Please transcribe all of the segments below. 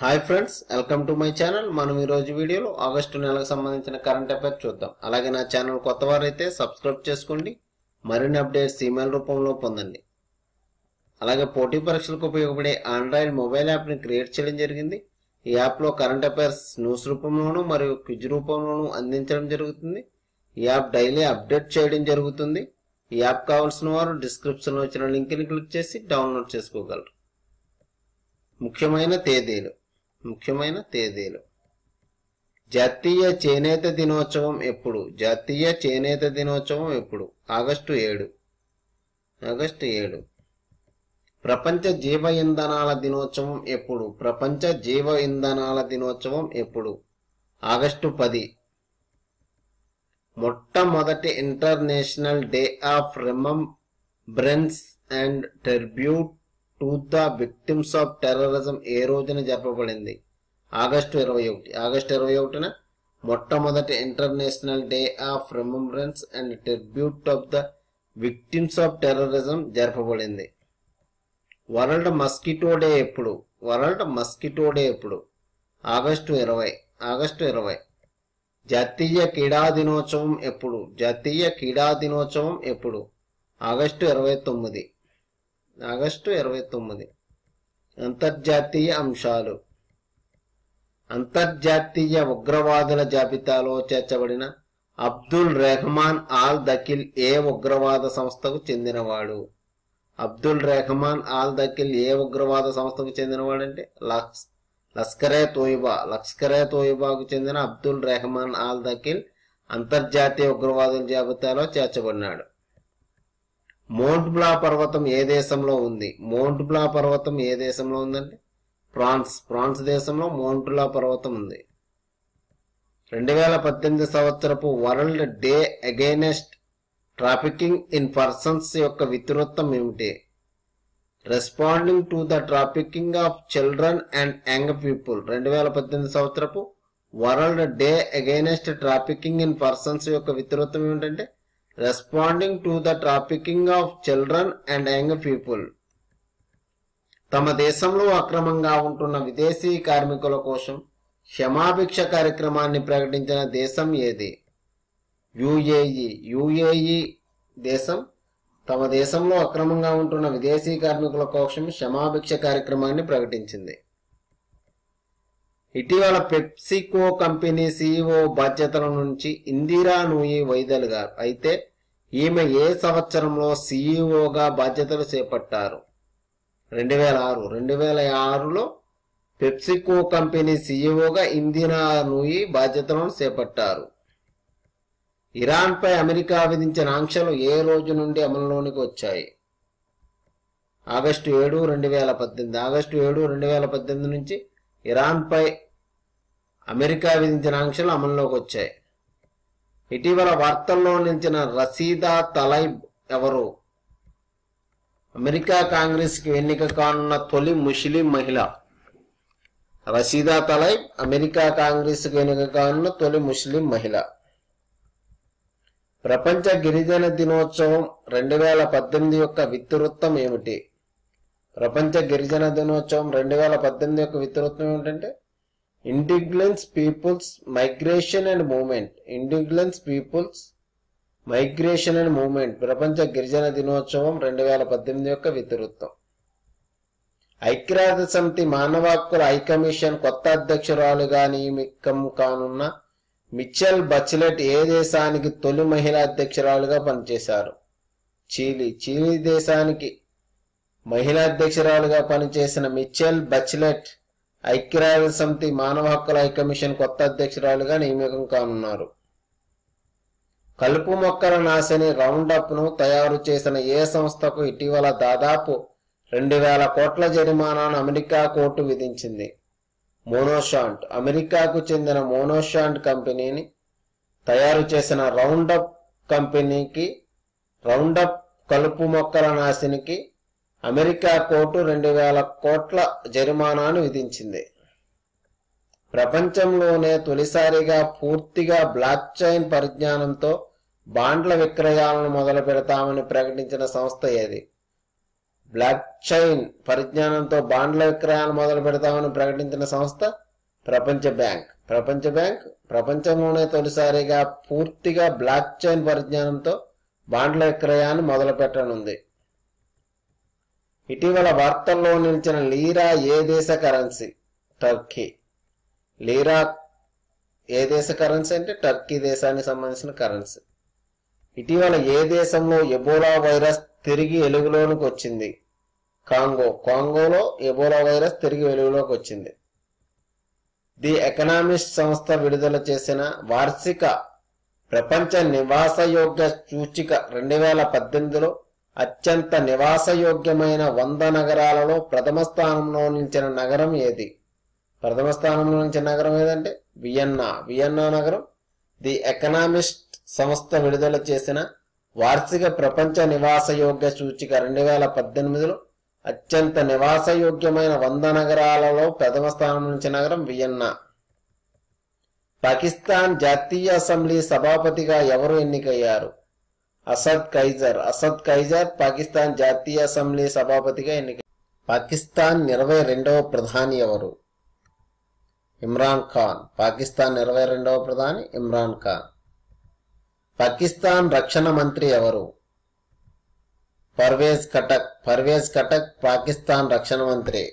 hi friends welcome to my channel మనం ఈ రోజు వీడియోలో ఆగస్టు నెలకు సంబంధించిన కరెంట్ అఫైర్ చూద్దాం అలాగే నా ఛానల్ కొత్త వారైతే సబ్స్క్రైబ్ చేసుకోండి మరిన్ని అప్డేట్స్ ఈమెయిల్ రూపంలో పొందండి అలాగే పోటీ పరీక్షలకు ఉపయోగపడే ఆండ్రాయిడ్ మొబైల్ యాప్ని క్రియేట్ చేయడం జరిగింది ఈ యాప్లో కరెంట్ అఫైర్స్ న్యూస్ రూపంలోనూ మరియు క్విజ్ రూపంలోనూ అందించడం జరుగుతుంది ఈ యాప్ డైలీ అప్డేట్ చేయడం జరుగుతుంది ఈ యాప్ కావాల్సిన వారు డిస్క్రిప్షన్లో వచ్చిన లింక్ని క్లిక్ చేసి డౌన్లోడ్ చేసుకోగలరు ముఖ్యమైన తేదీలు ముఖ్యమైన తేదీలు జాతీయ చేనేత దినోత్సవం ఎప్పుడు జాతీయ చేనేత దినోత్సవం ఎప్పుడు ఆగస్టు ఏడు ఆగస్టు ఏడు ప్రపంచ జీవ ఇంధనాల దినోత్సవం ఎప్పుడు ప్రపంచ జీవ ఇంధనాల దినోత్సవం ఎప్పుడు ఆగస్టు పది మొట్టమొదటి International Day of Remembrance and Tribute to the Victims of Terrorism ఏ రోజున జరపబడింది ఆగస్టు ఇరవై ఒకటి ఆగస్టు ఇరవై ఒకటిన మొట్టమొదటి International Day of Remembrance and Tribute of the Victims of Terrorism జరపబడింది వరల్డ్ మస్కిటో డే ఎప్పుడు వరల్డ్ మస్కిటో డే ఎప్పుడు ఆగస్టు ఇరవై ఆగస్టు ఇరవై జాతీయ క్రీడా దినోత్సవం ఎప్పుడు జాతీయ క్రీడా దినోత్సవం ఎప్పుడు ఆగస్టు ఇరవై తొమ్మిది ఆగస్టు ఇరవై తొమ్మిది అంతర్జాతీయ అంశాలు అంతర్జాతీయ ఉగ్రవాదుల జాబితాలో చేర్చబడిన అబ్దుల్ రెహమాన్ ఆల్ దకిల్ ఏ ఉగ్రవాద సంస్థకు చెందినవాడు అబ్దుల్ రెహమాన్ ఆల్ దకిల్ ఏ ఉగ్రవాద సంస్థకు చెందినవాడంటే లక్స్ లస్కరే తోయిబా లస్కరే తోయిబాకు చెందిన అబ్దుల్ రెహమాన్ ఆల్ దకిల్ అంతర్జాతీయ ఉగ్రవాదుల జాబితాలో చేర్చబడినాడు మౌంట్ బ్లా పర్వతం ఏ దేశంలో ఉంది మౌంట్ బ్లా పర్వతం ఏ దేశంలో ఉందంటే ఫ్రాన్స్ ఫ్రాన్స్ దేశంలో మౌంట్ బ్లా పర్వతం ఉంది రెండు వేల పద్దెనిమిది సంవత్సరపు World Day Against Trafficking in Persons యొక్క వితృత్వం ఏమిటి responding to the trafficking of children and young people రెండు వేల పద్దెనిమిది సంవత్సరపు World Day Against Trafficking in Persons యొక్క వితృత్వం ఏమిటంటే responding to the trafficking of children and young people తమ దేశంలో అక్రమంగా ఉంటున్న విదేశీ కార్మికుల కోసం క్షమాభిక్ష కార్యక్రమాన్ని ప్రకటించిన దేశం ఏది యుఏఈ యుఏఈ దేశం తమ దేశంలో అక్రమంగా ఉంటున్న విదేశీ కార్మికుల కోసం క్షమాభిక్ష కార్యక్రమాన్ని ప్రకటించింది ఇటీవల పెప్సికో కంపెనీ సీఈఓ బాధ్యతల నుంచి ఇందిరా నూయి వైదొలిగారు అయితే ఈమె ఏ సంవత్సరంలో సీఈఓగా బాధ్యతలు చేపట్టారు రెండు వేల ఆరు రెండు వేల ఆరులో పెప్సికో కంపెనీ సీఈఓగా ఇందిరా నూయి బాధ్యతలను చేపట్టారు ఇరాన్పై అమెరికా విధించిన ఆంక్షలు ఏ రోజు నుండి అమలులోనికి వచ్చాయి ఆగస్టు ఏడు రెండు వేల పద్దెనిమిది ఆగస్టు ఏడు రెండు వేల పద్దెనిమిది నుంచి ఇరాన్పై అమెరికా విధించిన ఆంక్షలు అమల్లోకి వచ్చాయి ఇటీవల వార్తల్లో నిలిచిన రసీదా తలైబ్ ఎవరు అమెరికా కాంగ్రెస్కి ఎన్నిక కానున్న తొలి ముస్లిం మహిళ రసీదా తలైబ్ అమెరికా కాంగ్రెస్కి ఎన్నిక కానున్న తొలి ముస్లిం మహిళ ప్రపంచ గిరిజన దినోత్సవం రెండు వేల పద్దెనిమిది యొక్క విత్తువృత్తం ఏమిటి ప్రపంచ గిరిజన దినోత్సవం రెండు వేల పద్దెనిమిది యొక్క విత్తువృత్తం ఏమిటంటే indigenous peoples migration and movement indigenous peoples migration and movement ప్రపంచ గిరిజన దినోత్సవం రెండు వేల పద్దెనిమిది యొక్క వితృత్వం ఐక్యరాజ్య సమితి మానవ హక్కుల హైకమిషన్ కొత్త అధ్యక్షురాలుగా నియమికం కానున్న మిచెల్ బచ్లెట్ ఏ దేశానికి తొలి మహిళా అధ్యక్షురాలుగా పనిచేశారు చీలీ చీలీ దేశానికి మహిళా అధ్యక్షురాలుగా పనిచేసిన మిచెల్ బచ్లెట్ ఐక్యరాజ్య సమితి మానవ హక్కుల హైకమిషన్ కొత్త అధ్యక్షురాలుగా నియమికం కానున్నారు కలుపు మొక్కల నాశని రౌండప్ ను తయారు చేసిన ఏ సంస్థకు ఇటీవల దాదాపు రెండు వేల కోట్ల జరిమానాను అమెరికా కోర్టు విధించింది మోనోషాంట్ అమెరికాకు చెందిన మోనోషాంట్ కంపెనీని తయారు చేసిన రౌండప్ కంపెనీకి రౌండప్ కలుపు మొక్కల నాశనికి అమెరికా కోర్టు రెండు వేల కోట్ల జరిమానాను విధించింది ప్రపంచంలోనే తొలిసారిగా పూర్తిగా బ్లాక్ చైన్ పరిజ్ఞానంతో బాండ్ల విక్రయాలను మొదలు పెడతామని ప్రకటించిన సంస్థ ఏది బ్లాక్ చైన్ పరిజ్ఞానంతో బాండ్ల విక్రయాలు మొదలు పెడతామని ప్రకటించిన సంస్థ ప్రపంచ బ్యాంక్ ప్రపంచ బ్యాంక్ ప్రపంచంలోనే తొలిసారిగా పూర్తిగా బ్లాక్ చైన్ పరిజ్ఞానంతో బాండ్ల విక్రయాన్ని మొదలు పెట్టనుంది ఇటీవల వార్తల్లో నిలిచిన లీరా ఏ దేశ కరెన్సీ టర్కీ లీరా ఏ దేశ కరెన్సీ అంటే టర్కీ దేశానికి సంబంధించిన కరెన్సీ ఇటీవల ఏ దేశంలో ఎబోలా వైరస్ తిరిగి వెలుగులోనికి వచ్చింది కాంగో కాంగోలో ఎబోలా వైరస్ తిరిగి వెలుగులోకి వచ్చింది ది ఎకనామిస్ట్ సంస్థ విడుదల చేసిన వార్షిక ప్రపంచ నివాసయోగ్య సూచిక రెండు వేల పద్దెనిమిదిలో అత్యంత నివాసయోగ్యమైన వంద నగరాలలో ప్రథమ స్థానంలో నిలిచిన నగరం ఏది ప్రథమ స్థానంలో నిలిచిన నగరం ఏదంటే వియన్నా వియన్నా నగరం ది ఎకనామిస్ట్ సంస్థ విడుదల చేసిన వార్షిక ప్రపంచ నివాసయోగ్య సూచిక రెండు వేల పద్దెనిమిదిలో అత్యంత నివాసయోగ్యమైన వంద నగరాలలో ప్రథమ స్థానం నుంచి నగరం వియన్నా పాకిస్తాన్ జాతీయ అసెంబ్లీ సభాపతిగా ఎవరు ఎన్నికయ్యారు అసద్ ఖైజర్ అసద్ ఖైజర్ పాకిస్తాన్ జాతీయ అసెంబ్లీ సభాపతిగా ఎన్నిక పాకిస్తాన్ ఇరవై రెండవ ప్రధాని ఎవరు ఇమ్రాన్ ఖాన్ పాకిస్తాన్ ఇరవై రెండవ ప్రధాని ఇమ్రాన్ ఖాన్ పాకిస్తాన్ రక్షణ మంత్రి ఎవరు పర్వేజ్ కటక్ పర్వేజ్ కటక్ పాకిస్తాన్ రక్షణ మంత్రి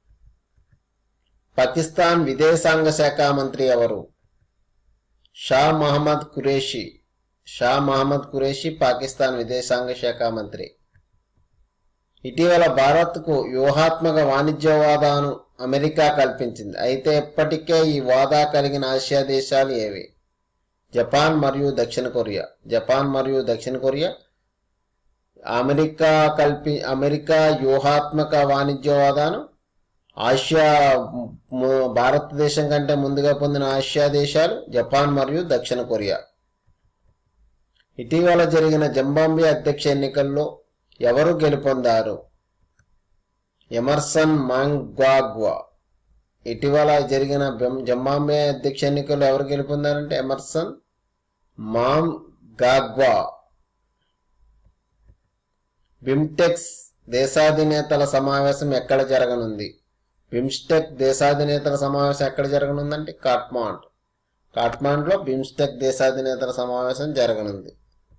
పాకిస్తాన్ విదేశాంగ శాఖ మంత్రి ఎవరు షా మహమ్మద్ ఖురేషి షా మహమ్మద్ ఖురేషి పాకిస్తాన్ విదేశాంగ శాఖ మంత్రి ఇటీవల భారత్కు వ్యూహాత్మక వాణిజ్య వాదాను అమెరికా కల్పించింది అయితే ఇప్పటికే ఈ వాదా కలిగిన ఆసియా దేశాలు ఏవి జపాన్ మరియు దక్షిణ కొరియా జపాన్ మరియు దక్షిణ కొరియా అమెరికా కల్పి అమెరికా వ్యూహాత్మక వాణిజ్య వాదాను ఆసియా ము- భారతదేశం కంటే ముందుగా పొందిన ఆసియా దేశాలు జపాన్ మరియు దక్షిణ కొరియా ఇటీవల జరిగిన జింబాబ్వే అధ్యక్ష ఎన్నికల్లో ఎవరు గెలుపొందారు ఎమర్సన్ మాంగ్వాగ్వా ఇటీవల జరిగిన బెం- జింబాబ్వే అధ్యక్ష ఎన్నికల్లో ఎవరు గెలుపొందారంటే ఎమర్సన్ మామ్ గాగ్వా బిమ్టెక్స్ దేశాధినేతల సమావేశం ఎక్కడ జరగనుంది బిమ్స్టెక్ దేశాధినేతల సమావేశం ఎక్కడ జరగనుందంటే కాట్మాండ్ కాట్మాండ్లో బిమ్స్టెక్ దేశాధినేతల సమావేశం జరగనుంది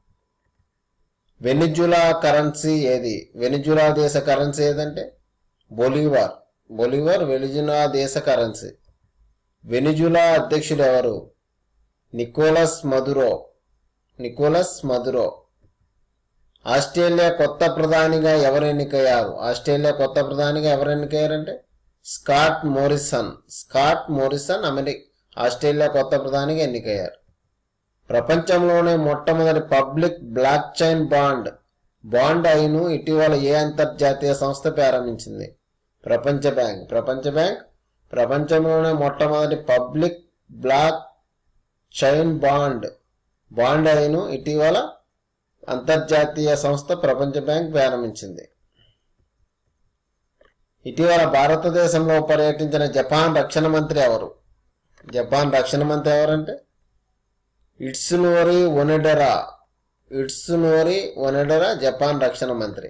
వెనిజులా కరెన్సీ ఏది వెనిజులా దేశ కరెన్సీ ఏదంటే బొలివార్ బొలివార్ వెనిజులా దేశ కరెన్సీ వెనిజులా అధ్యక్షుడు ఎవరు Nicolas Maduro Nicolas Maduro Australia కొత్త ప్రధానిగా ఎవరు ఎన్నికయ్యారు ఆస్ట్రేలియా కొత్త ప్రధానిగా ఎవరు ఎన్నికయ్యారంటే Scott Morrison Scott Morrison America Australia కొత్త ప్రధానిగా ఎన్నికయ్యారు ప్రపంచంలోనే మొట్టమొదటి public blockchain bond bond అయిను ఇటీవల ఏ అంతర్జాతీయ సంస్థ ప్రారంభించింది ప్రపంచ బ్యాంక్ ప్రపంచ బ్యాంక్ ప్రపంచంలోనే మొట్టమొదటి public blockchain bond bond అయిను ఇటీవల అంతర్జాతీయ సంస్థ ప్రపంచ బ్యాంక్ ప్రారంభించింది ఇటీవల భారతదేశంలో పర్యటించిన జపాన్ రక్షణ మంత్రి ఎవరు జపాన్ రక్షణ మంత్రి ఎవరంటే ఇట్సునోరి ఒనెడరా ఇట్సునోరి ఒనెడరా జపాన్ రక్షణ మంత్రి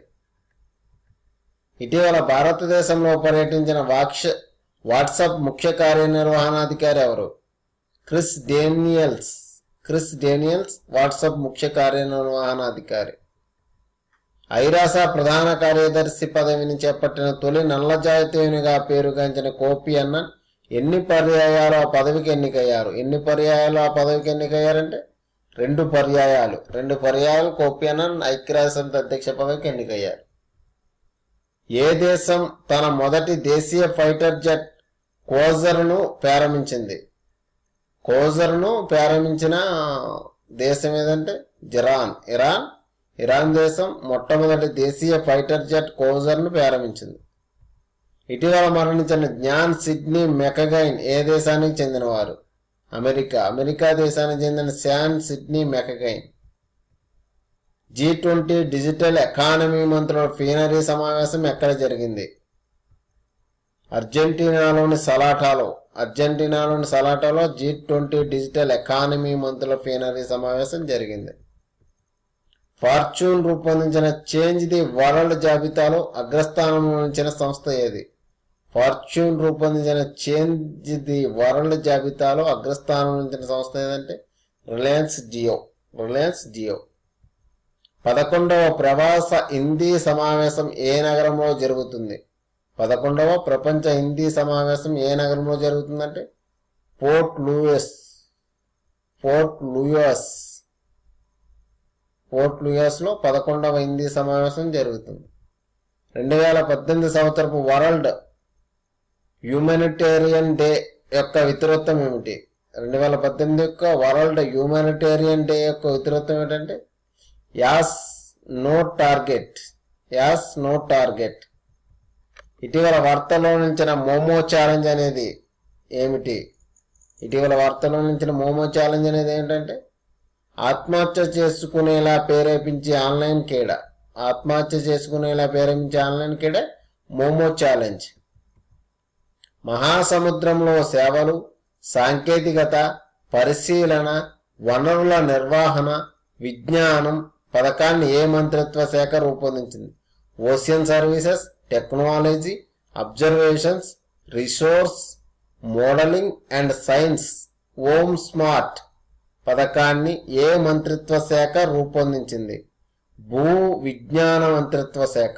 ఇటీవల భారతదేశంలో పర్యటించిన వాక్ష వాట్సాప్ ముఖ్య కార్యనిర్వహణాధికారి ఎవరు Chris Daniels Chris Daniels WhatsApp ముఖ్య కార్యనిర్వహణాధికారి ఐరాస ప్రధాన కార్యదర్శి పదవిని చేపట్టిన తొలి నల్ల జాతీయునిగా పేరుగాంచిన కోపి అన్నన్ ఎన్ని పర్యాయాలు ఆ పదవికి ఎన్నికయ్యారు ఎన్ని పర్యాయాలు ఆ పదవికి ఎన్నికయ్యారంటే రెండు పర్యాయాలు రెండు పర్యాయాలు కోపి అన్నన్ ఐక్యరాజ్య సమితి అధ్యక్ష పదవికి ఎన్నికయ్యారు ఏ దేశం తన మొదటి దేశీయ ఫైటర్ జెట్ కోజర్ను ప్రారంభించింది కోజర్ను ప్రారంభించిన దేశం ఏదంటే జిరాన్ ఇరాన్ ఇరాన్ దేశం మొట్టమొదటి దేశీయ ఫైటర్ జెట్ కోజర్ను ప్రారంభించింది ఇటీవల మరణించిన జ్ఞాన్ సిడ్నీ మెకగైన్ ఏ దేశానికి చెందినవారు అమెరికా అమెరికా దేశానికి చెందిన శాన్ సిడ్నీ మెకగైన్ జీ ట్వంటీ డిజిటల్ ఎకానమీ మంత్రుల ప్లీనరీ సమావేశం ఎక్కడ జరిగింది అర్జెంటీనాలోని సలాటాలో అర్జెంటీనాలోని సలాటాలో జీ ట్వంటీ డిజిటల్ ఎకానమీ మంత్రుల ప్లీనరీ సమావేశం జరిగింది ఫార్చ్యూన్ రూపొందించిన చేంజ్ ది వరల్డ్ జాబితాలో అగ్రస్థానంలో నిలిచిన సంస్థ ఏది ఫార్చ్యూన్ రూపొందించిన చేంజ్ ది వరల్డ్ జాబితాలో అగ్రస్థానం నిలిచిన సంస్థ ఏదంటే రిలయన్స్ జియో రిలయన్స్ జియో పదకొండవ ప్రవాస హిందీ సమావేశం ఏ నగరంలో జరుగుతుంది పదకొండవ ప్రపంచ హిందీ సమావేశం ఏ నగరంలో జరుగుతుందంటే Port Louis Port Louis Port Louis లో పదకొండవ హిందీ సమావేశం జరుగుతుంది రెండు వేల పద్దెనిమిది సంవత్సరపు వరల్డ్ హ్యూమానిటేరియన్ డే యొక్క ఇతివృత్తం ఏమిటి రెండు వేల పద్దెనిమిది యొక్క వరల్డ్ హ్యూమానిటేరియన్ డే యొక్క ఇతివృత్తం ఏంటంటే as no target as no target ఇటీవల వార్తల్లో నిలిచిన మోమో ఛాలెంజ్ అనేది ఏమిటి ఇటీవల వార్తల్లో నిలిచిన మోమో ఛాలెంజ్ అనేది ఏంటంటే ఆత్మహత్య చేసుకునేలా ప్రేరేపించే ఆన్లైన్ క్రీడ ఆత్మహత్య చేసుకునేలా ప్రేరేపించే ఆన్లైన్ క్రీడ మోమో ఛాలెంజ్ మహాసముద్రంలో సేవలు సాంకేతికత పరిశీలన వనరుల నిర్వహణ విజ్ఞానం పథకాన్ని ఏ మంత్రిత్వ శాఖ రూపొందించింది ocean services technology observations resource modelling and science O SMART పథకాన్ని ఏ మంత్రిత్వ శాఖ రూపొందించింది భూ విజ్ఞాన మంత్రిత్వ శాఖ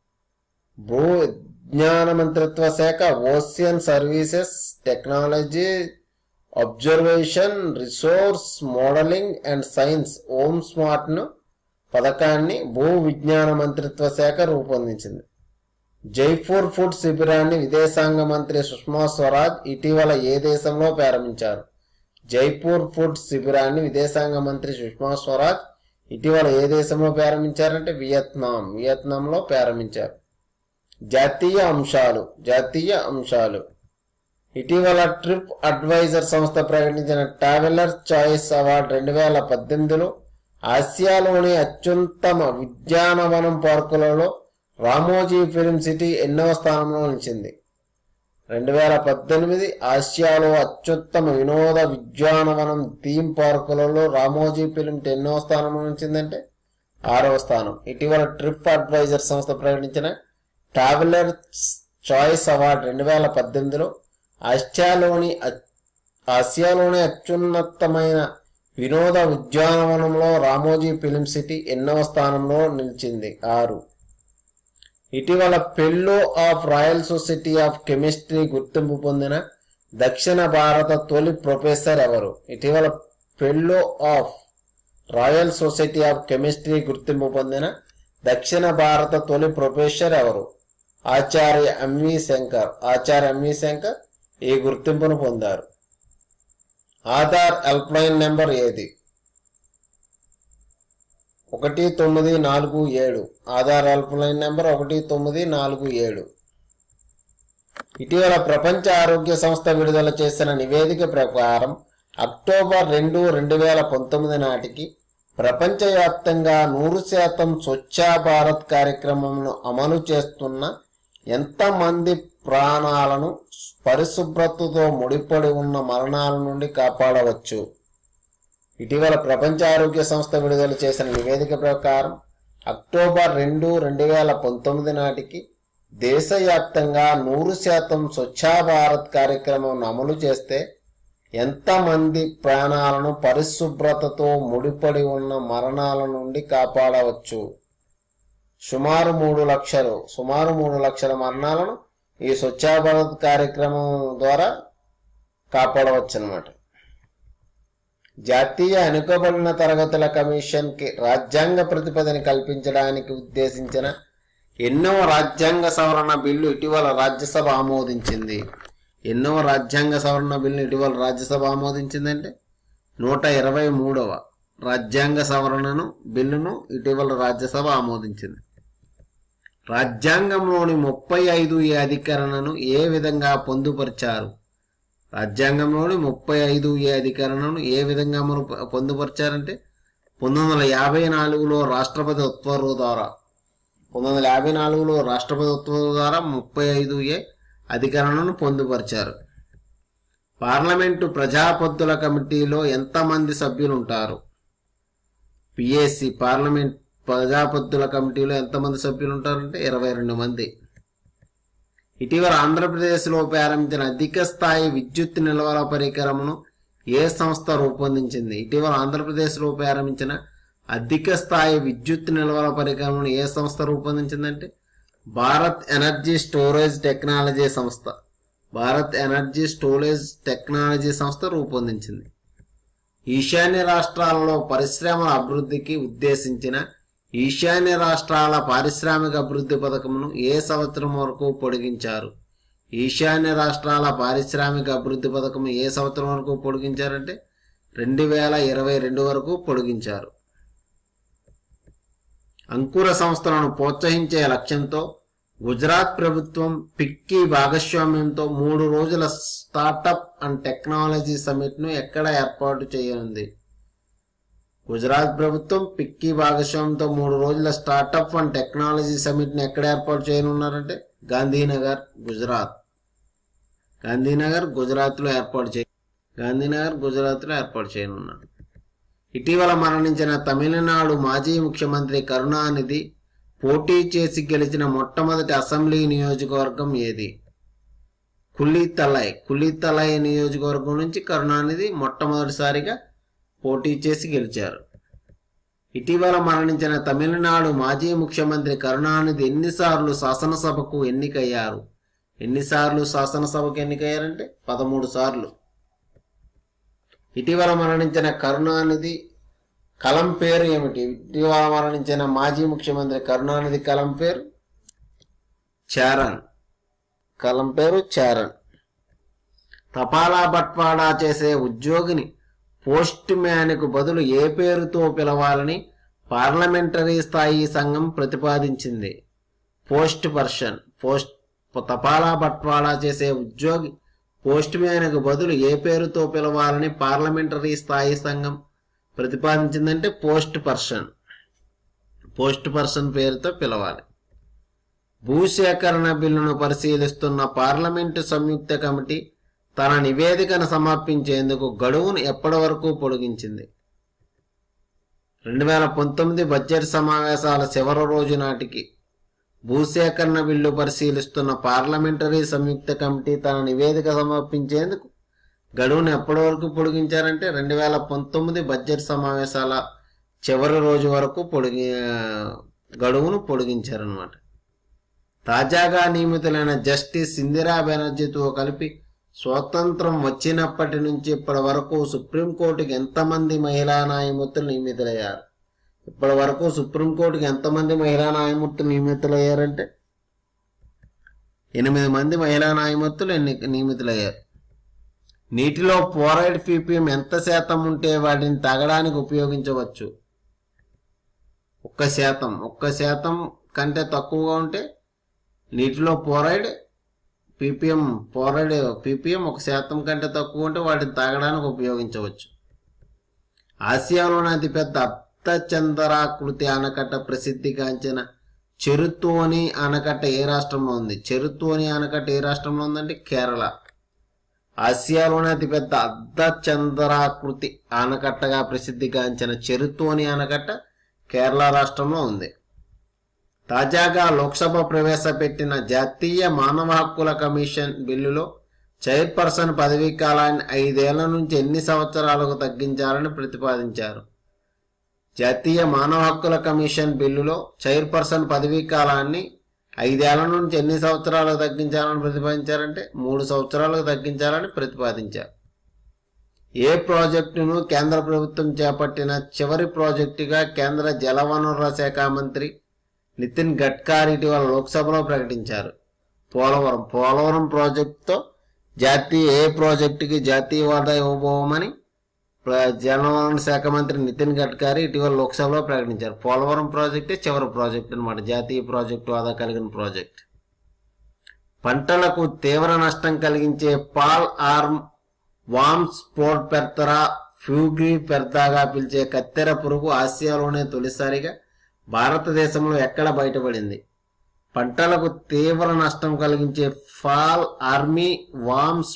భూ విజ్ఞాన మంత్రిత్వ శాఖ ocean services technology observation resource modelling and science O SMART ను పథకాన్ని భూ విజ్ఞాన మంత్రిత్వ శాఖ రూపొందించింది జైపూర్ ఫుడ్ శిబిరాన్ని విదేశాంగ మంత్రి సుష్మా స్వరాజ్ ఇటీవల ఏ దేశంలో ప్రారంభించారు జైపూర్ ఫుడ్ శిబిరాన్ని విదేశాంగ మంత్రి సుష్మా స్వరాజ్ ఇటీవల ఏ దేశంలో ప్రారంభించారంటే వియత్నాం వియత్నాంలో ప్రారంభించారు జాతీయ అంశాలు జాతీయ అంశాలు ఇటీవల ట్రిప్ అడ్వైజర్ సంస్థ ప్రకటించిన ట్రావెలర్ చాయిస్ అవార్డు రెండు వేల పద్దెనిమిదిలో ఆసియాలోని అత్యుత్తమ ఉద్యానవనం పార్కులలో రామోజీ ఫిల్మ్ సిటీ ఎన్నవ స్థానంలో నిలిచింది రెండు వేల పద్దెనిమిది ఆసియాలో అత్యుత్తమ వినోద ఉద్యానవనం థీమ్ పార్కులలో రామోజీ ఫిల్మ్ ఎన్నవ స్థానంలో నిలిచిందంటే ఆరవ స్థానం ఇటీవల ట్రిప్ అడ్వైజర్ సంస్థ ప్రకటించిన ట్రావెలర్ చాయిస్ అవార్డు రెండు వేల పద్దెనిమిదిలో ఆసియాలోని అ- ఆసియాలోని అత్యున్నతమైన వినోద ఉద్యానవనంలో రామోజీ ఫిలిం సిటీ ఎన్నవ స్థానంలో నిలిచింది ఆరు ఇటీవల fellow of Royal Society of Chemistry గుర్తింపు పొందిన దక్షిణ భారత తొలి ప్రొఫెసర్ ఎవరు ఇటీవల fellow of Royal Society of Chemistry గుర్తింపు పొందిన దక్షిణ భారత తొలి ప్రొఫెసర్ ఎవరు ఆచార్య ఎంవి శంకర్ ఆచార్య ఎంవి శంకర్ ఈ గుర్తింపును పొందారు ఆధార్ హెల్ప్ లైన్ నెంబర్ ఏది ఒకటి తొమ్మిది నాలుగు ఏడు ఆధార్ హెల్ప్ లైన్ నెంబర్ ఒకటి తొమ్మిది నాలుగు ఏడు ఇటీవల ప్రపంచ ఆరోగ్య సంస్థ విడుదల చేసిన నివేదిక ప్రకారం అక్టోబర్ రెండు రెండు వేల పంతొమ్మిది నాటికి ప్రపంచవ్యాప్తంగా నూరు శాతం స్వచ్ఛ భారత్ కార్యక్రమంను అమలు చేస్తున్న ఎంతమంది ప్రాణాలను పరిశుభ్రతతో ముడిపడి ఉన్న మరణాల నుండి కాపాడవచ్చు ఇటీవల ప్రపంచ ఆరోగ్య సంస్థ విడుదల చేసిన నివేదిక ప్రకారం అక్టోబర్ రెండు రెండు వేల పంతొమ్మిది నాటికి దేశవ్యాప్తంగా నూరు శాతం స్వచ్ఛ భారత్ కార్యక్రమం అమలు చేస్తే ఎంతమంది ప్రాణాలను పరిశుభ్రతతో ముడిపడి ఉన్న మరణాల నుండి కాపాడవచ్చు సుమారు మూడు లక్షలు సుమారు మూడు లక్షల మరణాలను ఈ స్వచ్ఛ భారత్ కార్యక్రమం ద్వారా కాపాడవచ్చు అనమాట జాతీయ వెనుకబడిన తరగతుల కమిషన్ కి రాజ్యాంగ ప్రతిపదని కల్పించడానికి ఉద్దేశించిన ఎన్నవ రాజ్యాంగ సవరణ బిల్లు ఇటీవల రాజ్యసభ ఆమోదించింది ఎన్నవ రాజ్యాంగ సవరణ బిల్లు ఇటీవల రాజ్యసభ ఆమోదించిందంటే నూట ఇరవై మూడవ రాజ్యాంగ సవరణను బిల్లును ఇటీవల రాజ్యసభ ఆమోదించింది రాజ్యాంగంలోని ముప్పై ఐదు ఏ అధికరణను ఏ విధంగా పొందుపరిచారు రాజ్యాంగంలోని ముప్పై ఐదు ఏ అధికరణను ఏ విధంగా మనం పొందుపరిచారంటే పంతొమ్మిది వందల యాభై నాలుగులో రాష్ట్రపతి ఉత్తర్వు ద్వారా పంతొమ్మిది వందల యాభై నాలుగులో రాష్ట్రపతి ఉత్తర్వు ద్వారా ముప్పై ఐదు ఏ అధికరణను పొందుపరిచారు పార్లమెంటు ప్రజాపత్తుల కమిటీలో ఎంతమంది సభ్యులు ఉంటారు పిఎస్సి పార్లమెంట్ ప్రజాపత్తుల కమిటీలో ఎంతమంది సభ్యులు ఉంటారంటే ఇరవై రెండు మంది ఇటీవల ఆంధ్రప్రదేశ్లో ప్రారంభించిన అధిక స్థాయి విద్యుత్ నిల్వల పరికరమును ఏ సంస్థ రూపొందించింది ఇటీవల ఆంధ్రప్రదేశ్లో ప్రారంభించిన అధిక స్థాయి విద్యుత్ నిల్వల పరికరమును ఏ సంస్థ రూపొందించిందంటే భారత్ ఎనర్జీ స్టోరేజ్ టెక్నాలజీ సంస్థ భారత్ ఎనర్జీ స్టోరేజ్ టెక్నాలజీ సంస్థ రూపొందించింది ఈశాన్య రాష్ట్రాలలో పరిశ్రమల అభివృద్ధికి ఉద్దేశించిన ఈశాన్య రాష్ట్రాల పారిశ్రామిక అభివృద్ధి పథకమును ఏ సంవత్సరం వరకు పొడిగించారు ఈశాన్య రాష్ట్రాల పారిశ్రామిక అభివృద్ధి పథకం ఏ సంవత్సరం వరకు పొడిగించారంటే రెండు వేల ఇరవై రెండు వరకు పొడిగించారు అంకుర సంస్థలను ప్రోత్సహించే లక్ష్యంతో గుజరాత్ ప్రభుత్వం పిక్కీ భాగస్వామ్యంతో మూడు రోజుల స్టార్టప్ అండ్ టెక్నాలజీ సమిట్ ను ఎక్కడ ఏర్పాటు చేయనుంది గుజరాత్ ప్రభుత్వం పిక్కీ భాగస్వామ్యంతో మూడు రోజుల స్టార్టప్ అండ్ టెక్నాలజీ సమిట్ ని ఎక్కడ ఏర్పాటు చేయనున్నారంటే గాంధీనగర్ గుజరాత్ గాంధీనగర్ గుజరాత్ లో ఏర్పాటు చేయ గాంధీనగర్ గుజరాత్ లో ఏర్పాటు చేయనున్నారు ఇటీవల మరణించిన తమిళనాడు మాజీ ముఖ్యమంత్రి కరుణానిధి పోటీ చేసి గెలిచిన మొట్టమొదటి అసెంబ్లీ నియోజకవర్గం ఏది కులితలై కులితలై నియోజకవర్గం నుంచి కరుణానిధి మొట్టమొదటిసారిగా పోటీ చేసి గెలిచారు ఇటీవల మరణించిన తమిళనాడు మాజీ ముఖ్యమంత్రి కరుణానిధి ఎన్నిసార్లు శాసనసభకు ఎన్నికయ్యారు ఎన్నిసార్లు శాసనసభకు ఎన్నికయ్యారంటే పదమూడు సార్లు ఇటీవల మరణించిన కరుణానిధి కలం పేరు ఏమిటి ఇటీవల మరణించిన మాజీ ముఖ్యమంత్రి కరుణానిధి కలం పేరు చారణ్ కలం పేరు చారణ్ తపాలా బట్వాడా చేసే ఉద్యోగిని పోస్ట్ మ్యాన్కు బదులు ఏ పేరుతో పిలవాలని పార్లమెంటరీ స్థాయి సంఘం ప్రతిపాదించింది పోస్ట్ పర్సన్ పోస్ట్ తపాలా బట్వాడా చేసే ఉద్యోగి పోస్ట్ మ్యాన్కు బదులు ఏ పేరుతో పిలవాలని పార్లమెంటరీ స్థాయి సంఘం ప్రతిపాదించిందంటే పోస్ట్ పర్సన్ పోస్ట్ పర్సన్ పేరుతో పిలవాలి భూసేకరణ బిల్లును పరిశీలిస్తున్న పార్లమెంటు సంయుక్త కమిటీ తన నివేదికను సమర్పించేందుకు గడువును ఎప్పటి వరకు పొడిగించింది రెండు వేల పంతొమ్మిది బడ్జెట్ సమావేశాల చివరి రోజు నాటికి భూసేకరణ బిల్లు పరిశీలిస్తున్న పార్లమెంటరీ సంయుక్త కమిటీ తన నివేదిక సమర్పించేందుకు గడువును ఎప్పటి వరకు పొడిగించారంటే రెండు వేల పంతొమ్మిది బడ్జెట్ సమావేశాల చివరి రోజు వరకు పొడిగి గడువును పొడిగించారనమాట తాజాగా నియమితులైన జస్టిస్ ఇందిరా బెనర్జీతో కలిపి స్వాతంత్రం వచ్చినప్పటి నుంచి ఇప్పటి వరకు సుప్రీంకోర్టుకి ఎంతమంది మహిళా న్యాయమూర్తులు నియమితులయ్యారు ఇప్పటి వరకు సుప్రీంకోర్టుకి ఎంతమంది మహిళా న్యాయమూర్తులు నియమితులయ్యారంటే ఎనిమిది మంది మహిళా న్యాయమూర్తులు ఎన్ని నియమితులయ్యారు నీటిలో ఫ్లోరైడ్ పీపీఎం ఎంత శాతం ఉంటే వాటిని తాగడానికి ఉపయోగించవచ్చు ఒక్క శాతం ఒక్క శాతం కంటే తక్కువగా ఉంటే నీటిలో ఫ్లోరైడ్ పీపీఎం ఫ్లోరైడ్ పీపీఎం ఒక శాతం కంటే తక్కువ ఉంటే వాటిని తాగడానికి ఉపయోగించవచ్చు ఆసియాలోని అతిపెద్ద అర్ధచందరాకృతి ఆనకట్ట ప్రసిద్ధిగాంచిన చెరుతోని ఆనకట్ట ఏ రాష్ట్రంలో ఉంది చెరుతోని ఆనకట్ట ఏ రాష్ట్రంలో ఉందంటే కేరళ ఆసియాలోని అతిపెద్ద అర్ధచందరాకృతి ఆనకట్టగా ప్రసిద్ధిగాంచిన చెరుతోని ఆనకట్ట కేరళ రాష్ట్రంలో ఉంది తాజాగా లోక్సభ ప్రవేశపెట్టిన జాతీయ మానవ హక్కుల కమిషన్ బిల్లులో చైర్పర్సన్ పదవీ కాలాన్ని ఐదేళ్ల నుంచి ఎన్ని సంవత్సరాలకు తగ్గించాలని ప్రతిపాదించారు జాతీయ మానవ హక్కుల కమిషన్ బిల్లులో చైర్పర్సన్ పదవీ కాలాన్ని ఐదేళ్ల నుంచి ఎన్ని సంవత్సరాలకు తగ్గించాలని ప్రతిపాదించారంటే మూడు సంవత్సరాలకు తగ్గించాలని ప్రతిపాదించారు ఏ ప్రాజెక్టును కేంద్ర ప్రభుత్వం చేపట్టిన చివరి ప్రాజెక్టుగా కేంద్ర జలవనరుల శాఖ మంత్రి నితిన్ గడ్కరీ ఇటీవల లోక్సభలో ప్రకటించారు పోలవరం పోలవరం ప్రాజెక్టుతో జాతీయ ఏ ప్రాజెక్టుకి జాతీయ హోదా ఇవ్వబోమని ప్ర- జలవనరుల శాఖ మంత్రి నితిన్ గడ్కరీ ఇటీవల లోక్సభలో ప్రకటించారు పోలవరం ప్రాజెక్టే చివరి ప్రాజెక్ట్ అన్నమాట జాతీయ ప్రాజెక్టు హోదా కలిగిన ప్రాజెక్ట్ పంటలకు తీవ్ర నష్టం కలిగించే పాల్ ఆర్మ్ వామ్స్ పోర్ట్ పెర్తరా ఫ్యూగ్రీ పెర్తాగా పిలిచే కత్తెర పురుగు ఆసియాలోనే తొలిసారిగా భారతదేశంలో ఎక్కడ బయటపడింది పంటలకు తీవ్ర నష్టం కలిగించే ఫాల్ ఆర్మీ వామ్స్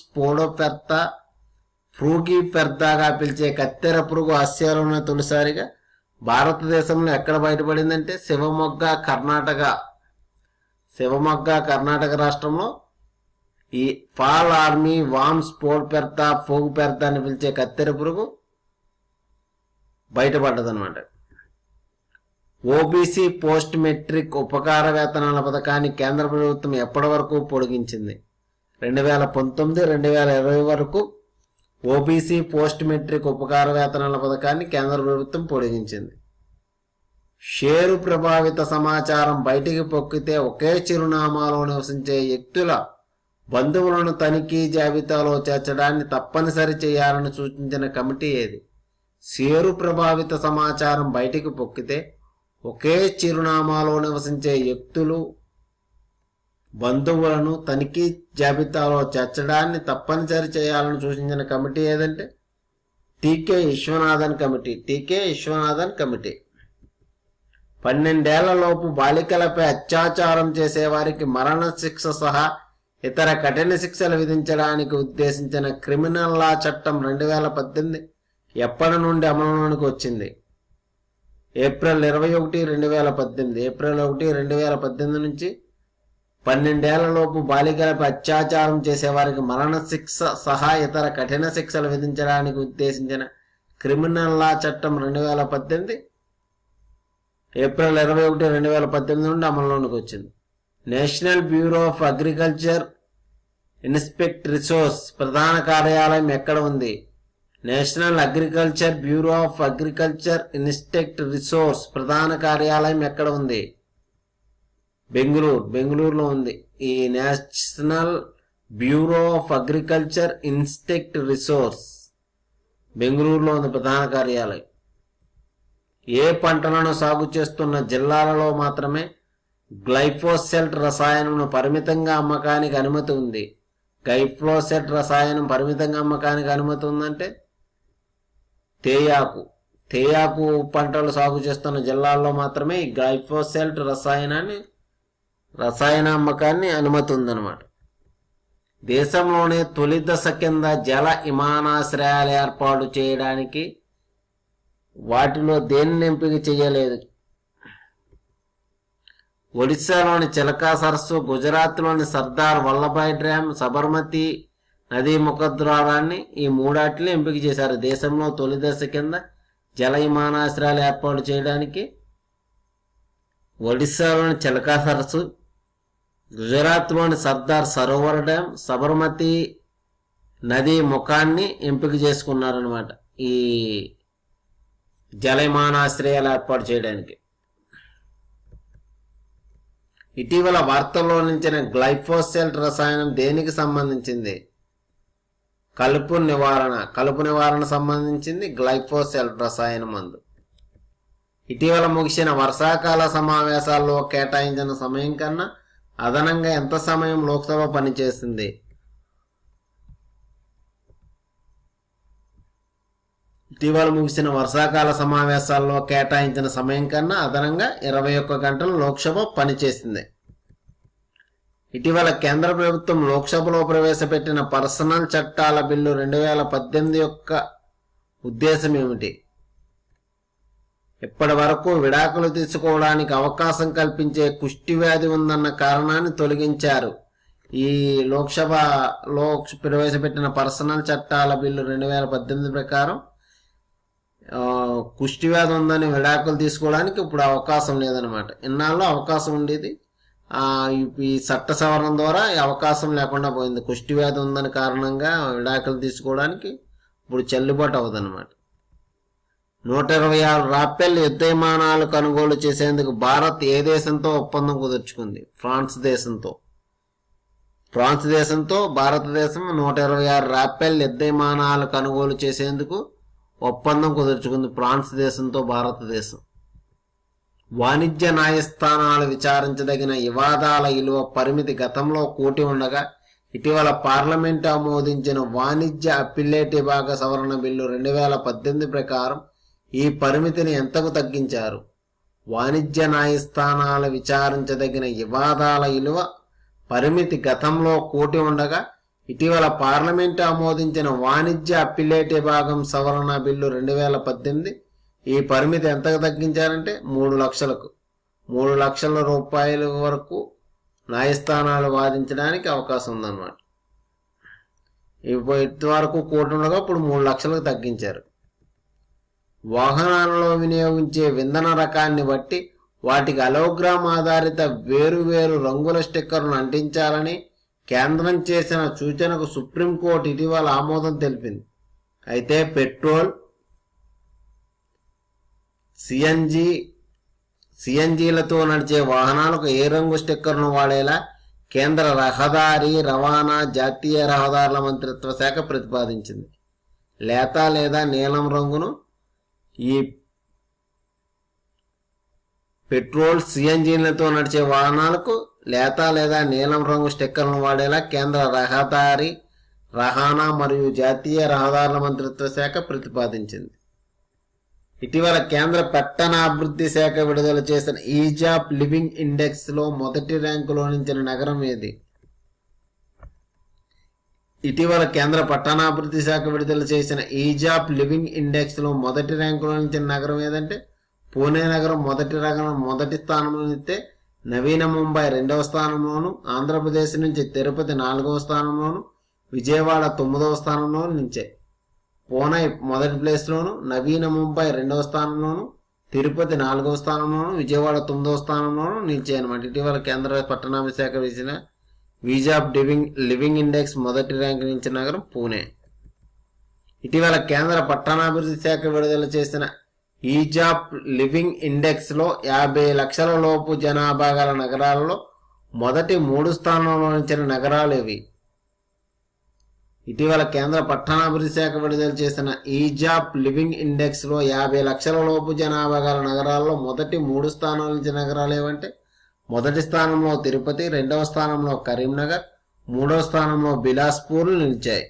పోడోపెర్తా ఫ్రూగి పెర్దాగా పిలిచే కత్తెర పురుగు ఆసియాలోనే తొలిసారిగా భారతదేశంలో ఎక్కడ బయటపడిందంటే శివమొగ్గ కర్ణాటక శివమొగ్గ కర్ణాటక రాష్ట్రంలో ఈ ఫాల్ ఆర్మీ వామ్స్ పోల్ పెర్త పోగు పెర్త అని పిలిచే కత్తెర పురుగు బయటపడ్డదన్నమాట ఓబీసీ పోస్ట్ మెట్రిక్ ఉపకార వేతనాల పథకాన్ని కేంద్ర ప్రభుత్వం ఎప్పటి వరకు పొడిగించింది రెండు వేల పంతొమ్మిది రెండు వేల ఇరవై వరకు ఓబీసీ పోస్ట్ మెట్రిక్ ఉపకార వేతనాల పథకాన్ని కేంద్ర ప్రభుత్వం పొడిగించింది షేరు ప్రభావిత సమాచారం బయటికి పొక్కితే ఒకే చిరునామాలో నివసించే వ్యక్తుల బంధువులను తనిఖీ జాబితాలో చేర్చడాన్ని తప్పనిసరి చేయాలని సూచించిన కమిటీ ఏది షేరు ప్రభావిత సమాచారం బయటికి పొక్కితే ఒకే చిరునామాలో నివసించే వ్యక్తులు బంధువులను తనిఖీ జాబితాలో చేర్చడాన్ని తప్పనిసరి చేయాలని సూచించిన కమిటీ ఏదంటే T K Vishwanathan committee T K Vishwanathan committee పన్నెండేళ్లలోపు బాలికలపై అత్యాచారం చేసేవారికి మరణ శిక్ష సహా ఇతర కఠిన శిక్షలు విధించడానికి ఉద్దేశించిన క్రిమినల్ లా చట్టం రెండు వేల పద్దెనిమిది ఎప్పటి నుండి అమలులోనికి వచ్చింది ఏప్రిల్ ఇరవై ఒకటి రెండు వేల పద్దెనిమిది ఏప్రిల్ ఒకటి రెండు వేల పద్దెనిమిది నుంచి పన్నెండేళ్లలోపు బాలికలపై అత్యాచారం చేసేవారికి మరణ శిక్ష సహా ఇతర కఠిన శిక్షలు విధించడానికి ఉద్దేశించిన క్రిమినల్ లా చట్టం రెండు వేల పద్దెనిమిది ఏప్రిల్ ఇరవై ఒకటి రెండు వేల పద్దెనిమిది నుండి అమలులోనికి వచ్చింది National Bureau of Agriculture insect resource ప్రధాన కార్యాలయం ఎక్కడ ఉంది National Agriculture Bureau of Agriculture insect resource ప్రధాన కార్యాలయం ఎక్కడ ఉంది బెంగళూరు బెంగళూరులో ఉంది ఈ National Bureau of Agriculture insect resource బెంగళూరులో ఉంది ప్రధాన కార్యాలయం ఏ పంటలను సాగు చేస్తున్న జిల్లాలలో మాత్రమే గ్లైఫోసెట్ రసాయనంను పరిమితంగా అమ్మకానికి అనుమతి ఉంది గ్లైఫోసెట్ రసాయనం పరిమితంగా అమ్మకానికి అనుమతి ఉందంటే తేయాకు తేయాకు పంటలు సాగు చేస్తున్న జిల్లాల్లో మాత్రమే ఈ గ్లైఫోసెట్ రసాయనాన్ని రసాయన అమ్మకాన్ని అనుమతి ఉందన్నమాట దేశంలోనే తొలి దశ కింద జల విమానాశ్రయాలు ఏర్పాటు చేయడానికి వాటిలో దేనిని ఎంపిక చేయలేదు ఒడిశాలోని చిలకా సరస్సు గుజరాత్లోని సర్దార్ వల్లభాయ్ డ్యామ్ సబర్మతి నదీ ముఖద్వారాన్ని ఈ మూడాటిని ఎంపిక చేశారు దేశంలో తొలి దశ కింద జల విమానాశ్రయాలు ఏర్పాటు చేయడానికి ఒడిశాలోని చిలకా సరస్సు గుజరాత్లోని సర్దార్ సరోవర్ డ్యామ్ సబర్మతి నదీ ముఖాన్ని ఎంపిక చేసుకున్నారనమాట ఈ జల విమానాశ్రయాలు ఏర్పాటు చేయడానికి ఇటీవల వార్తల్లో నిలిచిన గ్లైఫోసెల్ రసాయనం దేనికి సంబంధించింది కలుపు నివారణ కలుపు నివారణ సంబంధించింది గ్లైఫోసెల్ రసాయన మందు ఇటీవల ముగిసిన వర్షాకాల సమావేశాల్లో కేటాయించిన సమయం కన్నా అదనంగా ఎంత సమయం లోక్సభ పనిచేసింది ఇటీవల ముగిసిన వర్షాకాల సమావేశాల్లో కేటాయించిన సమయం కన్నా అదనంగా ఇరవై ఒక్క గంటలు లోక్సభ పనిచేసింది ఇటీవల కేంద్ర ప్రభుత్వం లోక్సభలో ప్రవేశపెట్టిన పర్సనల్ చట్టాల బిల్లు రెండు వేల పద్దెనిమిది యొక్క ఉద్దేశం ఏమిటి ఇప్పటి వరకు విడాకులు తీసుకోవడానికి అవకాశం కల్పించే కుష్టి వ్యాధి ఉందన్న కారణాన్ని తొలగించారు ఈ లోక్సభలో ప్రవేశపెట్టిన పర్సనల్ చట్టాల బిల్లు రెండు వేల పద్దెనిమిది ప్రకారం ఆ, కుష్టి వ్యాధి ఉందని విడాకులు తీసుకోవడానికి ఇప్పుడు అవకాశం లేదనమాట ఇన్నాళ్ళు అవకాశం ఉండేది ఆ, ఈ- ఈ చట్ట సవరణ ద్వారా ఈ అవకాశం లేకుండా పోయింది కుష్టి వ్యాధి ఉందని కారణంగా విడాకులు తీసుకోవడానికి ఇప్పుడు చెల్లుబాటు అవ్వదన్నమాట నూట ఇరవై ఆరు రాఫెల్ యుద్ధ విమానాలు కొనుగోలు చేసేందుకు భారత్ ఏ దేశంతో ఒప్పందం కుదుర్చుకుంది ఫ్రాన్స్ దేశంతో ఫ్రాన్స్ దేశంతో భారతదేశం నూట ఇరవై ఆరు రాఫెల్ యుద్ధ విమానాలు కొనుగోలు చేసేందుకు ఒప్పందం కుదుర్చుకుంది ఫ్రాన్స్ దేశంతో భారతదేశం వాణిజ్య న్యాయస్థానాలు విచారించదగిన వివాదాల విలువ పరిమితి గతంలో కోటి ఉండగా ఇటీవల పార్లమెంట్ ఆమోదించిన వాణిజ్య అప్పిలేట్ విభాగ సవరణ బిల్లు రెండు వేల పద్దెనిమిది ప్రకారం ఈ పరిమితిని ఎంతకు తగ్గించారు వాణిజ్య న్యాయస్థానాలు విచారించదగిన వివాదాల విలువ పరిమితి గతంలో కోటి ఉండగా ఇటీవల పార్లమెంట్ ఆమోదించిన వాణిజ్య అప్పిలేట్ విభాగం సవరణ బిల్లు రెండు వేల పద్దెనిమిది ఈ పరిమితి ఎంతకు తగ్గించారంటే మూడు లక్షలకు మూడు లక్షల రూపాయల వరకు న్యాయస్థానాలు వాదించడానికి అవకాశం ఉందన్నమాట ఇప్పుడు ఇంతవరకు కోటి ఉండగా ఇప్పుడు మూడు లక్షలకు తగ్గించారు వాహనాలలో వినియోగించే ఇంధన రకాన్ని బట్టి వాటికి అలోగ్రామ్ ఆధారిత వేరువేరు రంగుల స్టిక్కర్ను అంటించాలని కేంద్రం చేసిన సూచనకు సుప్రీంకోర్టు ఇటీవల ఆమోదం తెలిపింది అయితే పెట్రోల్ సిఎన్జి సిఎన్జీలతో నడిచే వాహనాలకు ఏ రంగు స్టిక్కర్ను వాడేలా కేంద్ర రహదారి రవాణా జాతీయ రహదారుల మంత్రిత్వ శాఖ ప్రతిపాదించింది లేత లేదా నీలం రంగును ఈ పెట్రోల్ సిఎన్జీలతో నడిచే వాహనాలకు లేత లేదా నీలం రంగు స్టిక్కర్లను వాడేలా కేంద్ర రహదారి రవాణా మరియు జాతీయ రహదారుల మంత్రిత్వ శాఖ ప్రతిపాదించింది ఇటీవల కేంద్ర పట్టణాభివృద్ధి శాఖ విడుదల చేసిన ఈజ్ ఆఫ్ లివింగ్ ఇండెక్స్ లో మొదటి ర్యాంకులో నిలిచిన నగరం ఏది ఇటీవల కేంద్ర పట్టణాభివృద్ధి శాఖ విడుదల చేసిన ఈజ్ ఆఫ్ లివింగ్ ఇండెక్స్ లో మొదటి ర్యాంకులో నిలిచిన నగరం ఏదంటే పూణే నగరం మొదటి నగరం మొదటి స్థానంలో నిలిస్తే నవీన ముంబై రెండవ స్థానంలోను ఆంధ్రప్రదేశ్ నుంచి తిరుపతి నాలుగవ స్థానంలోను విజయవాడ తొమ్మిదవ స్థానంలో నిలిచాయి పూణే మొదటి ప్లేస్లోను నవీన ముంబై రెండవ స్థానంలోను తిరుపతి నాలుగవ స్థానంలోను విజయవాడ తొమ్మిదవ స్థానంలోను నిలిచాయి అనమాట ఇటీవల కేంద్ర పట్టణాభివృద్ధి శాఖ వేసిన వీజా ఆఫ్ లివింగ్ లివింగ్ ఇండెక్స్ మొదటి ర్యాంక్ నిలిచిన నగరం పూణే ఇటీవల కేంద్ర పట్టణాభివృద్ధి శాఖ విడుదల చేసిన ఈజ్ ఆఫ్ లివింగ్ ఇండెక్స్ లో యాభై లక్షల లోపు జనాభా గల నగరాలలో మొదటి మూడు స్థానంలో నిలిచిన నగరాలు ఇవి ఇటీవల కేంద్ర పట్టణాభివృద్ధి శాఖ విడుదల చేసిన ఈజ్ ఆఫ్ లివింగ్ ఇండెక్స్ లో యాభై లక్షల లోపు జనాభా గల నగరాల్లో మొదటి మూడు స్థానాల నుంచి నగరాలు ఏవంటే మొదటి స్థానంలో తిరుపతి రెండవ స్థానంలో కరీంనగర్ మూడవ స్థానంలో బిలాస్పూర్ నిలిచాయి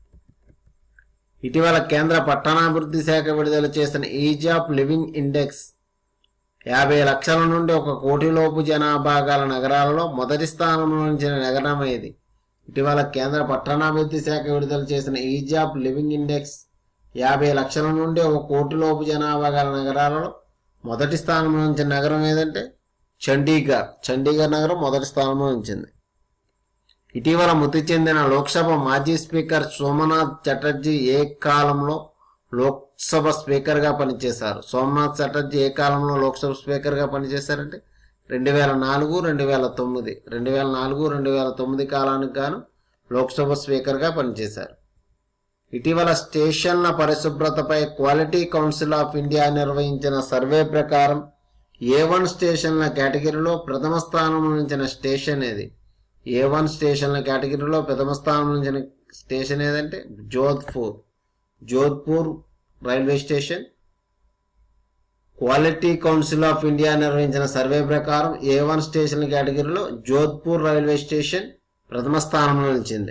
ఇటీవల కేంద్ర పట్టణాభివృద్ధి శాఖ విడుదల చేసిన ఈజ్ ఆఫ్ లివింగ్ ఇండెక్స్ యాభై లక్షల నుండి ఒక కోటి లోపు జనాభా గల నగరాలలో మొదటి స్థానంలో నిలిచిన నగరం ఏది ఇటీవల కేంద్ర పట్టణాభివృద్ధి శాఖ విడుదల చేసిన ఈజ్ ఆఫ్ లివింగ్ ఇండెక్స్ యాభై లక్షల నుండి ఒక కోటి లోపు జనాభా గల నగరాలలో మొదటి స్థానంలో ఉంచిన నగరం ఏదంటే చండీగఢ్ చండీగఢ్ నగరం మొదటి స్థానంలో ఉంచింది ఇటీవల మృతి చెందిన లోక్సభ మాజీ స్పీకర్ సోమనాథ్ చటర్జీ ఏ కాలంలో లోక్సభ స్పీకర్గా పనిచేశారు సోమనాథ్ చటర్జీ ఏ కాలంలో లోక్సభ స్పీకర్గా పనిచేశారంటే రెండు వేల నాలుగు రెండు వేల తొమ్మిది రెండు వేల నాలుగు రెండు వేల తొమ్మిది కాలానికి గాను లోక్సభ స్పీకర్గా పనిచేశారు ఇటీవల స్టేషన్ల పరిశుభ్రతపై క్వాలిటీ కౌన్సిల్ ఆఫ్ ఇండియా నిర్వహించిన సర్వే ప్రకారం ఏ వన్ స్టేషన్ల కేటగిరీలో ప్రథమ స్థానంలో నిలిచిన స్టేషన్ ఏది ఏ వన్ స్టేషన్ల కేటగిరీలో ప్రథమ స్థానంలో నిలిచిన స్టేషన్ ఏదంటే Jodhpur Jodhpur railway station Quality Council of India నిర్వహించిన సర్వే ప్రకారం ఏ వన్ స్టేషన్ కేటగిరీలో జోధ్పూర్ రైల్వే స్టేషన్ ప్రథమ స్థానంలో నిలిచింది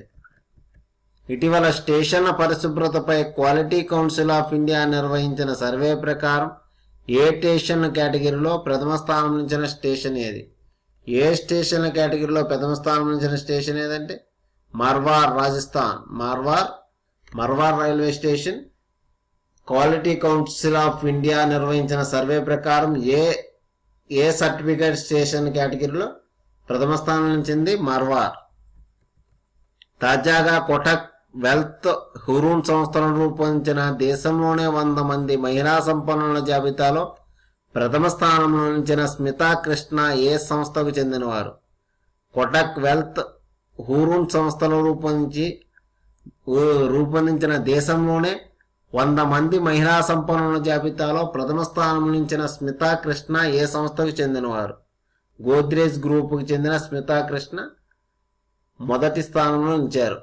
ఇటీవల స్టేషన్ల పరిశుభ్రతపై క్వాలిటీ కౌన్సిల్ ఆఫ్ ఇండియా నిర్వహించిన సర్వే ప్రకారం ఏ స్టేషన్ కేటగిరీలో ప్రథమ స్థానం నిలిచిన స్టేషన్ ఏది ఏ స్టేషన్ల కేటగిరీలో ప్రథమ స్థానం నిలిచిన స్టేషన్ ఏదంటే Marwar Rajasthan Marwar Marwar railway station Quality Council of India నిర్వహించిన సర్వే ప్రకారం ఏ ఏ సర్టిఫికేట్ స్టేషన్ కేటగిరీలో ప్రథమ స్థానం నిలిచింది మర్వార్ తాజాగా కొటక్ వెల్త్ హురూన్ సంస్థలను రూపొందించిన దేశంలోనే వంద మంది మహిళా సంపన్నుల జాబితాలో ప్రథమ స్థానంలో నిలిచిన స్మితా కృష్ణ ఏ సంస్థకు చెందినవారు కొటక్ వెల్త్ హూరూన్ సంస్థలు రూపొందించి ఊ- రూపొందించిన దేశంలోనే వంద మంది మహిళా సంపన్నుల జాబితాలో ప్రథమ స్థానం నిలిచిన స్మితా కృష్ణ ఏ సంస్థకు చెందినవారు గోద్రేజ్ గ్రూపుకు చెందిన స్మితా కృష్ణ మొదటి స్థానంలో నిలిచారు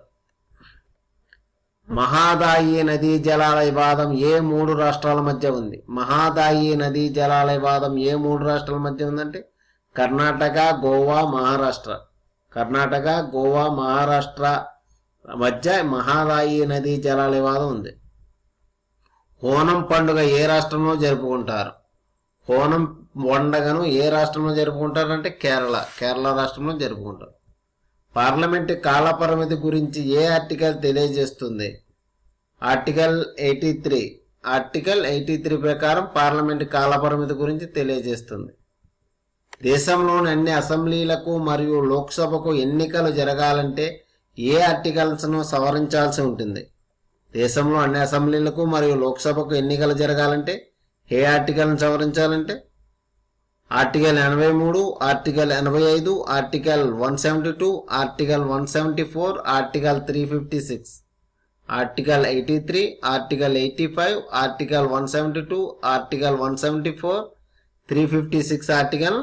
మహాదాయి నదీ జలాల వివాదం ఏ మూడు రాష్ట్రాల మధ్య ఉంది మహాదాయి నదీ జలాల వివాదం ఏ మూడు రాష్ట్రాల మధ్య ఉందంటే కర్ణాటక గోవా మహారాష్ట్ర కర్ణాటక గోవా మహారాష్ట్ర మధ్య మహాదాయి నదీ జలాల వివాదం ఉంది ఓనం పండుగ ఏ రాష్ట్రంలో జరుపుకుంటారు ఓనం పండుగను ఏ రాష్ట్రంలో జరుపుకుంటారంటే కేరళ కేరళ రాష్ట్రంలో జరుపుకుంటారు పార్లమెంటు కాలపరిమితి గురించి ఏ ఆర్టికల్ తెలియజేస్తుంది article eighty three article eighty three ప్రకారం పార్లమెంట్ కాలపరిమితి గురించి తెలియజేస్తుంది దేశంలోని అన్ని అసెంబ్లీలకు మరియు లోక్సభకు ఎన్నికలు జరగాలంటే ఏ ఆర్టికల్స్ను సవరించాల్సి ఉంటుంది దేశంలో అన్ని అసెంబ్లీలకు మరియు లోక్సభకు ఎన్నికలు జరగాలంటే ఏ ఆర్టికల్ని సవరించాలంటే ఆర్టికల్ ఎనభై మూడు ఆర్టికల్ ఎనభై ఐదు article one seventy two article one seventy four article three fifty six article eighty three article eighty five article one seventy two article one seventy four three fifty six article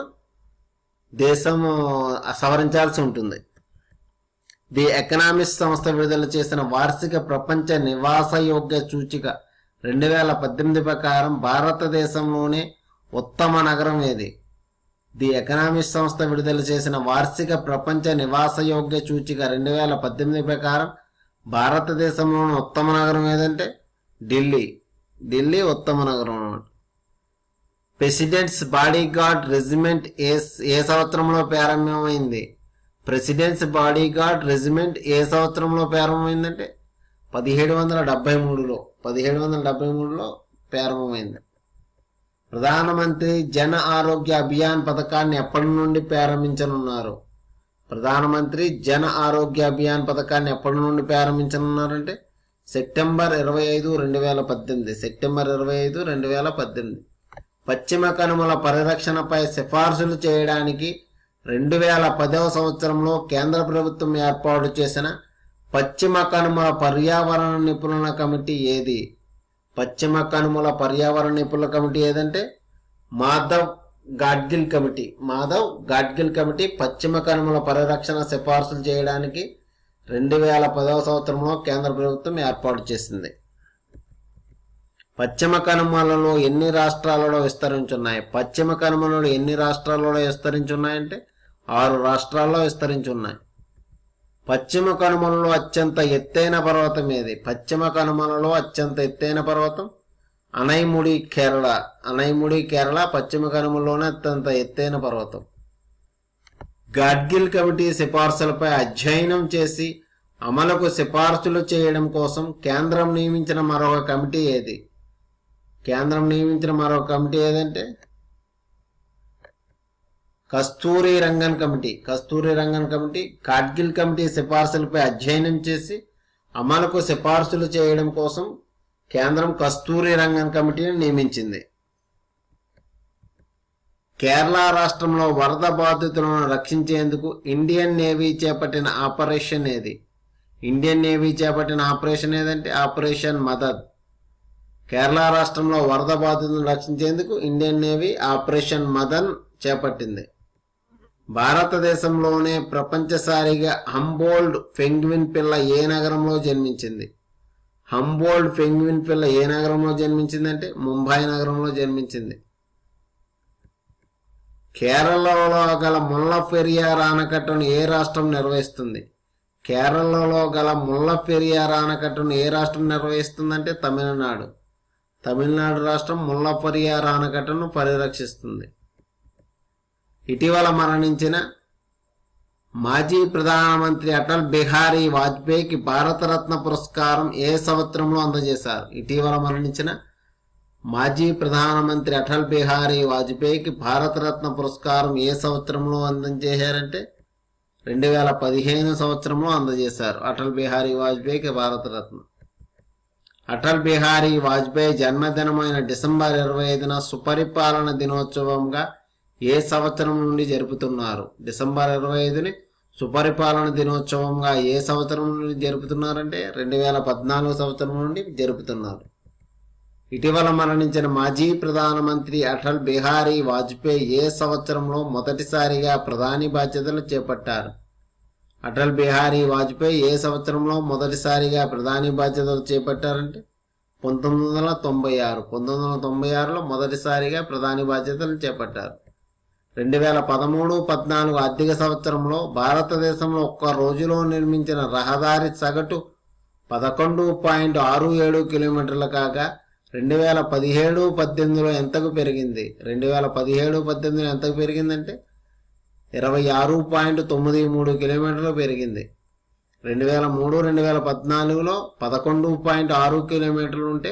దేశం సవరించాల్సి ఉంటుంది the economics సంస్థ విడుదల చేసిన వార్షిక ప్రపంచ నివాసయోగ్య సూచిక రెండు వేల పద్దెనిమిది ప్రకారం భారతదేశంలోనే ఉత్తమ నగరం ఏది ది ఎకనామిక్స్ సంస్థ విడుదల చేసిన వార్షిక ప్రపంచ నివాసయోగ్య సూచిక రెండు వేల పద్దెనిమిది ప్రకారం భారతదేశంలోని ఉత్తమ నగరం ఏదంటే ఢిల్లీ ఢిల్లీ ఉత్తమ నగరం అన్నమాట ప్రెసిడెంట్స్ బాడీ గార్డ్ రెజిమెంట్ ఏ ఏ సంవత్సరంలో ప్రారంభమైంది ప్రెసిడెంట్స్ బాడీ గార్డ్ రెజిమెంట్ ఏ సంవత్సరంలో ప్రారంభమైందంటే పదిహేడు వందల డెబ్బై మూడులో పదిహేడు వందల డెబ్బై మూడులో ప్రారంభమైంది ప్రధానమంత్రి జన ఆరోగ్య అభియాన్ పథకాన్ని ఎప్పటి నుండి ప్రారంభించనున్నారు ప్రధానమంత్రి జన ఆరోగ్య అభియాన్ పథకాన్ని ఎప్పటి నుండి ప్రారంభించనున్నారంటే సెప్టెంబర్ ఇరవై ఐదు రెండు వేల పద్దెనిమిది సెప్టెంబర్ ఇరవై ఐదు రెండు వేల పద్దెనిమిది పశ్చిమ కనుమల పరిరక్షణపై సిఫార్సులు చేయడానికి రెండు వేల పదవ సంవత్సరంలో కేంద్ర ప్రభుత్వం ఏర్పాటు చేసిన పశ్చిమ కనుమల పర్యావరణ నిపుణుల కమిటీ ఏది పశ్చిమ కనుమల పర్యావరణ నిపుణుల కమిటీ ఏదంటే మాధవ్ గాడ్గిల్ కమిటీ మాధవ్ గాడ్గిల్ కమిటీ పశ్చిమ కనుమల పరిరక్షణ సిఫార్సులు చేయడానికి రెండు వేల పదవ సంవత్సరంలో కేంద్ర ప్రభుత్వం ఏర్పాటు చేసింది పశ్చిమ కనుమలలో ఎన్ని రాష్ట్రాలలో విస్తరించున్నాయి పశ్చిమ కనుమలలో ఎన్ని రాష్ట్రాలలో విస్తరించున్నాయంటే ఆరు రాష్ట్రాల్లో విస్తరించున్నాయి పశ్చిమ కనుమలలో అత్యంత ఎత్తైన పర్వతం ఏది పశ్చిమ కనుమలలో అత్యంత ఎత్తైన పర్వతం అనైముడి కేరళ అనైముడి కేరళ పశ్చిమ కనుమలోనే అత్యంత ఎత్తైన పర్వతం గాడ్గిల్ కమిటీ సిఫార్సులపై అధ్యయనం చేసి అమలుకు సిఫార్సులు చేయడం కోసం కేంద్రం నియమించిన మరొక కమిటీ ఏది కేంద్రం నియమించిన మరొక కమిటీ ఏదంటే Kasturi Rangan committee Kasturi Rangan committee Gadgil committee సిఫార్సులపై అధ్యయనం చేసి అమలుకు సిఫార్సులు చేయడం కోసం కేంద్రం కస్తూరి రంగన్ కమిటీని నియమించింది కేరళ రాష్ట్రంలో వరద బాధితులను రక్షించేందుకు ఇండియన్ నేవీ చేపట్టిన ఆపరేషన్ ఏది ఇండియన్ నేవీ చేపట్టిన ఆపరేషన్ ఏదంటే ఆపరేషన్ మదద్ కేరళ రాష్ట్రంలో వరద బాధితులను రక్షించేందుకు ఇండియన్ నేవీ ఆపరేషన్ మదన్ చేపట్టింది భారతదేశంలోనే ప్రపంచసారిగా హంబోల్డ్ పెంగ్విన్ పిల్ల ఏ నగరంలో జన్మించింది హంబోల్డ్ పెంగ్విన్ పిల్ల ఏ నగరంలో జన్మించిందంటే ముంబై నగరంలో జన్మించింది కేరళలో గల ముల్లపెరియార్ ఆనకట్టను ఏ రాష్ట్రం నిర్వహిస్తుంది కేరళలో గల ముల్లపెరియార్ ఆనకట్టను ఏ రాష్ట్రం నిర్వహిస్తుందంటే తమిళనాడు తమిళనాడు రాష్ట్రం ముల్లపెరియార్ ఆనకట్టను పరిరక్షిస్తుంది ఇటీవల మరణించిన మాజీ ప్రధానమంత్రి అటల్ బిహారీ వాజ్పేయికి భారతరత్న పురస్కారం ఏ సంవత్సరంలో అందజేశారు ఇటీవల మరణించిన మాజీ ప్రధానమంత్రి అటల్ బిహారీ వాజ్పేయికి భారతరత్న పురస్కారం ఏ సంవత్సరంలో అందజేశారంటే రెండు వేల పదిహేను సంవత్సరంలో అందజేశారు అటల్ బిహారీ వాజ్పేయికి భారతరత్న అటల్ బిహారీ వాజ్పేయి జన్మదినమైన డిసెంబర్ ఇరవై ఐదున సుపరిపాలన దినోత్సవంగా ఏ సంవత్సరం నుండి జరుపుతున్నారు డిసెంబర్ ఇరవై ఐదుని సుపరిపాలన దినోత్సవంగా ఏ సంవత్సరం నుండి జరుపుతున్నారంటే రెండు వేల పద్నాలుగు సంవత్సరం నుండి జరుపుతున్నారు ఇటీవల మరణించిన మాజీ ప్రధానమంత్రి అటల్ బిహారీ వాజ్పేయి ఏ సంవత్సరంలో మొదటిసారిగా ప్రధాని బాధ్యతలు చేపట్టారు అటల్ బిహారీ వాజ్పేయి ఏ సంవత్సరంలో మొదటిసారిగా ప్రధాని బాధ్యతలు చేపట్టారంటే పంతొమ్మిది వందల తొంభై ఆరు పంతొమ్మిది వందల తొంభై ఆరులో మొదటిసారిగా ప్రధాని బాధ్యతలు చేపట్టారు రెండు వేల పదమూడు పద్నాలుగు ఆర్థిక సంవత్సరంలో భారతదేశంలో ఒక్క రోజులో నిర్మించిన రహదారి సగటు పదకొండు పాయింట్ ఆరు ఏడు కిలోమీటర్ల కాగా రెండు వేల పదిహేడు పద్దెనిమిదిలో ఎంతకు పెరిగింది రెండు వేల పదిహేడు పద్దెనిమిదిలో ఎంతకు పెరిగిందంటే ఇరవై ఆరు పాయింట్ తొమ్మిది మూడు కిలోమీటర్లు పెరిగింది రెండు వేల మూడు రెండు వేల పద్నాలుగులో పదకొండు పాయింట్ ఆరు కిలోమీటర్లు ఉంటే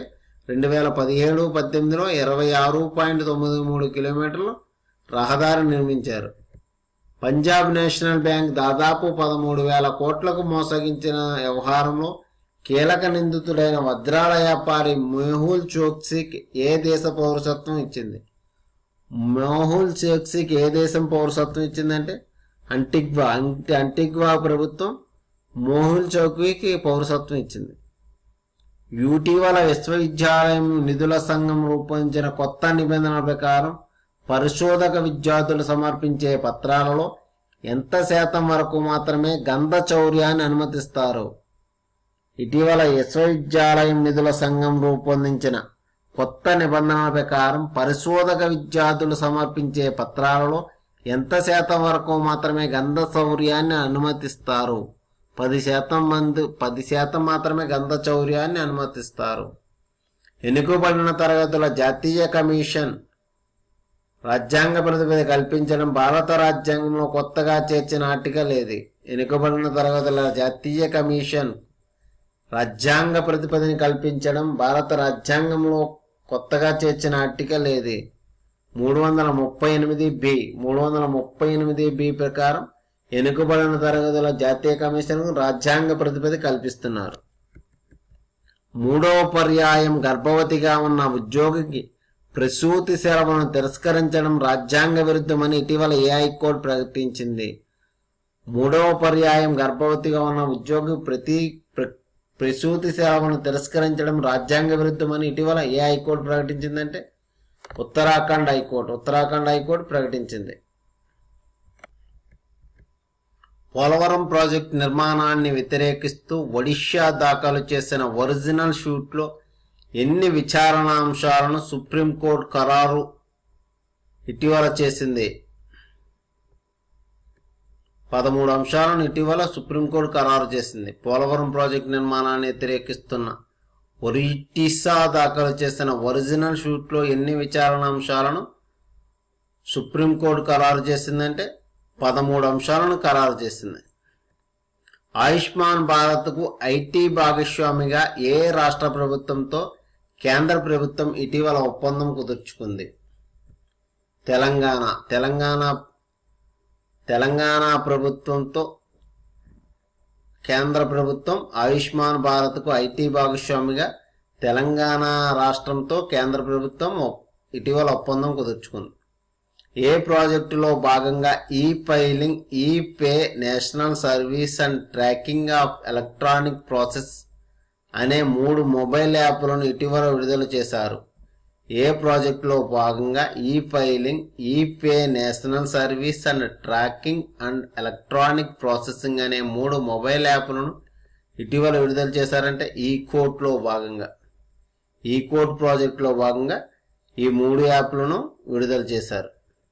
రెండు వేల పదిహేడు పద్దెనిమిదిలో ఇరవై ఆరు పాయింట్ తొమ్మిది మూడు కిలోమీటర్లు రహదారి నిర్మించారు పంజాబ్ నేషనల్ బ్యాంక్ దాదాపు పదమూడు వేల కోట్లకు మోసగించిన వ్యవహారంలో కీలక నిందితుడైన వజ్రాల వ్యాపారి మెహుల్ చోక్సీకి ఏ దేశ పౌరసత్వం ఇచ్చింది మెహుల్ చోక్సీకి ఏ దేశం పౌరసత్వం ఇచ్చిందంటే అంటిగ్వా అంటే అంటిగ్వా ప్రభుత్వం మోహుల్ చౌకీకి పౌరసత్వం ఇచ్చింది ఇటీవల విశ్వవిద్యాలయం నిధుల సంఘం రూపొందించిన కొత్త నిబంధనల ప్రకారం పరిశోధక విద్యార్థులు సమర్పించే పత్రాలలో ఎంత శాతం వరకు మాత్రమే గంధ చౌర్యాన్ని అనుమతిస్తారు ఇటీవల విశ్వవిద్యాలయం నిధుల సంఘం రూపొందించిన కొత్త నిబంధనల ప్రకారం పరిశోధక విద్యార్థులు సమర్పించే పత్రాలలో ఎంత శాతం వరకు మాత్రమే గంధ చౌర్యాన్ని అనుమతిస్తారు పది శాతం మంది పది శాతం మాత్రమే గంధ చౌర్యాన్ని అనుమతిస్తారు ఎన్నుకోబడిన తరగతుల జాతీయ కమిషన్ రాజ్యాంగ ప్రతిపద కల్పించడం భారత రాజ్యాంగంలో కొత్తగా చేర్చిన ఆర్టికల్ ఏది ఎన్నుకబడిన తరగతుల జాతీయ కమిషన్ రాజ్యాంగ ప్రతిపదిని కల్పించడం భారత రాజ్యాంగంలో కొత్తగా చేర్చిన ఆర్టికల్ ఏది మూడు వందల ముప్పై ఎనిమిది బి మూడు వందల ముప్పై ఎనిమిది బి ప్రకారం ఎన్నుకబడిన తరగతుల జాతీయ కమిషన్ రాజ్యాంగ ప్రతిపది కల్పిస్తున్నారు మూడవ పర్యాయం గర్భవతిగా ఉన్న ఉద్యోగికి ప్రసూతి సెలవును తిరస్కరించడం రాజ్యాంగ విరుద్ధమని ఇటీవల ఏ హైకోర్టు ప్రకటించింది మూడవ పర్యాయం గర్భవతిగా ఉన్న ఉద్యోగి ప్రతి ప్ర- ప్రసూతి సెలవును తిరస్కరించడం రాజ్యాంగ విరుద్ధమని ఇటీవల ఏ హైకోర్టు ప్రకటించిందంటే ఉత్తరాఖండ్ హైకోర్టు ఉత్తరాఖండ్ హైకోర్టు ప్రకటించింది పోలవరం ప్రాజెక్టు నిర్మాణాన్ని వ్యతిరేకిస్తూ ఒడిషా దాఖలు చేసిన ఒరిజినల్ షూట్లో ఎన్ని విచారణ అంశాలను సుప్రీంకోర్టు ఖరారు ఇటీవల చేసింది పదమూడు అంశాలను ఇటీవల సుప్రీంకోర్టు ఖరారు చేసింది పోలవరం ప్రాజెక్టు నిర్మాణాన్ని వ్యతిరేకిస్తున్న ఒరిటిసా దాఖలు చేసిన ఒరిజినల్ షూట్లో ఎన్ని విచారణ అంశాలను సుప్రీంకోర్టు ఖరారు చేసిందంటే పదమూడు అంశాలను ఖరారు చేసింది ఆయుష్మాన్ భారత్కు ఐటీ భాగస్వామిగా ఏ రాష్ట్ర ప్రభుత్వంతో కేంద్ర ప్రభుత్వం ఇటీవల ఒప్పందం కుదుర్చుకుంది తెలంగాణ తెలంగాణ తెలంగాణ ప్రభుత్వంతో కేంద్ర ప్రభుత్వం ఆయుష్మాన్ భారత్కు ఐటీ భాగస్వామిగా తెలంగాణ రాష్ట్రంతో కేంద్ర ప్రభుత్వం ఒప్- ఇటీవల ఒప్పందం కుదుర్చుకుంది ఏ ప్రాజెక్టులో భాగంగా e filing e pay National Service and Tracking of Electronic Process అనే మూడు మొబైల్ యాప్లను ఇటీవల విడుదల చేశారు ఏ ప్రాజెక్టులో భాగంగా e filing e pay National Service and Tracking and Electronic Processing అనే మూడు మొబైల్ యాప్లను ఇటీవల విడుదల చేశారంటే ఈ కోర్టులో భాగంగా ఈ కోర్ట్ ప్రాజెక్టులో భాగంగా ఈ మూడు యాప్లను విడుదల చేశారు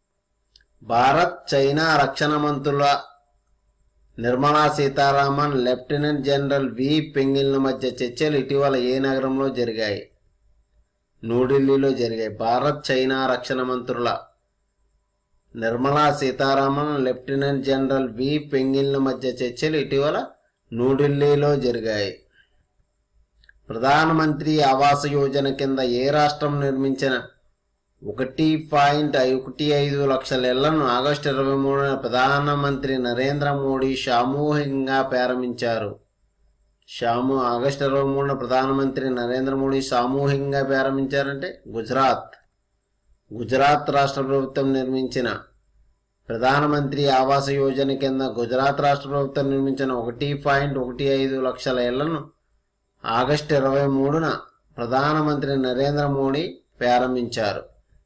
భారత్ చైనా రక్షణ మంత్రుల Nirmala Sitharaman lieutenant general Wei పెంగిల్న మధ్య చర్చలు ఇటీవల ఏ నగరంలో జరిగాయి న్యూఢిల్లీలో జరిగాయి భారత్ చైనా రక్షణ మంత్రుల Nirmala Sitharaman lieutenant general Wei పెంగిల్న మధ్య చర్చలు ఇటీవల న్యూఢిల్లీలో జరిగాయి ప్రధానమంత్రి ఆవాస యోజన కింద ఏ రాష్ట్రం నిర్మించిన ఒకటి పాయింట్ ఒకటి ఐదు లక్షల ఇళ్లను ఆగస్టు ఇరవై మూడున ప్రధానమంత్రి నరేంద్ర మోడీ సామూహికంగా ప్రారంభించారు షాము ఆగస్టు ఇరవై మూడున ప్రధానమంత్రి నరేంద్ర మోడీ సామూహికంగా ప్రారంభించారంటే గుజరాత్ గుజరాత్ రాష్ట్ర ప్రభుత్వం నిర్మించిన ప్రధానమంత్రి ఆవాస యోజన కింద గుజరాత్ రాష్ట్ర ప్రభుత్వం నిర్మించిన ఒకటి పాయింట్ ఒకటి ఐదు లక్షల ఇళ్లను ఆగస్టు ఇరవై మూడున ప్రధానమంత్రి నరేంద్ర మోడీ ప్రారంభించారు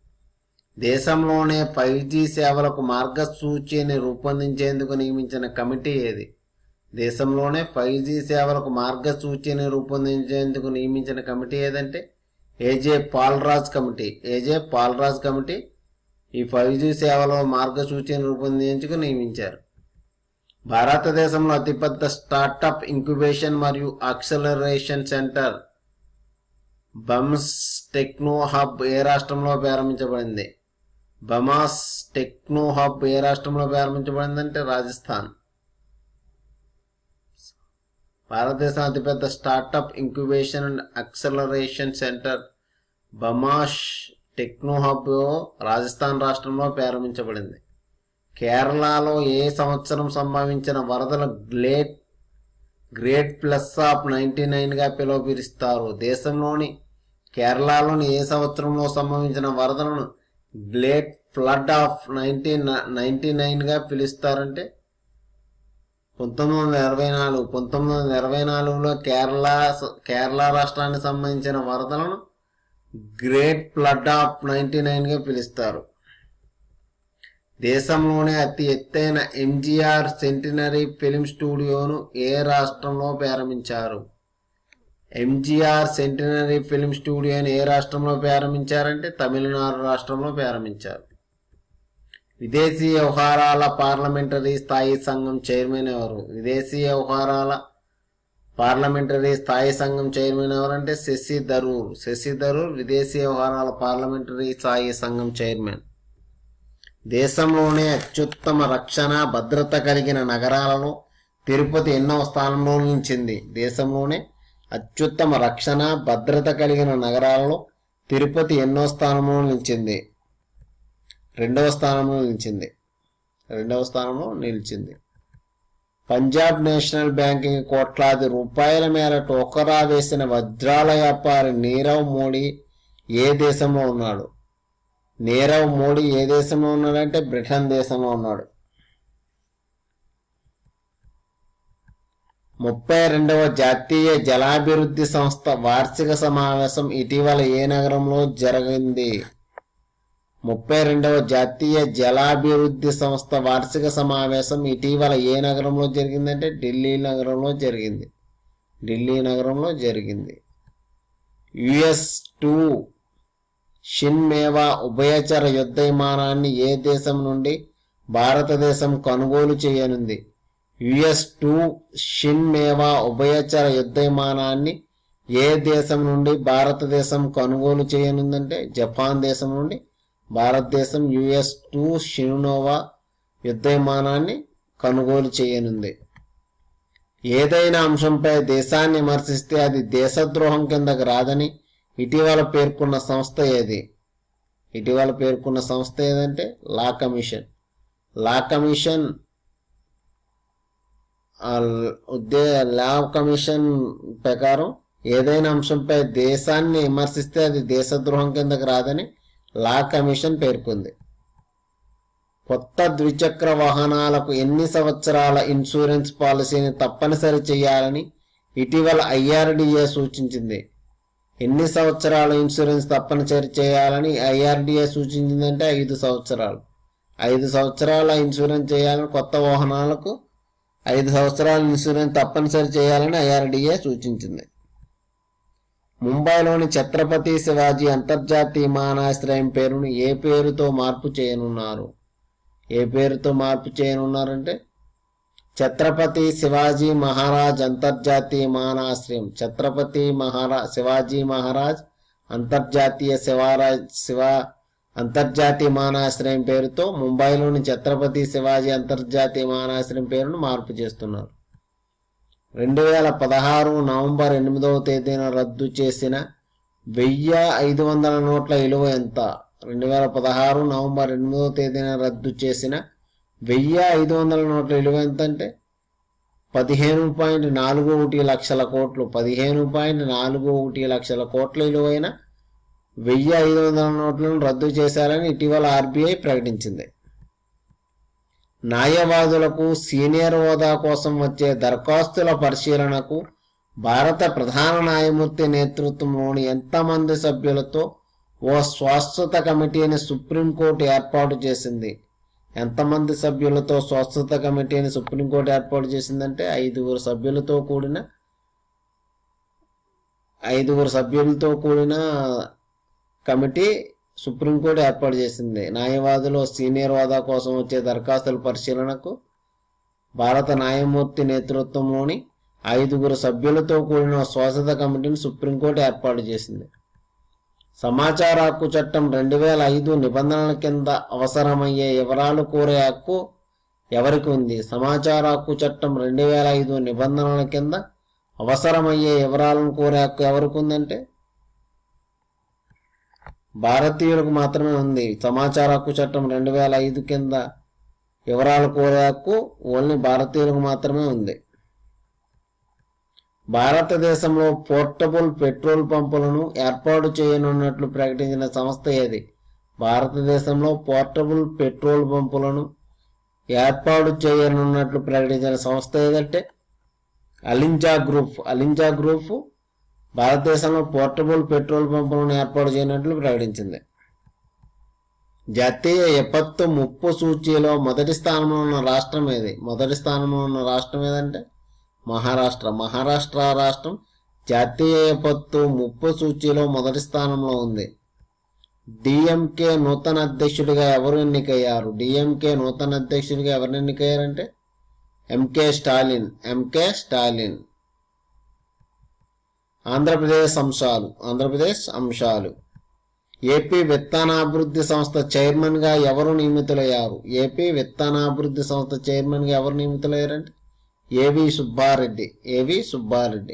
దేశంలోనే ఫైవ్ జీ సేవలకు మార్గసూచిని రూపొందించేందుకు నియమించిన కమిటీ ఏది దేశంలోనే ఫైవ్ జీ సేవలకు మార్గసూచిని రూపొందించేందుకు నియమించిన కమిటీ ఏదంటే A J Paulraj committee A J Paulraj committee ఈ ఫైవ్ జీ సేవలో మార్గసూచిని రూపొందించుకు నియమించారు భారతదేశంలో అతిపెద్ద స్టార్టప్ ఇంక్యుబేషన్ మరియు acceleration centre Bhamashah techno hub ఏ రాష్ట్రంలో ప్రారంభించబడింది బమాస్ టెక్నో హబ్ ఏ రాష్ట్రంలో ప్రారంభించబడిందంటే రాజస్థాన్ భారతదేశం అతిపెద్ద startup incubation and acceleration centre Bhamashah techno hub Rajasthan రాష్ట్రంలో ప్రారంభించబడింది కేరళలో ఏ సంవత్సరం సంభవించిన వరదల great great flood of ninety నైన్గా పిలువపిలుస్తారు దేశంలోని కేరళలోని ఏ సంవత్సరంలో సంభవించిన వరదలను great flood of nineteen ninety నైన్గా పిలుస్తారంటే పంతొమ్మిది వందల ఇరవై నాలుగు పంతొమ్మిది వందల ఇరవై నాలుగులో కేరళ కేరళ రాష్ట్రానికి సంబంధించిన వరదలను గ్రేట్ ఫ్లడ్ ఆఫ్ నైన్టీ నైన్గా పిలుస్తారు దేశంలోనే అతి ఎత్తైన ఎంజీఆర్ సెంటినరీ ఫిలిం స్టూడియోను ఏ రాష్ట్రంలో ప్రారంభించారు ఎంజీఆర్ సెంటినరీ ఫిలిం స్టూడియోని ఏ రాష్ట్రంలో ప్రారంభించారంటే తమిళనాడు రాష్ట్రంలో ప్రారంభించారు విదేశీ వ్యవహారాల పార్లమెంటరీ స్థాయి సంఘం చైర్మన్ ఎవరు విదేశీ వ్యవహారాల పార్లమెంటరీ స్థాయి సంఘం చైర్మన్ ఎవరంటే శశి థరూర్ శశి థరూర్ విదేశీ వ్యవహారాల పార్లమెంటరీ స్థాయి సంఘం చైర్మన్ దేశంలోనే అత్యుత్తమ రక్షణ భద్రత కలిగిన నగరాలలో తిరుపతి ఎన్నవ స్థానంలో నిలిచింది దేశంలోనే అత్యుత్తమ రక్షణ భద్రత కలిగిన నగరాలలో తిరుపతి ఎన్నో స్థానంలో నిలిచింది రెండవ స్థానంలో నిలిచింది రెండవ స్థానంలో నిలిచింది పంజాబ్ నేషనల్ బ్యాంకింగ్ కోట్లాది రూపాయల మేర టోకరా వేసిన వజ్రాల వ్యాపారి నీరవ్ మోడీ ఏ దేశంలో ఉన్నాడు నీరవ్ మోడీ ఏ దేశంలో ఉన్నాడంటే బ్రిటన్ దేశంలో ఉన్నాడు ముప్పై రెండవ జాతీయ జలాభివృద్ధి సంస్థ వార్షిక సమావేశం ఇటీవల ఏ నగరంలో జరిగింది ముప్పై రెండవ జాతీయ జలాభివృద్ధి సంస్థ వార్షిక సమావేశం ఇటీవల ఏ నగరంలో జరిగిందంటే ఢిల్లీ నగరంలో జరిగింది ఢిల్లీ నగరంలో జరిగింది యుఎస్ టూ షిన్మేవా ఉభయచర యుద్ధ విమానాన్ని ఏ దేశం నుండి భారతదేశం కొనుగోలు చేయనుంది యుఎస్ టూ షిన్మేవా ఉభయచర యుద్ధ విమానాన్ని ఏ దేశం నుండి భారతదేశం కొనుగోలు చేయనుందంటే జపాన్ దేశం నుండి భారతదేశం యుఎస్ టూ షినోవా యుద్ధ విమానాన్ని కొనుగోలు చేయనుంది ఏదైనా అంశంపై దేశాన్ని విమర్శిస్తే అది దేశద్రోహం కిందకు రాదని ఇటీవల పేర్కొన్న సంస్థ ఏది ఇటీవల పేర్కొన్న సంస్థ ఏదంటే లా కమిషన్ లా కమిషన్ ఆ ఉద్దే లా కమిషన్ ప్రకారం ఏదైనా అంశంపై దేశాన్ని విమర్శిస్తే అది దేశద్రోహం కిందకు రాదని లా కమిషన్ పేర్కొంది కొత్త ద్విచక్ర వాహనాలకు ఎన్ని సంవత్సరాల ఇన్సూరెన్స్ పాలసీని తప్పనిసరి చేయాలని ఇటీవల ఐఆర్డిఏ సూచించింది ఎన్ని సంవత్సరాల ఇన్సూరెన్స్ తప్పనిసరి చేయాలని ఐఆర్డిఏ సూచించిందంటే ఐదు సంవత్సరాలు ఐదు సంవత్సరాల ఇన్సూరెన్స్ చేయాలని కొత్త వాహనాలకు ఐదు సంవత్సరాల ఇన్సూరెన్స్ తప్పనిసరి చేయాలని ఐఆర్డిఏ సూచించింది ముంబైలోని ఛత్రపతి శివాజీ అంతర్జాతీయ విమానాశ్రయం పేరును ఏ పేరుతో మార్పు చేయనున్నారు ఏ పేరుతో మార్పు చేయనున్నారంటే ఛత్రపతి శివాజీ మహారాజ్ అంతర్జాతీయ విమానాశ్రయం ఛత్రపతి మహారా శివాజీ మహారాజ్ అంతర్జాతీయ శివారాజ్ శివ అంతర్జాతీయ విమానాశ్రయం పేరుతో ముంబైలోని ఛత్రపతి శివాజీ అంతర్జాతీయ విమానాశ్రయం పేరును మార్పు చేస్తున్నారు రెండు వేల పదహారు నవంబర్ ఎనిమిదవ తేదీన రద్దు చేసిన వెయ్యి ఐదు వందల నోట్ల విలువ ఎంత రెండు వేల పదహారు నవంబర్ ఎనిమిదవ తేదీన రద్దు చేసిన వెయ్యి ఐదు వందల నోట్ల విలువ ఎంత అంటే పదిహేను పాయింట్ నాలుగు ఒకటి లక్షల కోట్లు పదిహేను పాయింట్ నాలుగు ఒకటి లక్షల కోట్ల విలువైన వెయ్యి ఐదు వందల నోట్లను రద్దు చేశారని ఇటీవల ఆర్బీఐ ప్రకటించింది న్యాయవాదులకు సీనియర్ హోదా కోసం వచ్చే దరఖాస్తుల పరిశీలనకు భారత ప్రధాన న్యాయమూర్తి నేతృత్వంలోని ఎంతమంది సభ్యులతో ఓ శాశ్వత కమిటీని సుప్రీంకోర్టు ఏర్పాటు చేసింది ఎంతమంది సభ్యులతో స్వస్థత కమిటీని సుప్రీంకోర్టు ఏర్పాటు చేసిందంటే ఐదుగురు సభ్యులతో కూడిన ఐదుగురు సభ్యులతో కూడిన కమిటీ సుప్రీంకోర్టు ఏర్పాటు చేసింది న్యాయవాదులు సీనియర్ హోదా కోసం వచ్చే దరఖాస్తుల పరిశీలనకు భారత న్యాయమూర్తి నేతృత్వంలోని ఐదుగురు సభ్యులతో కూడిన స్వస్థత కమిటీని సుప్రీంకోర్టు ఏర్పాటు చేసింది సమాచార హక్కు చట్టం రెండు వేల ఐదు నిబంధనల కింద అవసరమయ్యే వివరాలు కోరే హక్కు ఎవరికి ఉంది సమాచార హక్కు చట్టం రెండు వేల ఐదు నిబంధనల కింద అవసరమయ్యే వివరాలను కోరే హక్కు ఎవరికి ఉందంటే భారతీయులకు మాత్రమే ఉంది సమాచార హక్కు చట్టం రెండు వేల ఐదు కింద వివరాలు కోరే హక్కు ఓన్లీ భారతీయులకు మాత్రమే ఉంది భారతదేశంలో పోర్టబుల్ పెట్రోల్ పంపులను ఏర్పాటు చేయనున్నట్లు ప్రకటించిన సంస్థ ఏది భారతదేశంలో పోర్టబుల్ పెట్రోల్ పంపులను ఏర్పాటు చేయనున్నట్లు ప్రకటించిన సంస్థ ఏదంటే అలింజా గ్రూప్ అలింజా గ్రూప్ భారతదేశంలో పోర్టబుల్ పెట్రోల్ పంపులను ఏర్పాటు చేయనట్లు ప్రకటించింది జాతీయ విపత్తు ముప్పు సూచీలో మొదటి స్థానంలో ఉన్న రాష్ట్రం ఏది మొదటి స్థానంలో ఉన్న రాష్ట్రం ఏదంటే మహారాష్ట్ర మహారాష్ట్ర రాష్ట్రం జాతీయ విపత్తు ముప్పు సూచీలో మొదటి స్థానంలో ఉంది డిఎంకే నూతన అధ్యక్షుడిగా ఎవరు ఎన్నికయ్యారు డిఎంకే నూతన అధ్యక్షుడిగా ఎవరు ఎన్నికయ్యారంటే ఎంకే స్టాలిన్ ఎంకే స్టాలిన్ ఆంధ్రప్రదేశ్ అంశాలు ఆంధ్రప్రదేశ్ అంశాలు ఏపీ విత్తనాభివృద్ధి సంస్థ చైర్మన్ గా ఎవరు నియమితులయ్యారు ఏపీ విత్తనాభివృద్ధి సంస్థ చైర్మన్ గా ఎవరు నియమితులయ్యారంటే ఏవి సుబ్బారెడ్డి ఏవి సుబ్బారెడ్డి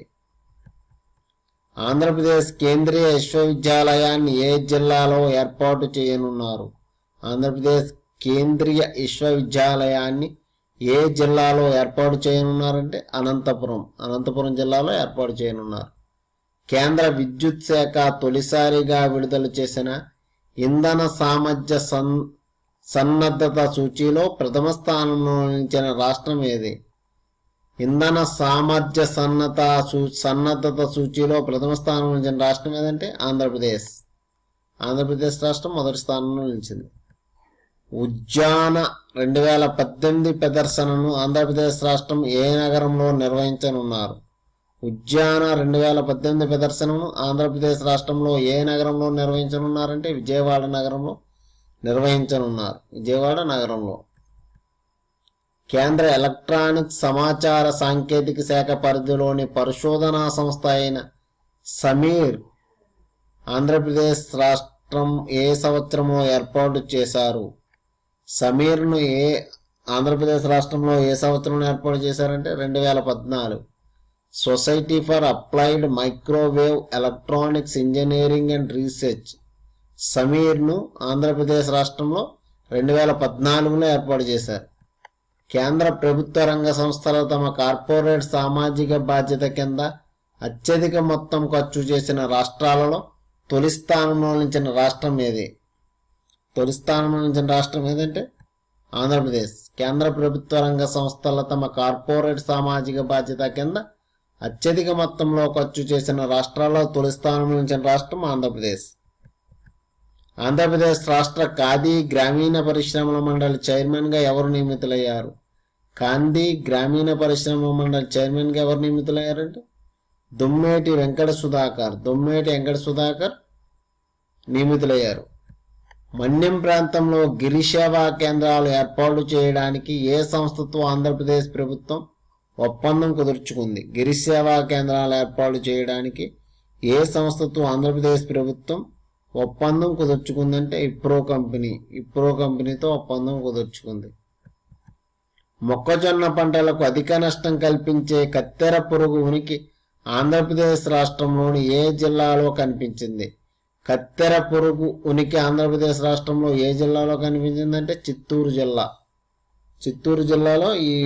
ఆంధ్రప్రదేశ్ కేంద్రీయ విశ్వవిద్యాలయాన్ని ఏ జిల్లాలో ఏర్పాటు చేయనున్నారు ఆంధ్రప్రదేశ్ కేంద్రీయ విశ్వవిద్యాలయాన్ని ఏ జిల్లాలో ఏర్పాటు చేయనున్నారంటే అనంతపురం అనంతపురం జిల్లాలో ఏర్పాటు చేయనున్నారు కేంద్ర విద్యుత్ శాఖ తొలిసారిగా విడుదల చేసిన ఇంధన సామర్థ్య సన్ సన్నద్ధత సూచీలో ప్రథమ స్థానంలో నిలిచిన రాష్ట్రం ఏది ఇంధన సామర్థ్య సన్నత సూ సన్నద్ధత సూచీలో ప్రథమ స్థానంలో నిలిచిన రాష్ట్రం ఏదంటే ఆంధ్రప్రదేశ్ ఆంధ్రప్రదేశ్ రాష్ట్రం మొదటి స్థానంలో నిలిచింది ఉద్యాన రెండు వేల పద్దెనిమిది ప్రదర్శనను ఆంధ్రప్రదేశ్ రాష్ట్రం ఏ నగరంలో నిర్వహించనున్నారు ఉద్యాన రెండు వేల పద్దెనిమిది ప్రదర్శనను ఆంధ్రప్రదేశ్ రాష్ట్రంలో ఏ నగరంలో నిర్వహించనున్నారంటే విజయవాడ నగరంలో నిర్వహించనున్నారు విజయవాడ నగరంలో కేంద్ర ఎలక్ట్రానిక్ సమాచార సాంకేతిక శాఖ పరిధిలోని పరిశోధనా సంస్థ అయిన సమీర్ ఆంధ్రప్రదేశ్ రాష్ట్రం ఏ సంవత్సరంలో ఏర్పాటు చేశారు సమీర్ను ఏ ఆంధ్రప్రదేశ్ రాష్ట్రంలో ఏ సంవత్సరంలో ఏర్పాటు చేశారంటే రెండు వేల పద్నాలుగు society for applied microwave electronics engineering and research సమీర్ను ఆంధ్రప్రదేశ్ రాష్ట్రంలో రెండు వేల పద్నాలుగులో ఏర్పాటు చేశారు కేంద్ర ప్రభుత్వ రంగ సంస్థలు తమ కార్పొరేట్ సామాజిక బాధ్యత కింద అత్యధిక మొత్తం ఖర్చు చేసిన రాష్ట్రాలలో తొలి స్థానంలో నిలిచిన రాష్ట్రం ఏది తొలి స్థానంలో నిలిచిన రాష్ట్రం ఏదంటే ఆంధ్రప్రదేశ్ కేంద్ర ప్రభుత్వ రంగ సంస్థల తమ కార్పొరేట్ సామాజిక బాధ్యత కింద అత్యధిక మొత్తంలో ఖర్చు చేసిన రాష్ట్రాల్లో తొలి స్థానంలో నిలిచిన రాష్ట్రం ఆంధ్రప్రదేశ్ ఆంధ్రప్రదేశ్ రాష్ట్ర ఖాదీ గ్రామీణ పరిశ్రమల మండలి చైర్మన్గా ఎవరు నియమితులయ్యారు కాందీ గ్రామీణ పరిశ్రమల మండలి చైర్మన్గా ఎవరు నియమితులయ్యారంటే దుమ్మేటి వెంకట సుధాకర్ దుమ్మేటి వెంకట సుధాకర్ నియమితులయ్యారు మన్యం ప్రాంతంలో గిరిసేవా కేంద్రాలు ఏర్పాటు చేయడానికి ఏ సంస్థతో ఆంధ్రప్రదేశ్ ప్రభుత్వం ఒప్పందం కుదుర్చుకుంది గిరిసేవా కేంద్రాలు ఏర్పాటు చేయడానికి ఏ సంస్థతో ఆంధ్రప్రదేశ్ ప్రభుత్వం ఒప్పందం కుదుర్చుకుందంటే ఇప్రో కంపెనీ ఇప్రో కంపెనీతో ఒప్పందం కుదుర్చుకుంది మొక్కజొన్న పంటలకు అధిక నష్టం కల్పించే కత్తెర పురుగు ఉనికి ఆంధ్రప్రదేశ్ రాష్ట్రంలోని ఏ జిల్లాలో కనిపించింది కత్తెర పురుగు ఉనికి ఆంధ్రప్రదేశ్ రాష్ట్రంలో ఏ జిల్లాలో కనిపించిందంటే చిత్తూరు జిల్లా చిత్తూరు జిల్లాలో ఈ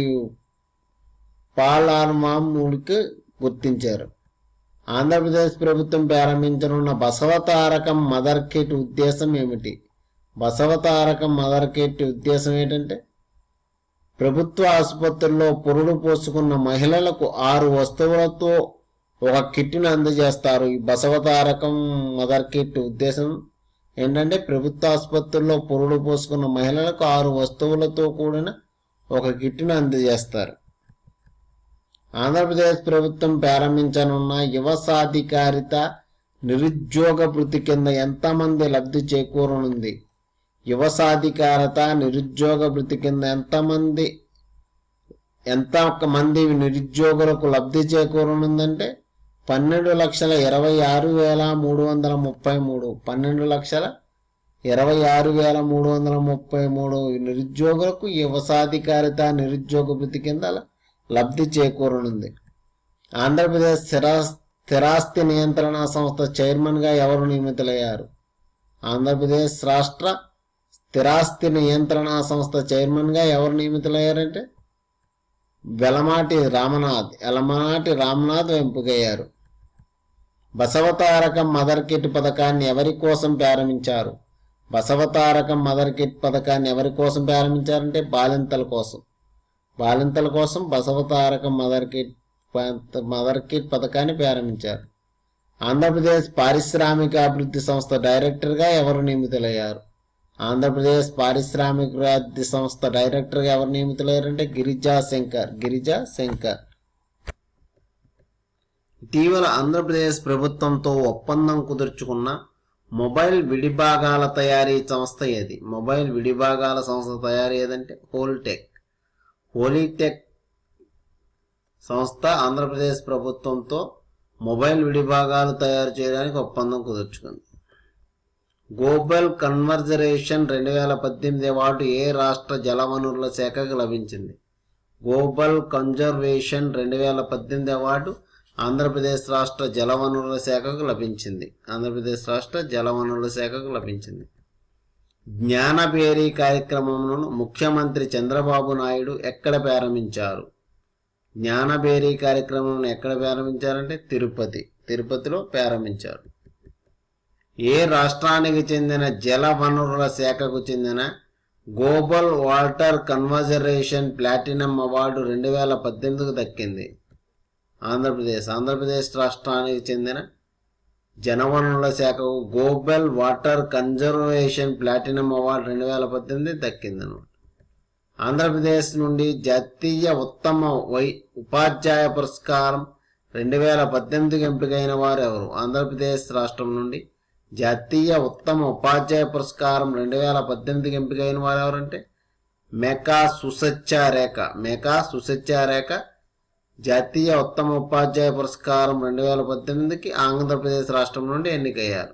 పాలార్మాముడికి గుర్తించారు ఆంధ్రప్రదేశ్ ప్రభుత్వం ప్రారంభించనున్న బసవతారకం మదర్ కిట్ ఉద్దేశం ఏమిటి బసవతారకం మదర్ కిట్ ఉద్దేశం ఏంటంటే ప్రభుత్వ ఆసుపత్రుల్లో పురుడు పోసుకున్న మహిళలకు ఆరు వస్తువులతో ఒక కిట్ను అందజేస్తారు ఈ బసవతారకం మదర్ కిట్ ఉద్దేశం ఏంటంటే ప్రభుత్వ ఆసుపత్రుల్లో పురుడు పోసుకున్న మహిళలకు ఆరు వస్తువులతో కూడిన ఒక కిట్ను అందజేస్తారు ఆంధ్రప్రదేశ్ ప్రభుత్వం ప్రారంభించనున్న యువ సాధికారిత నిరుద్యోగ వృత్తి కింద ఎంతమంది లబ్ధి చేకూరనుంది యువ సాధికారత నిరుద్యోగ వృత్తి కింద ఎంతమంది ఎంత మంది నిరుద్యోగులకు లబ్ధి చేకూరనుందంటే పన్నెండు లక్షల ఇరవై ఆరు వేల మూడు వందల ముప్పై మూడు పన్నెండు లక్షల ఇరవై ఆరు వేల మూడు వందల ముప్పై మూడు నిరుద్యోగులకు యువ సాధికారిత నిరుద్యోగ వృత్తి కింద లబ్ధి చేకూరనుంది ఆంధ్రప్రదేశ్ స్థిరా స్థిరాస్తి నియంత్రణ సంస్థ చైర్మన్గా ఎవరు నియమితులయ్యారు ఆంధ్రప్రదేశ్ రాష్ట్ర స్థిరాస్తి నియంత్రణ సంస్థ చైర్మన్గా ఎవరు నియమితులయ్యారంటే వెలమాటి రామనాథ్ ఎలమాటి రామనాథ్ ఎంపికయ్యారు బసవతారకం మదర్ కిట్ పథకాన్ని ఎవరి కోసం ప్రారంభించారు బసవతారకం మదర్ కిట్ పథకాన్ని ఎవరి కోసం ప్రారంభించారంటే బాలింతల కోసం బాలింతల కోసం బసవతారకం మదర్ కిట్ ప- మదర్ కిట్ పథకాన్ని ప్రారంభించారు ఆంధ్రప్రదేశ్ పారిశ్రామిక అభివృద్ధి సంస్థ డైరెక్టర్గా ఎవరు నియమితులయ్యారు ఆంధ్రప్రదేశ్ పారిశ్రామికాభివృద్ధి సంస్థ డైరెక్టర్గా ఎవరు నియమితులయ్యారంటే గిరిజా శంకర్ గిరిజా శంకర్ ఇటీవల ఆంధ్రప్రదేశ్ ప్రభుత్వంతో ఒప్పందం కుదుర్చుకున్న మొబైల్ విడిభాగాల తయారీ సంస్థ ఏది మొబైల్ విడిభాగాల సంస్థ తయారీ ఏదంటే హోల్టెక్ హోలీటెక్ సంస్థ ఆంధ్రప్రదేశ్ ప్రభుత్వంతో మొబైల్ విడిభాగాలు తయారు చేయడానికి ఒప్పందం కుదుర్చుకుంది గ్లోబల్ కన్వర్జరేషన్ రెండు వేల పద్దెనిమిది అవార్డు ఏ రాష్ట్ర జలవనరుల శాఖకు లభించింది గ్లోబల్ కన్జర్వేషన్ రెండు వేల పద్దెనిమిది అవార్డు ఆంధ్రప్రదేశ్ రాష్ట్ర జలవనరుల శాఖకు లభించింది ఆంధ్రప్రదేశ్ రాష్ట్ర జలవనరుల శాఖకు లభించింది జ్ఞానబేరీ కార్యక్రమములను ముఖ్యమంత్రి చంద్రబాబు నాయుడు ఎక్కడ ప్రారంభించారు జ్ఞానబేరీ కార్యక్రమం ఎక్కడ ప్రారంభించారంటే తిరుపతి తిరుపతిలో ప్రారంభించారు ఏ రాష్ట్రానికి చెందిన జల వనరుల శాఖకు చెందిన global water conservation platinum award రెండు వేల పద్దెనిమిదికి దక్కింది ఆంధ్రప్రదేశ్ ఆంధ్రప్రదేశ్ రాష్ట్రానికి చెందిన జనవనరుల శాఖకు global water conservation platinum award రెండు వేల పద్దెనిమిది దక్కిందన్నమాట ఆంధ్రప్రదేశ్ నుండి జాతీయ ఉత్తమ వై ఉపాధ్యాయ పురస్కారం రెండు వేల పద్దెనిమిదికి ఎంపికైన వారు ఎవరు ఆంధ్రప్రదేశ్ రాష్ట్రం నుండి జాతీయ ఉత్తమ ఉపాధ్యాయ పురస్కారం రెండు వేల పద్దెనిమిదికి ఎంపికైన వారు ఎవరంటే మేకా సుసత్య రేఖ మేకా సుసత్య రేఖ జాతీయ ఉత్తమ ఉపాధ్యాయ పురస్కారం రెండు వేల పద్దెనిమిదికి ఆంధ్రప్రదేశ్ రాష్ట్రం నుండి ఎన్నికయ్యారు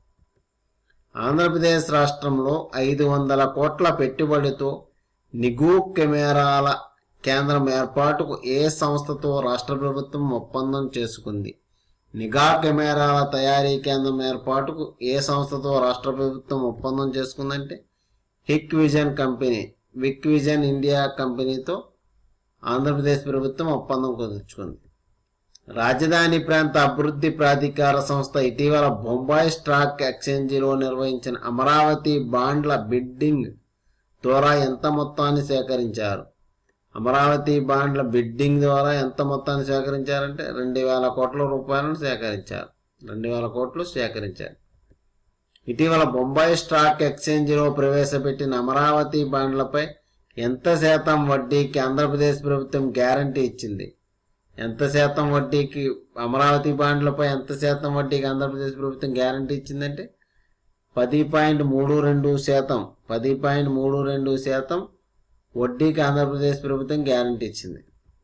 ఆంధ్రప్రదేశ్ రాష్ట్రంలో ఐదు వందల కోట్ల పెట్టుబడితో నిఘూ కెమెరాల కేంద్రం ఏర్పాటుకు ఏ సంస్థతో రాష్ట్ర ప్రభుత్వం ఒప్పందం చేసుకుంది నిఘా కెమెరాల తయారీ కేంద్రం ఏర్పాటుకు ఏ సంస్థతో రాష్ట్ర ప్రభుత్వం ఒప్పందం చేసుకుందంటే హిక్ విజన్ కంపెనీ విక్ విజన్ ఇండియా కంపెనీతో ఆంధ్రప్రదేశ్ ప్రభుత్వం ఒప్పందం కుదుర్చుకుంది రాజధాని ప్రాంత అభివృద్ధి ప్రాధికార సంస్థ ఇటీవల బొంబాయి స్టాక్ ఎక్స్చేంజిలో నిర్వహించిన అమరావతి బాండ్ల బిడ్డింగ్ ద్వారా ఎంత మొత్తాన్ని సేకరించారు అమరావతి బాండ్ల బిడ్డింగ్ ద్వారా ఎంత మొత్తాన్ని సేకరించారంటే రెండు వేల కోట్ల రూపాయలను సేకరించారు రెండు వేల కోట్లు సేకరించారు ఇటీవల బొంబాయి స్టాక్ ఎక్స్చేంజిలో ప్రవేశపెట్టిన అమరావతి బాండ్లపై ఎంత శాతం వడ్డీకి ఆంధ్రప్రదేశ్ ప్రభుత్వం గ్యారంటీ ఇచ్చింది ఎంత శాతం వడ్డీకి అమరావతి బాండ్లపై ఎంత శాతం వడ్డీకి ఆంధ్రప్రదేశ్ ప్రభుత్వం గ్యారంటీ ఇచ్చిందంటే పది పాయింట్ మూడు రెండు శాతం పది పాయింట్ మూడు రెండు శాతం వడ్డీకి ఆంధ్రప్రదేశ్ ప్రభుత్వం గ్యారంటీ ఇచ్చింది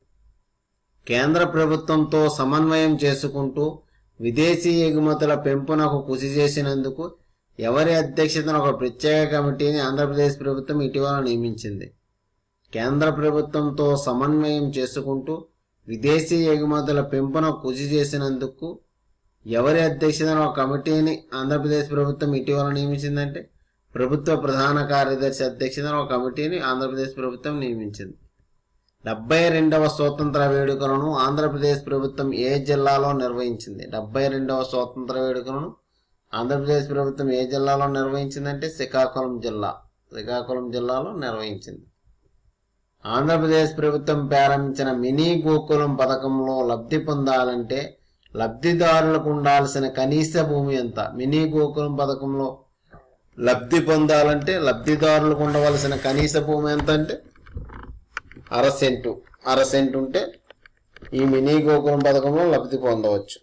కేంద్ర ప్రభుత్వంతో సమన్వయం చేసుకుంటూ విదేశీ ఎగుమతుల పెంపునకు కృషి చేసినందుకు ఎవరి అధ్యక్షతన ఒక ప్రత్యేక కమిటీని ఆంధ్రప్రదేశ్ ప్రభుత్వం ఇటీవల నియమించింది కేంద్ర ప్రభుత్వంతో సమన్వయం చేసుకుంటూ విదేశీ ఎగుమతుల పెంపున కృషి చేసినందుకు ఎవరి అధ్యక్షతన ఒక కమిటీని ఆంధ్రప్రదేశ్ ప్రభుత్వం ఇటీవల నియమించిందంటే ప్రభుత్వ ప్రధాన కార్యదర్శి అధ్యక్షతన ఒక కమిటీని ఆంధ్రప్రదేశ్ ప్రభుత్వం నియమించింది డెబ్బై రెండవ స్వాతంత్ర వేడుకలను ఆంధ్రప్రదేశ్ ప్రభుత్వం ఏ జిల్లాలో నిర్వహించింది డెబ్బై రెండవ స్వాతంత్ర వేడుకలను ఆంధ్రప్రదేశ్ ప్రభుత్వం ఏ జిల్లాలో నిర్వహించిందంటే శ్రీకాకుళం జిల్లా శ్రీకాకుళం జిల్లాలో నిర్వహించింది ఆంధ్రప్రదేశ్ ప్రభుత్వం ప్రారంభించిన మినీ గోకులం పథకంలో లబ్ధి పొందాలంటే లబ్ధిదారులకు ఉండాల్సిన కనీస భూమి ఎంత మినీ గోకులం పథకంలో లబ్ధి పొందాలంటే లబ్ధిదారులకు ఉండవలసిన కనీస భూమి ఎంత అంటే అర సెంటు అర సెంటు ఉంటే ఈ మినీ గోకులం పథకంలో లబ్ధి పొందవచ్చు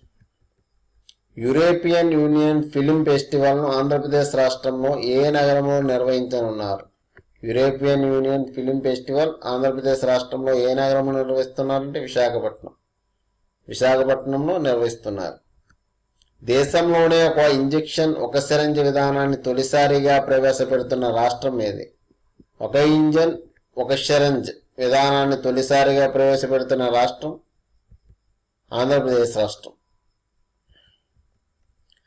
యూరోపియన్ యూనియన్ ఫిలిం ఫెస్టివల్ను ఆంధ్రప్రదేశ్ రాష్ట్రంలో ఏ నగరంలో నిర్వహించనున్నారు European Union film festival Andhra Pradesh రాష్ట్రంలో ఏ నగరంలో నిర్వహిస్తున్నారంటే విశాఖపట్నం విశాఖపట్నంలో నిర్వహిస్తున్నారు దేశంలోనే ఒక ఇంజెక్షన్ ఒక సిరంజ్ విధానాన్ని తొలిసారిగా ప్రవేశపెడుతున్న రాష్ట్రం ఏది ఒక ఇంజన్ ఒక సిరంజ్ విధానాన్ని తొలిసారిగా ప్రవేశపెడుతున్న రాష్ట్రం ఆంధ్రప్రదేశ్ రాష్ట్రం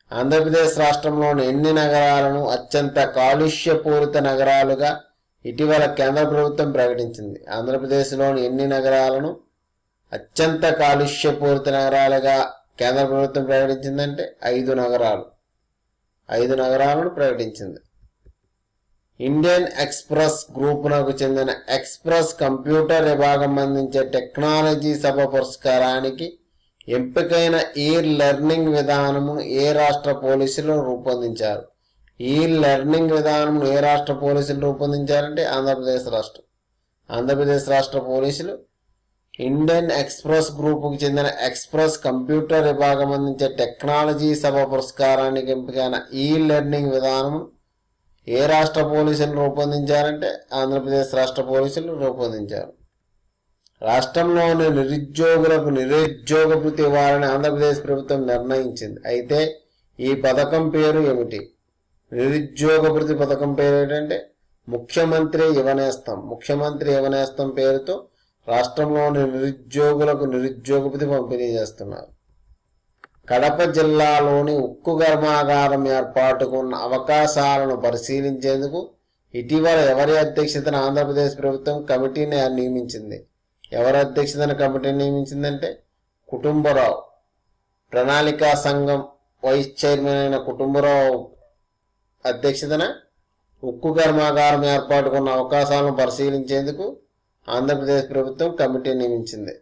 ఆంధ్రప్రదేశ్ రాష్ట్రంలోని ఎన్ని నగరాలను అత్యంత కాలుష్యపూరిత నగరాలుగా ఇటీవల కేంద్ర ప్రభుత్వం ప్రకటించింది ఆంధ్రప్రదేశ్లోని ఎన్ని నగరాలను అత్యంత కాలుష్యపూరిత నగరాలుగా కేంద్ర ప్రభుత్వం ప్రకటించిందంటే ఐదు నగరాలు ఐదు నగరాలను ప్రకటించింది ఇండియన్ ఎక్స్ప్రెస్ గ్రూపునకు చెందిన ఎక్స్ప్రెస్ కంప్యూటర్ విభాగం అందించే టెక్నాలజీ సభ పురస్కారానికి ఎంపికైన ఈ లెర్నింగ్ విధానమును ఏ రాష్ట్ర పోలీసులు రూపొందించారు ఈ లెర్నింగ్ విధానమును ఏ రాష్ట్ర పోలీసులు రూపొందించారంటే ఆంధ్రప్రదేశ్ రాష్ట్రం ఆంధ్రప్రదేశ్ రాష్ట్ర పోలీసులు ఇండియన్ ఎక్స్ప్రెస్ గ్రూపుకు చెందిన ఎక్స్ప్రెస్ కంప్యూటర్ విభాగం అందించే టెక్నాలజీ సభ పురస్కారానికి ఎంపికైన ఈ లెర్నింగ్ విధానం ఏ రాష్ట్ర పోలీసులు రూపొందించారంటే ఆంధ్రప్రదేశ్ రాష్ట్ర పోలీసులు రూపొందించారు రాష్ట్రంలోని నిరుద్యోగులకు నిరుద్యోగ భృతి ఇవ్వాలని ఆంధ్రప్రదేశ్ ప్రభుత్వం నిర్ణయించింది అయితే ఈ పథకం పేరు ఏమిటి నిరుద్యోగ భృతి పథకం పేరు ఏంటంటే ముఖ్యమంత్రి యువనేస్తం ముఖ్యమంత్రి యువనేస్తం పేరుతో రాష్ట్రంలోని నిరుద్యోగులకు నిరుద్యోగ భృతి పంపిణీ చేస్తున్నారు కడప జిల్లాలోని ఉక్కు కర్మాగారం ఏర్పాటుకు ఉన్న అవకాశాలను పరిశీలించేందుకు ఇటీవల ఎవరి అధ్యక్షతన ఆంధ్రప్రదేశ్ ప్రభుత్వం కమిటీని నియమించింది ఎవరి అధ్యక్షతన కమిటీ నియమించిందంటే కుటుంబరావు ప్రణాళికా సంఘం వైస్ చైర్మన్ అయిన కుటుంబరావు అధ్యక్షతన ఉక్కు కర్మాగారం ఏర్పాటుకున్న అవకాశాలను పరిశీలించేందుకు ఆంధ్రప్రదేశ్ ప్రభుత్వం కమిటీ నియమించింది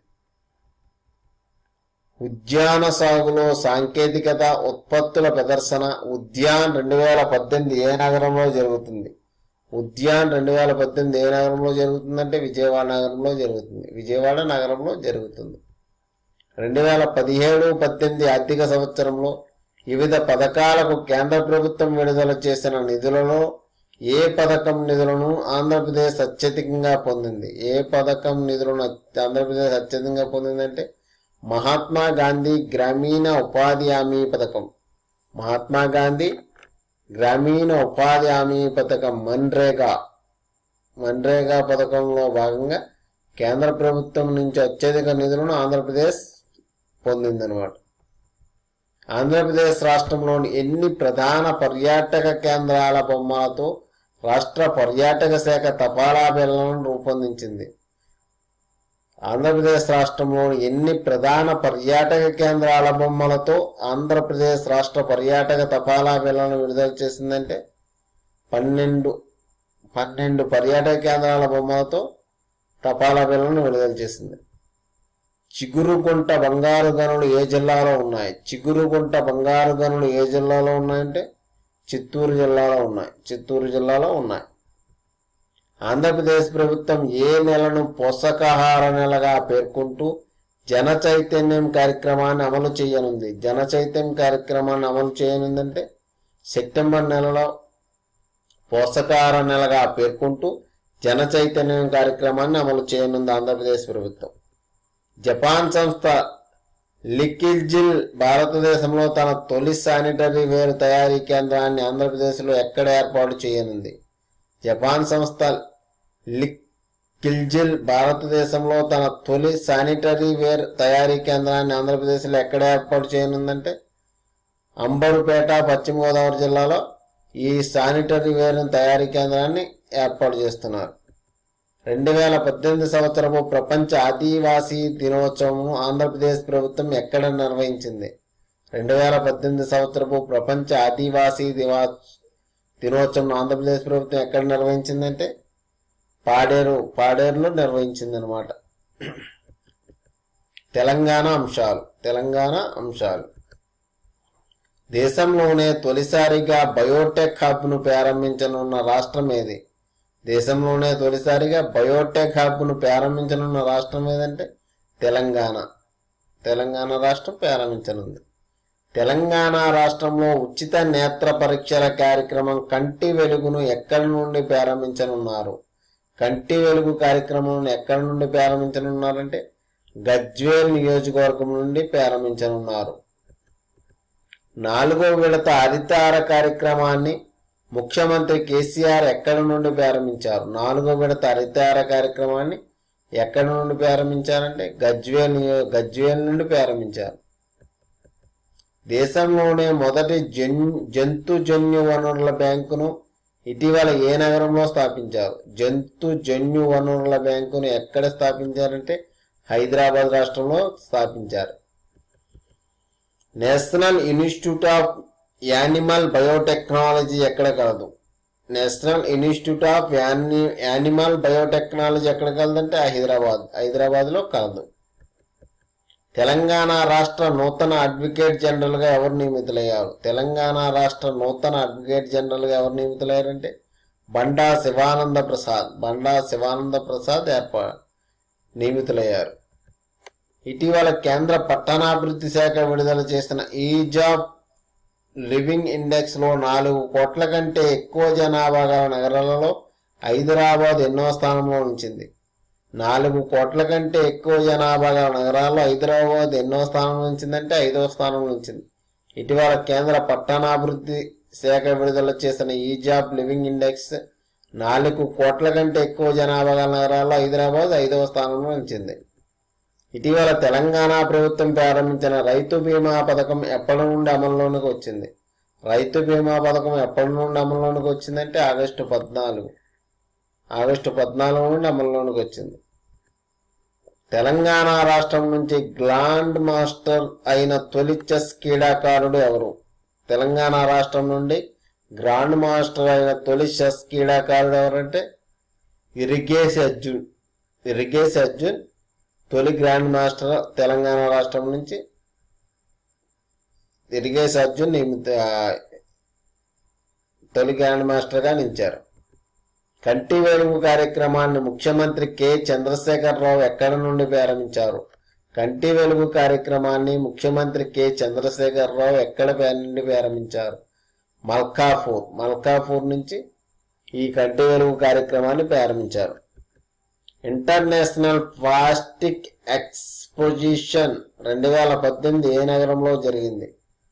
ఉద్యాన సాగులో సాంకేతికత ఉత్పత్తుల ప్రదర్శన ఉద్యాన్ రెండు వేల పద్దెనిమిది ఏ నగరంలో జరుగుతుంది ఉద్యాన్ రెండు వేల పద్దెనిమిది ఏ నగరంలో జరుగుతుందంటే విజయవాడ నగరంలో జరుగుతుంది విజయవాడ నగరంలో జరుగుతుంది రెండు వేల పదిహేడు పద్దెనిమిది ఆర్థిక సంవత్సరంలో వివిధ పథకాలకు కేంద్ర ప్రభుత్వం విడుదల చేసిన నిధులలో ఏ పథకం నిధులను ఆంధ్రప్రదేశ్ అత్యధికంగా పొందింది ఏ పథకం నిధులను ఆంధ్రప్రదేశ్ అత్యధికంగా పొందిందంటే మహాత్మా గాంధీ గ్రామీణ ఉపాధి హామీ పథకం మహాత్మా గాంధీ గ్రామీణ ఉపాధి హామీ పథకం మన్రేగా మన్రేగా పథకంలో భాగంగా కేంద్ర ప్రభుత్వం నుంచి అత్యధిక నిధులను ఆంధ్రప్రదేశ్ పొందిందనమాట ఆంధ్రప్రదేశ్ రాష్ట్రంలోని ఎన్ని ప్రధాన పర్యాటక కేంద్రాల బొమ్మలతో రాష్ట్ర పర్యాటక శాఖ తపాలా బిళ్లను రూపొందించింది ఆంధ్రప్రదేశ్ రాష్ట్రంలోని ఎన్ని ప్రధాన పర్యాటక కేంద్రాల బొమ్మలతో ఆంధ్రప్రదేశ్ రాష్ట్ర పర్యాటక తపాలా బిళ్లను విడుదల చేసిందంటే పన్నెండు పన్నెండు పర్యాటక కేంద్రాల బొమ్మలతో తపాలా బిళ్లను విడుదల చేసింది చిగురుగుంట బంగారు గనులు ఏ జిల్లాలో ఉన్నాయి చిగురుగుంట బంగారు గనులు ఏ జిల్లాలో ఉన్నాయంటే చిత్తూరు జిల్లాలో ఉన్నాయి చిత్తూరు జిల్లాలో ఉన్నాయి ఆంధ్రప్రదేశ్ ప్రభుత్వం ఏ నెలను పోషకాహార నెలగా పేర్కొంటూ జన చైతన్యం కార్యక్రమాన్ని అమలు చేయనుంది జన చైతన్యం కార్యక్రమాన్ని అమలు చేయనుందంటే సెప్టెంబర్ నెలలో పోషకాహార నెలగా పేర్కొంటూ జన చైతన్యం కార్యక్రమాన్ని అమలు చేయనుంది ఆంధ్రప్రదేశ్ ప్రభుత్వం జపాన్ సంస్థ లికిల్జిల్ భారతదేశంలో తన తొలి శానిటరీ వేర్ తయారీ కేంద్రాన్ని ఆంధ్రప్రదేశ్లో ఎక్కడ ఏర్పాటు చేయనుంది జపాన్ సంస్థ లికిల్జిల్ భారతదేశంలో తన తొలి శానిటరీ వేర్ తయారీ కేంద్రాన్ని ఆంధ్రప్రదేశ్లో ఎక్కడ ఏర్పాటు చేయనుందంటే అంబరుపేట పశ్చిమ గోదావరి జిల్లాలో ఈ శానిటరీ వేర్ తయారీ కేంద్రాన్ని ఏర్పాటు చేస్తున్నారు రెండు వేల పద్దెనిమిది సంవత్సరపు ప్రపంచ ఆదివాసీ దినోత్సవం ఆంధ్రప్రదేశ్ ప్రభుత్వం ఎక్కడ నిర్వహించింది రెండు వేల పద్దెనిమిది సంవత్సరపు ప్రపంచ ఆదివాసీ దివా దినోత్సవం ఆంధ్రప్రదేశ్ ప్రభుత్వం ఎక్కడ నిర్వహించిందంటే పాడేరు పాడేరులో నిర్వహించింది అనమాట తెలంగాణ అంశాలు తెలంగాణ అంశాలు దేశంలోనే తొలిసారిగా బయోటెక్ హబ్ను ప్రారంభించనున్న రాష్ట్రం ఏది దేశంలోనే తొలిసారిగా బయోటెక్ హబ్ను ప్రారంభించనున్న రాష్ట్రం ఏదంటే తెలంగాణ తెలంగాణ రాష్ట్రం ప్రారంభించనుంది తెలంగాణ రాష్ట్రంలో ఉచిత నేత్ర పరీక్షల కార్యక్రమం కంటి వెలుగును ఎక్కడి నుండి ప్రారంభించనున్నారు కంటి వెలుగు కార్యక్రమం ఎక్కడి నుండి ప్రారంభించనున్నారంటే గజ్వేల్ నియోజకవర్గం నుండి ప్రారంభించనున్నారు నాలుగో విడత హరితార కార్యక్రమాన్ని ముఖ్యమంత్రి కేసీఆర్ ఎక్కడి నుండి ప్రారంభించారు నాలుగో విడత హరితార కార్యక్రమాన్ని ఎక్కడి నుండి ప్రారంభించారంటే గజ్వేల్ నియో- గజ్వేల్ నుండి ప్రారంభించారు దేశంలోనే మొదటి జన్ జంతుజన్యు వనరుల బ్యాంకును ఇటీవల ఏ నగరంలో స్థాపించారు జంతుజన్యు వనరుల బ్యాంకును ఎక్కడ స్థాపించారంటే హైదరాబాద్ రాష్ట్రంలో స్థాపించారు national institute of animal biotechnology ఎక్కడ కలదు నేషనల్ ఇన్స్టిట్యూట్ ఆఫ్ యాని యానిమల్ బయోటెక్నాలజీ ఎక్కడ కలదంటే హైదరాబాద్ హైదరాబాద్లో కలదు తెలంగాణ రాష్ట్ర నూతన అడ్వకేట్ జనరల్ గా ఎవరు నియమితులయ్యారు తెలంగాణ రాష్ట్ర నూతన అడ్వకేట్ జనరల్ గా ఎవరు నియమితులయ్యారంటే బండా శివానంద ప్రసాద్ బండా శివానంద ప్రసాద్ ఏర్పా నియమితులయ్యారు ఇటీవల కేంద్ర పట్టణాభివృద్ధి శాఖ విడుదల చేసిన ఈజ్ ఆఫ్ లివింగ్ ఇండెక్స్ లో నాలుగు కోట్ల కంటే ఎక్కువ జనాభా గల నగరాలలో హైదరాబాద్ ఎన్నో స్థానంలో ఉంచింది నాలుగు కోట్ల కంటే ఎక్కువ జనాభా గల నగరాల్లో హైదరాబాద్ ఎన్నో స్థానంలో ఉంచిందంటే ఐదవ స్థానంలో ఉంచింది ఇటీవల కేంద్ర పట్టణాభివృద్ధి శాఖ విడుదల చేసిన ఈజ్ ఆఫ్ లివింగ్ ఇండెక్స్ నాలుగు కోట్ల కంటే ఎక్కువ జనాభా గల నగరాల్లో హైదరాబాద్ ఐదవ స్థానంలో ఉంచింది ఇటీవల తెలంగాణ ప్రభుత్వం ప్రారంభించిన రైతు బీమా పథకం ఎప్పటి నుండి అమల్లోనికి వచ్చింది రైతు బీమా పథకం ఎప్పటి నుండి అమల్లోనికి వచ్చిందంటే ఆగస్టు పద్నాలుగు ఆగస్టు పద్నాలుగు నుండి అమల్లోనికి వచ్చింది తెలంగాణ రాష్ట్రం నుంచి గ్లాండ్ మాస్టర్ అయిన తొలి చెస్ క్రీడాకారుడు ఎవరు తెలంగాణ రాష్ట్రం నుండి గ్రాండ్ మాస్టర్ అయిన తొలి చెస్ క్రీడాకారుడు ఎవరంటే ఇరిగేసి అర్జున్ ఇరిగేసి అర్జున్ తొలి గ్రాండ్ మాస్టర్ తెలంగాణ రాష్ట్రం నుంచి ఇరిగేసి అర్జున్ నియమిత తొలి గ్రాండ్ మాస్టర్గా నిలిచారు కంటి వెలుగు కార్యక్రమాన్ని ముఖ్యమంత్రి కె చంద్రశేఖరరావు ఎక్కడి నుండి ప్రారంభించారు కంటి వెలుగు కార్యక్రమాన్ని ముఖ్యమంత్రి కె చంద్రశేఖరరావు ఎక్కడ నుండి ప్రారంభించారు మల్కాపూర్ మల్కాపూర్ నుంచి ఈ కంటి వెలుగు కార్యక్రమాన్ని ప్రారంభించారు ఇంటర్నేషనల్ ప్లాస్టిక్ ఎక్స్పోజిషన్ రెండు వేల పద్దెనిమిది ఏ నగరంలో జరిగింది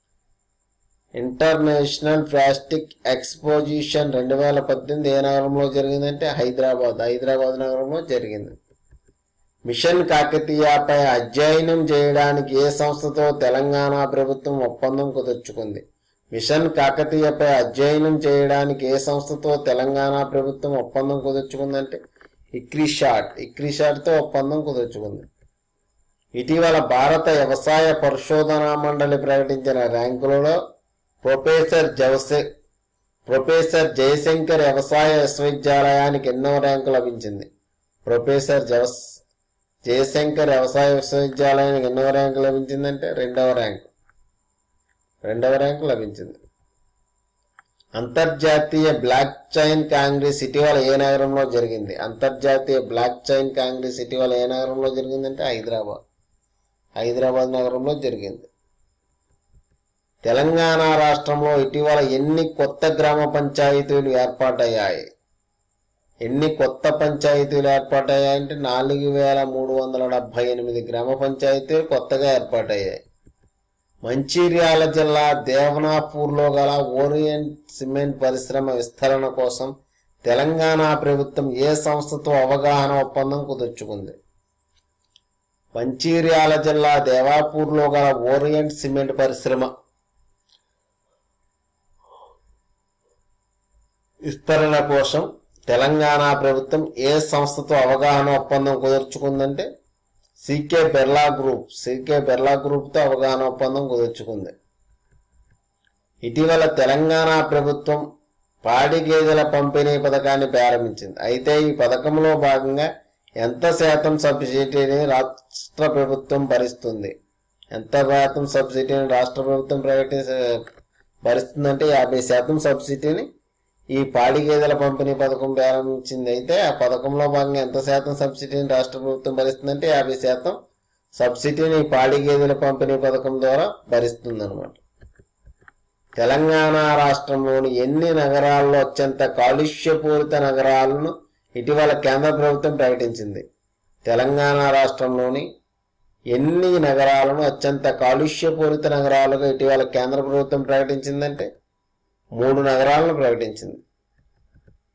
ఇంటర్నేషనల్ ప్లాస్టిక్ ఎక్స్పోజిషన్ రెండు వేల పద్దెనిమిది ఏ నగరంలో జరిగిందంటే హైదరాబాద్ హైదరాబాద్ నగరంలో జరిగింది మిషన్ కాకతీయపై అధ్యయనం చేయడానికి ఏ సంస్థతో తెలంగాణ ప్రభుత్వం ఒప్పందం కుదుర్చుకుంది మిషన్ కాకతీయపై అధ్యయనం చేయడానికి ఏ సంస్థతో తెలంగాణ ప్రభుత్వం ఒప్పందం కుదుర్చుకుందంటే ఇక్రిషాట్ ఇక్రిషాట్తో ఒప్పందం కుదుర్చుకుంది ఇటీవల భారత వ్యవసాయ పరిశోధనా మండలి ప్రకటించిన ర్యాంకులలో ప్రొఫెసర్ జవసే ప్రొఫెసర్ జయశంకర్ వ్యవసాయ విశ్వవిద్యాలయానికి ఎన్నో ర్యాంకు లభించింది ప్రొఫెసర్ జవస్ జయశంకర్ వ్యవసాయ విశ్వవిద్యాలయానికి ఎన్నో ర్యాంకు లభించిందంటే రెండవ ర్యాంకు రెండవ ర్యాంకు లభించింది అంతర్జాతీయ బ్లాక్ చైన్ కాంగ్రెస్ ఇటీవల ఏ నగరంలో జరిగింది అంతర్జాతీయ బ్లాక్ చైన్ కాంగ్రెస్ ఇటీవల ఏ నగరంలో జరిగిందంటే హైదరాబాద్ హైదరాబాద్ నగరంలో జరిగింది తెలంగాణ రాష్ట్రంలో ఇటీవల ఎన్ని కొత్త గ్రామ పంచాయతీలు ఏర్పాటయ్యాయి ఎన్ని కొత్త పంచాయతీలు ఏర్పాటయ్యాయంటే నాలుగు వేల మూడు వందల డెబ్బై ఎనిమిది గ్రామ పంచాయతీలు కొత్తగా ఏర్పాటయ్యాయి మంచిర్యాల జిల్లా దేవనాపూర్లో గల ఓరియంట్ సిమెంట్ పరిశ్రమ విస్తరణ కోసం తెలంగాణ ప్రభుత్వం ఏ సంస్థతో అవగాహన ఒప్పందం కుదుర్చుకుంది మంచిర్యాల జిల్లా దేవాపూర్లో గల ఓరియంట్ సిమెంట్ పరిశ్రమ విస్తరణ కోసం తెలంగాణ ప్రభుత్వం ఏ సంస్థతో అవగాహన ఒప్పందం కుదుర్చుకుందంటే CK Birla group CK Birla గ్రూప్తో అవగాహన ఒప్పందం కుదుర్చుకుంది ఇటీవల తెలంగాణ ప్రభుత్వం పాడి గేదెల పంపిణీ పథకాన్ని ప్రారంభించింది అయితే ఈ పథకంలో భాగంగా ఎంత శాతం సబ్సిడీని రాష్ట్ర ప్రభుత్వం భరిస్తుంది ఎంత శాతం సబ్సిడీని రాష్ట్ర ప్రభుత్వం ప్రకటి భరిస్తుందంటే యాభై శాతం సబ్సిడీని ఈ పాడి గేదెల పంపిణీ పథకం ప్రారంభించింది అయితే ఆ పథకంలో భాగంగా ఎంత శాతం సబ్సిడీని రాష్ట్ర ప్రభుత్వం భరిస్తుందంటే యాభై శాతం సబ్సిడీని ఈ పాడి గేదెల పంపిణీ పథకం ద్వారా భరిస్తుంది అనమాట తెలంగాణ రాష్ట్రంలోని ఎన్ని నగరాల్లో అత్యంత కాలుష్యపూరిత నగరాలను ఇటీవల కేంద్ర ప్రభుత్వం ప్రకటించింది తెలంగాణ రాష్ట్రంలోని ఎన్ని నగరాలను అత్యంత కాలుష్యపూరిత నగరాలుగా ఇటీవల కేంద్ర ప్రభుత్వం ప్రకటించిందంటే మూడు నగరాలను ప్రకటించింది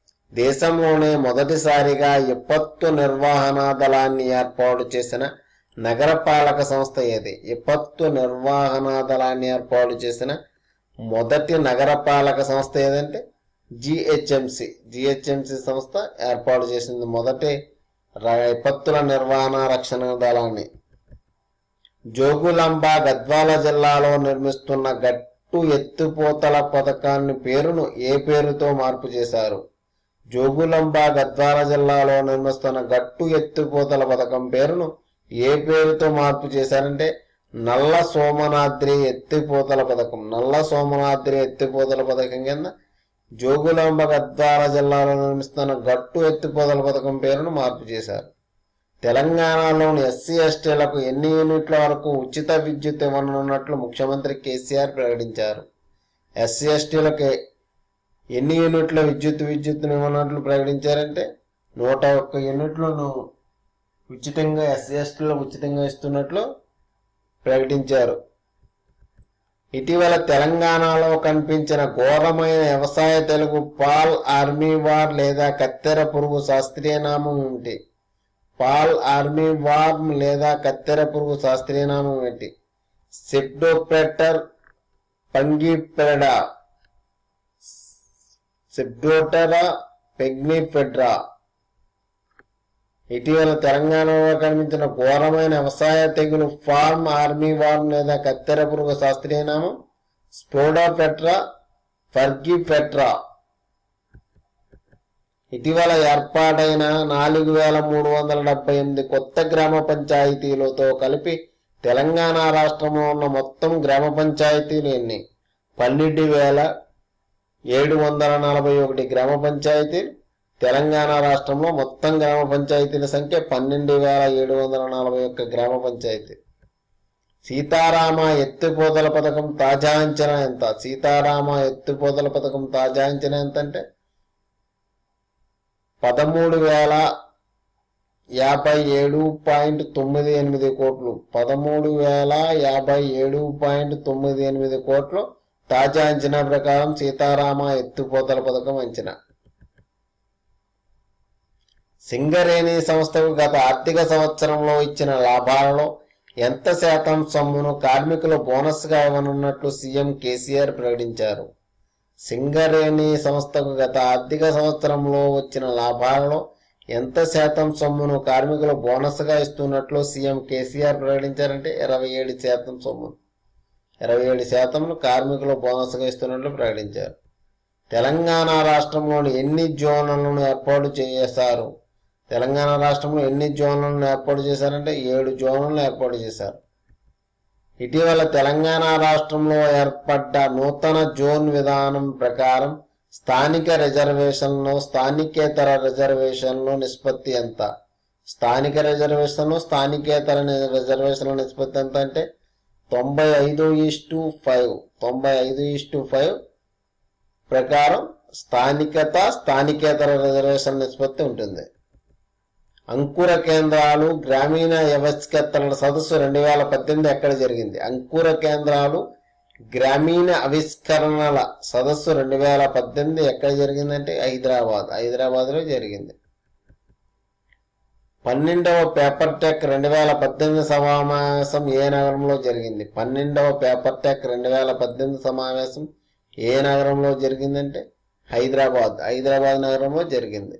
దేశంలోనే మొదటిసారిగా విపత్తు నిర్వహణ దళాన్ని ఏర్పాటు చేసిన నగరపాలక సంస్థ ఏది విపత్తు నిర్వహణ దళాన్ని ఏర్పాటు చేసిన మొదటి నగరపాలక సంస్థ ఏదంటే జిహెచ్ఎంసి జిహెచ్ఎంసి సంస్థ ఏర్పాటు చేసింది మొదటి ర- విపత్తుల నిర్వహణ రక్షణ దళాన్ని జోగులాంబ గద్వాల జిల్లాలో నిర్మిస్తున్న గట్టు ఎత్తిపోతల పథకాన్ని పేరును ఏ పేరుతో మార్పు చేశారు జోగులాంబ గద్వాల జిల్లాలో నిర్మిస్తున్న గట్టు ఎత్తిపోతల పథకం పేరును ఏ పేరుతో మార్పు చేశారంటే నల్ల సోమనాద్రి ఎత్తిపోతల పథకం నల్ల సోమనాద్రి ఎత్తిపోతల పథకం కింద జోగులాంబ గద్వాల జిల్లాలో నిర్మిస్తున్న గట్టు ఎత్తిపోతల పథకం పేరును మార్పు చేశారు తెలంగాణలోని ఎస్సీ ఎస్టీలకు ఎన్ని యూనిట్ల వరకు ఉచిత విద్యుత్ ఇవ్వనున్నట్లు ముఖ్యమంత్రి కేసీఆర్ ప్రకటించారు ఎస్సీ ఎస్టీలకు ఎన్ని యూనిట్ల విద్యుత్ విద్యుత్తును ఇవ్వనున్నట్లు ప్రకటించారంటే నూట ఒక్క యూనిట్లను ఉచితంగా ఎస్సీ ఎస్టీలకు ఉచితంగా ఇస్తున్నట్లు ప్రకటించారు ఇటీవల తెలంగాణలో కనిపించిన ఘోరమైన వ్యవసాయ తెలుగు పాల్ ఆర్మీ వార్ లేదా కత్తెర పురుగు శాస్త్రీయ నామం ఏంటి పాల్ ఆర్మీ వార్మ్ లేదా కత్తెర పురుగు శాస్త్రీయ నామం ఏంటి సెప్డోప్రెటర్ పంగిపెడా సెప్డోటరా పెగ్నిఫెడ్రా ఇటీవల తెలంగాణలో కనిపించిన ఘోరమైన వ్యవసాయ తెగులు ఫార్మ్ ఆర్మీ వార్మ్ లేదా కత్తెర పురుగు శాస్త్రీయ నామం స్పోడోఫెట్రా ఫర్గిఫెట్రా ఇటీవల ఏర్పాటైన నాలుగు వేల మూడు వందల డెబ్బై ఎనిమిది కొత్త గ్రామ పంచాయతీలతో కలిపి తెలంగాణ రాష్ట్రంలో ఉన్న మొత్తం గ్రామ పంచాయతీలు ఎన్ని పన్నెండు వేల ఏడు వందల నలభై ఒకటి గ్రామ పంచాయతీలు తెలంగాణ రాష్ట్రంలో మొత్తం గ్రామ పంచాయతీల సంఖ్య పన్నెండు వేల ఏడు వందల నలభై ఒక్క గ్రామ పంచాయతీ సీతారామ ఎత్తిపోతల పథకం తాజా అంచనా ఎంత సీతారామ ఎత్తిపోతల పథకం తాజా అంచనా ఎంత అంటే పదమూడు వేల యాభై ఏడు పాయింట్ తొమ్మిది ఎనిమిది కోట్లు పదమూడు వేల యాభై ఏడు పాయింట్ తొమ్మిది ఎనిమిది కోట్లు తాజా అంచనా ప్రకారం సీతారామ ఎత్తిపోతల పథకం అంచనా సింగరేణి సంస్థకు గత ఆర్థిక సంవత్సరంలో ఇచ్చిన లాభాలలో ఎంత శాతం సొమ్మును కార్మికులు బోనస్గా ఇవ్వనున్నట్లు సీఎం కేసీఆర్ ప్రకటించారు సింగరేణి సంస్థకు గత ఆర్థిక సంవత్సరంలో వచ్చిన లాభాలలో ఎంత శాతం సొమ్మును కార్మికులు బోనస్గా ఇస్తున్నట్లు సీఎం కేసీఆర్ ప్రకటించారంటే ఇరవై ఏడు శాతం సొమ్మును ఇరవై ఏడు శాతంను కార్మికులు బోనస్గా ఇస్తున్నట్లు ప్రకటించారు తెలంగాణ రాష్ట్రంలోని ఎన్ని జోన్లను ఏర్పాటు చేశారు తెలంగాణ రాష్ట్రంలో ఎన్ని జోన్లను ఏర్పాటు చేశారంటే ఏడు జోన్లను ఏర్పాటు చేశారు ఇటీవల తెలంగాణ రాష్ట్రంలో ఏర్పడ్డ నూతన జోన్ విధానం ప్రకారం స్థానిక రిజర్వేషన్లు స్థానికేతర రిజర్వేషన్లు నిష్పత్తి ఎంత స్థానిక రిజర్వేషన్లు స్థానికేతర ని- రిజర్వేషన్ల నిష్పత్తి ఎంత అంటే తొంభై ఐదు ఈస్టు ఫైవ్ తొంభై ఐదు ఈస్టు ఫైవ్ ప్రకారం స్థానికత స్థానికేతర రిజర్వేషన్ నిష్పత్తి ఉంటుంది అంకుర కేంద్రాలు గ్రామీణ వ్యవస్థల సదస్సు రెండు వేల పద్దెనిమిది ఎక్కడ జరిగింది అంకుర కేంద్రాలు గ్రామీణ ఆవిష్కరణల సదస్సు రెండు వేల పద్దెనిమిది ఎక్కడ జరిగిందంటే హైదరాబాద్ హైదరాబాద్లో జరిగింది పన్నెండవ పేపర్ టెక్ రెండు వేల పద్దెనిమిది సమావేశం ఏ నగరంలో జరిగింది పన్నెండవ పేపర్ టెక్ రెండు వేల పద్దెనిమిది సమావేశం ఏ నగరంలో జరిగిందంటే హైదరాబాద్ హైదరాబాద్ నగరంలో జరిగింది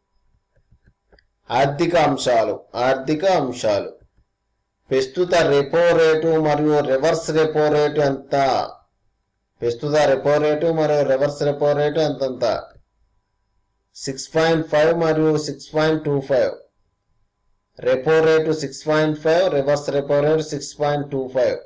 ఆర్థిక అంశాలు ఆర్థిక అంశాలు ప్రస్తుత రెపో రేటు మరియు రివర్స్ రెపో రేటు ఎంత ప్రస్తుత రెపో రేటు మరియు రివర్స్ రెపో రేటు ఎంతంత సిక్స్ పాయింట్ ఫైవ్ మరియు six point two five repo rate six point five reverse repo rate six point two five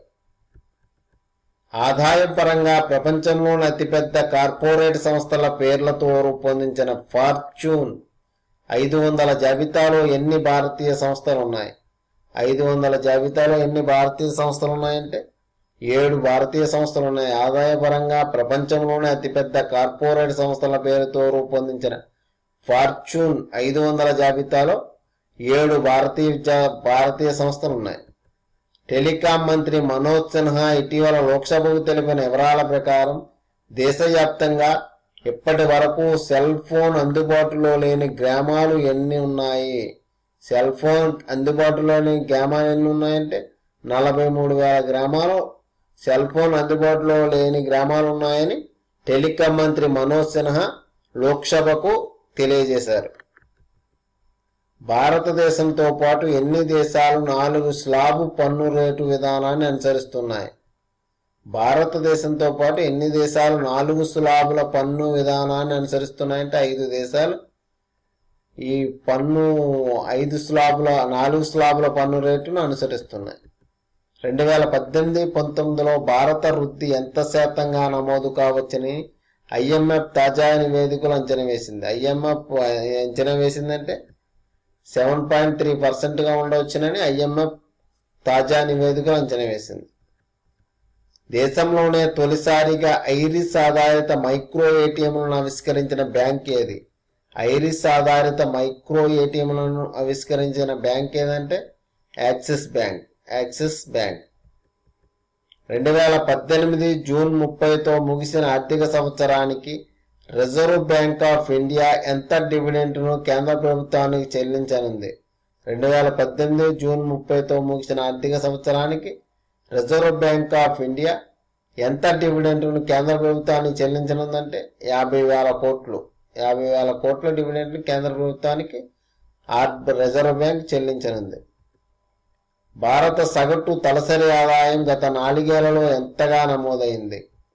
ఆదాయం పరంగా ప్రపంచంలోని అతిపెద్ద కార్పొరేట్ సంస్థల పేర్లతో రూపొందించిన ఫార్చ్యూన్ ఐదు వందల జాబితాలో ఎన్ని భారతీయ సంస్థలు ఉన్నాయి ఐదు వందల జాబితాలో ఎన్ని భారతీయ సంస్థలు ఉన్నాయంటే ఏడు భారతీయ సంస్థలు ఉన్నాయి ఆదాయపరంగా ప్రపంచంలోనే అతిపెద్ద కార్పొరేట్ సంస్థల పేరుతో రూపొందించిన ఫార్చ్యూన్ ఐదు వందల జాబితాలో ఏడు భారతీయ జా- భారతీయ సంస్థలు ఉన్నాయి టెలికాం మంత్రి మనోజ్ సిన్హా ఇటీవల లోక్సభకు తెలిపిన వివరాల ప్రకారం దేశవ్యాప్తంగా ఇప్పటి వరకు సెల్ ఫోన్ అందుబాటులో లేని గ్రామాలు ఎన్ని ఉన్నాయి సెల్ ఫోన్ అందుబాటులోని గ్రామాలు ఎన్ని ఉన్నాయంటే నలభై మూడు వేల గ్రామాలు సెల్ ఫోన్ అందుబాటులో లేని గ్రామాలు ఉన్నాయని టెలికాం మంత్రి మనోజ్ సిన్హా లోక్సభకు తెలియజేశారు భారతదేశంతో పాటు ఎన్ని దేశాలు నాలుగు స్లాబు పన్ను రేటు విధానాన్ని అనుసరిస్తున్నాయి భారతదేశంతో పాటు ఎన్ని దేశాలు నాలుగు స్లాబుల పన్ను విధానాన్ని అనుసరిస్తున్నాయంటే ఐదు దేశాలు ఈ పన్ను ఐదు స్లాబుల నాలుగు స్లాబుల పన్ను రేటును అనుసరిస్తున్నాయి రెండు వేల పద్దెనిమిది పంతొమ్మిదిలో భారత వృద్ధి ఎంత శాతంగా నమోదు కావచ్చని ఐఎంఎఫ్ తాజా నివేదికలు అంచనా వేసింది ఐఎంఎఫ్ అంచనా వేసిందంటే సెవెన్ పాయింట్ త్రీ పర్సెంట్గా ఉండవచ్చునని ఐఎంఎఫ్ తాజా నివేదికలు అంచనా వేసింది దేశంలోనే తొలిసారిగా ఐరిస్ ఆధారిత మైక్రో ఏటీఎంలను ఆవిష్కరించిన బ్యాంక్ ఏది ఐరిస్ ఆధారిత మైక్రో ఏటీఎంలను ఆవిష్కరించిన బ్యాంక్ ఏదంటే యాక్సిస్ బ్యాంక్ యాక్సిస్ బ్యాంక్ రెండు వేల పద్దెనిమిది జూన్ ముప్పైతో ముగిసిన ఆర్థిక సంవత్సరానికి రిజర్వ్ బ్యాంక్ ఆఫ్ ఇండియా ఎంత డివిడెంట్ను కేంద్ర ప్రభుత్వానికి చెల్లించనుంది రెండు వేల పద్దెనిమిది జూన్ ముప్పైతో ముగిసిన ఆర్థిక సంవత్సరానికి రిజర్వ్ బ్యాంక్ ఆఫ్ ఇండియా ఎంత డివిడెంట్ను కేంద్ర ప్రభుత్వానికి చెల్లించనుందంటే యాభై వేల కోట్లు యాభై వేల కోట్ల డివిడెంట్ను కేంద్ర ప్రభుత్వానికి ఆర్ రిజర్వ్ బ్యాంక్ చెల్లించనుంది భారత సగటు తలసరి ఆదాయం గత నాలుగేళ్లలో ఎంతగా నమోదైంది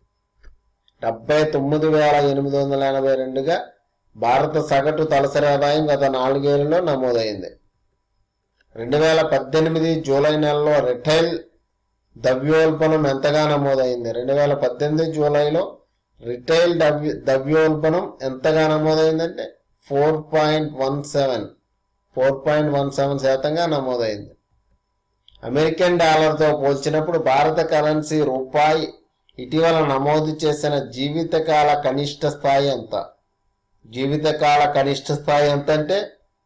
డెబ్బై తొమ్మిది వేల ఎనిమిది వందల ఎనభై రెండుగా భారత సగటు తలసరి ఆదాయం గత నాలుగేళ్లలో నమోదైంది రెండు వేల పద్దెనిమిది జూలై నెలలో రిటైల్ ద్రవ్యోల్బణం ఎంతగా నమోదైంది రెండు వేల పద్దెనిమిది జూలైలో రిటైల్ ద్రవ్య ద్రవ్యోల్బణం ఎంతగా నమోదైందంటే four point one seven four point one seven శాతంగా నమోదైంది అమెరికన్ డాలర్తో పోల్చినప్పుడు భారత కరెన్సీ రూపాయి ఇటీవల నమోదు చేసిన జీవితకాల కనిష్ట స్థాయి ఎంత జీవితకాల కనిష్ట స్థాయి ఎంత అంటే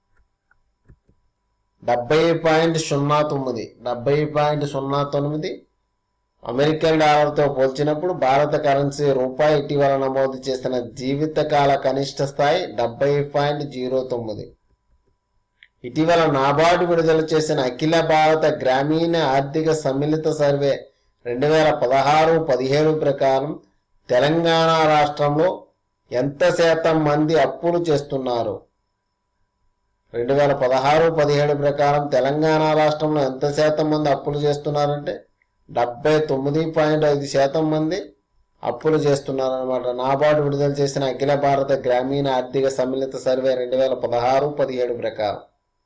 డెబ్బై పాయింట్ సున్నా తొమ్మిది డెబ్బై పాయింట్ సున్నా తొమ్మిది అమెరికన్ డాలర్తో పోల్చినప్పుడు భారత కరెన్సీ రూపాయి ఇటీవల నమోదు చేసిన జీవితకాల కనిష్ట స్థాయి డెబ్బై పాయింట్ జీరో తొమ్మిది ఇటీవల నాబార్డు విడుదల చేసిన అఖిల భారత గ్రామీణ ఆర్థిక సమ్మిళిత సర్వే రెండు వేల పదహారు పదిహేడు ప్రకారం తెలంగాణ రాష్ట్రంలో ఎంత శాతం మంది అప్పులు చేస్తున్నారు రెండు వేల పదహారు పదిహేడు ప్రకారం తెలంగాణ రాష్ట్రంలో ఎంత శాతం మంది అప్పులు చేస్తున్నారంటే డెబ్బై తొమ్మిది పాయింట్ ఐదు శాతం మంది అప్పులు చేస్తున్నారన్నమాట నాబార్డు విడుదల చేసిన అఖిల భారత గ్రామీణ ఆర్థిక సమ్మిళిత సర్వే రెండు వేల పదహారు పదిహేడు ప్రకారం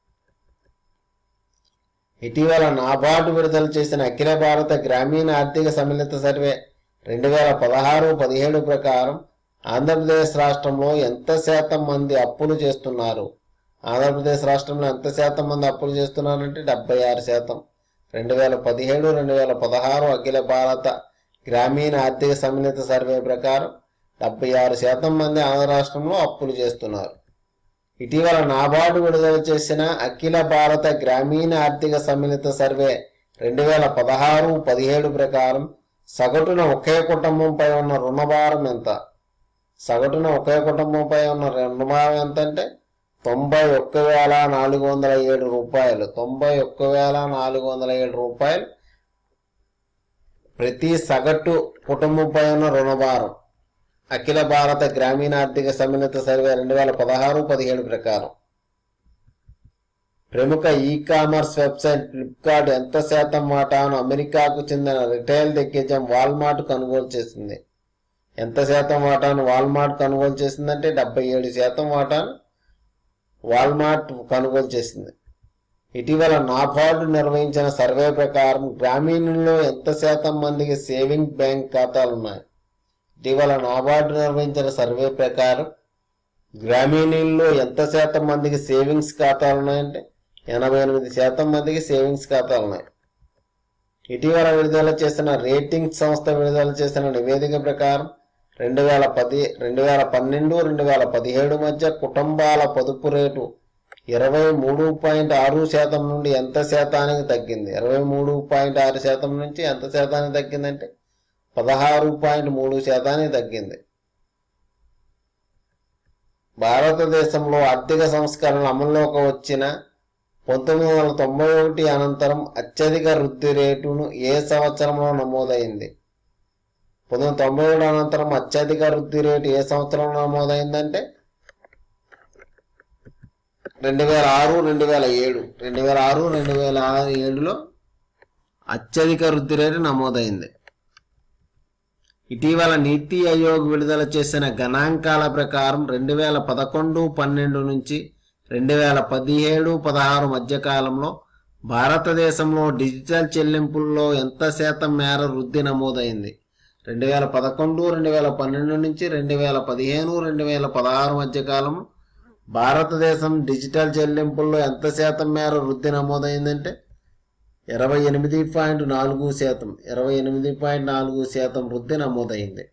ఇటీవల నాబార్డు విడుదల చేసిన అఖిల భారత గ్రామీణ ఆర్థిక సమ్మిళిత సర్వే రెండు వేల పదహారు పదిహేడు ప్రకారం ఆంధ్రప్రదేశ్ రాష్ట్రంలో ఎంత శాతం మంది అప్పులు చేస్తున్నారు ఆంధ్రప్రదేశ్ రాష్ట్రంలో ఎంత శాతం మంది అప్పులు చేస్తున్నారంటే డెబ్బై ఆరు శాతం రెండు వేల పదిహేడు రెండు వేల పదహారు అఖిల భారత గ్రామీణ ఆర్థిక సమ్మిళిత సర్వే ప్రకారం డెబ్బై ఆరు శాతం మంది ఆంధ్ర రాష్ట్రంలో అప్పులు చేస్తున్నారు ఇటీవల నాబార్డు విడుదల చేసిన అఖిల భారత గ్రామీణ ఆర్థిక సమ్మిళిత సర్వే రెండు వేల పదహారు పదిహేడు ప్రకారం సగటున ఒకే కుటుంబంపై ఉన్న రుణభారం ఎంత సగటున ఒకే కుటుంబంపై ఉన్న రుణభారం ఎంత అంటే తొంభై ఒక్క వేల నాలుగు వందల ఏడు రూపాయలు తొంభై ఒక్క వేల నాలుగు వందల ఏడు రూపాయలు ప్రతి సగటు కుటుంబంపై ఉన్న రుణభారం అఖిల భారత గ్రామీణ ఆర్థిక సమ్మిళిత సర్వే రెండు వేల పదహారు పదిహేడు ప్రకారం ప్రముఖ ఈ కామర్స్ వెబ్సైట్ ఫ్లిప్కార్ట్ ఎంత శాతం వాటాను అమెరికాకు చెందిన రిటైల్ దిగ్గజం వాల్మార్ట్ కొనుగోలు చేసింది ఎంత శాతం వాటాను వాల్మార్ట్ కొనుగోలు చేసిందంటే డెబ్బై ఏడు శాతం వాటాను వాల్మార్ట్ కొనుగోలు చేసింది ఇటీవల నాబార్డు నిర్వహించిన సర్వే ప్రకారం గ్రామీణుల్లో ఎంత శాతం మందికి సేవింగ్ బ్యాంక్ ఖాతాలున్నాయి ఇటీవల నాబార్డు నిర్వహించిన సర్వే ప్రకారం గ్రామీణుల్లో ఎంత శాతం మందికి సేవింగ్స్ ఖాతాలు ఉన్నాయంటే ఎనభై ఎనిమిది శాతం మందికి సేవింగ్స్ ఖాతాలు ఉన్నాయి ఇటీవల విడుదల చేసిన రేటింగ్ సంస్థ విడుదల చేసిన నివేదిక ప్రకారం రెండు వేల పది రెండు వేల పన్నెండు రెండు వేల పదిహేడు మధ్య కుటుంబాల పొదుపు రేటు ఇరవై మూడు పాయింట్ ఆరు శాతం నుండి ఎంత శాతానికి తగ్గింది ఇరవై మూడు పాయింట్ ఆరు శాతం నుంచి ఎంత శాతానికి తగ్గిందంటే పదహారు పాయింట్ మూడు శాతానికి తగ్గింది భారతదేశంలో ఆర్థిక సంస్కరణలు అమల్లోకి వచ్చిన పంతొమ్మిది వందల తొంభై ఒకటి అనంతరం అత్యధిక వృద్ధి రేటును ఏ సంవత్సరంలో నమోదైంది పంతొమ్మిది వందల తొంభై ఏడు అనంతరం అత్యధిక వృద్ధి రేటు ఏ సంవత్సరంలో నమోదైందంటే రెండు వేల ఆరు రెండు వేల ఏడు రెండు వేల ఆరు రెండు వేల ఏడులో అత్యధిక వృద్ధి రేటు నమోదైంది ఇటీవల నీతి ఆయోగ్ విడుదల చేసిన గణాంకాల ప్రకారం రెండు వేల పదకొండు పన్నెండు నుంచి రెండు వేల పదిహేడు పదహారు మధ్య కాలంలో భారతదేశంలో డిజిటల్ చెల్లింపుల్లో ఎంత శాతం మేర వృద్ధి నమోదైంది రెండు వేల పదకొండు రెండు వేల పన్నెండు నుంచి రెండు వేల పదిహేను రెండు వేల పదహారు మధ్య కాలం భారతదేశం డిజిటల్ చెల్లింపుల్లో ఎంత శాతం మేర వృద్ధి నమోదైందంటే ఇరవై ఎనిమిది పాయింట్ నాలుగు శాతం ఇరవై ఎనిమిది పాయింట్ నాలుగు శాతం వృద్ధి నమోదైంది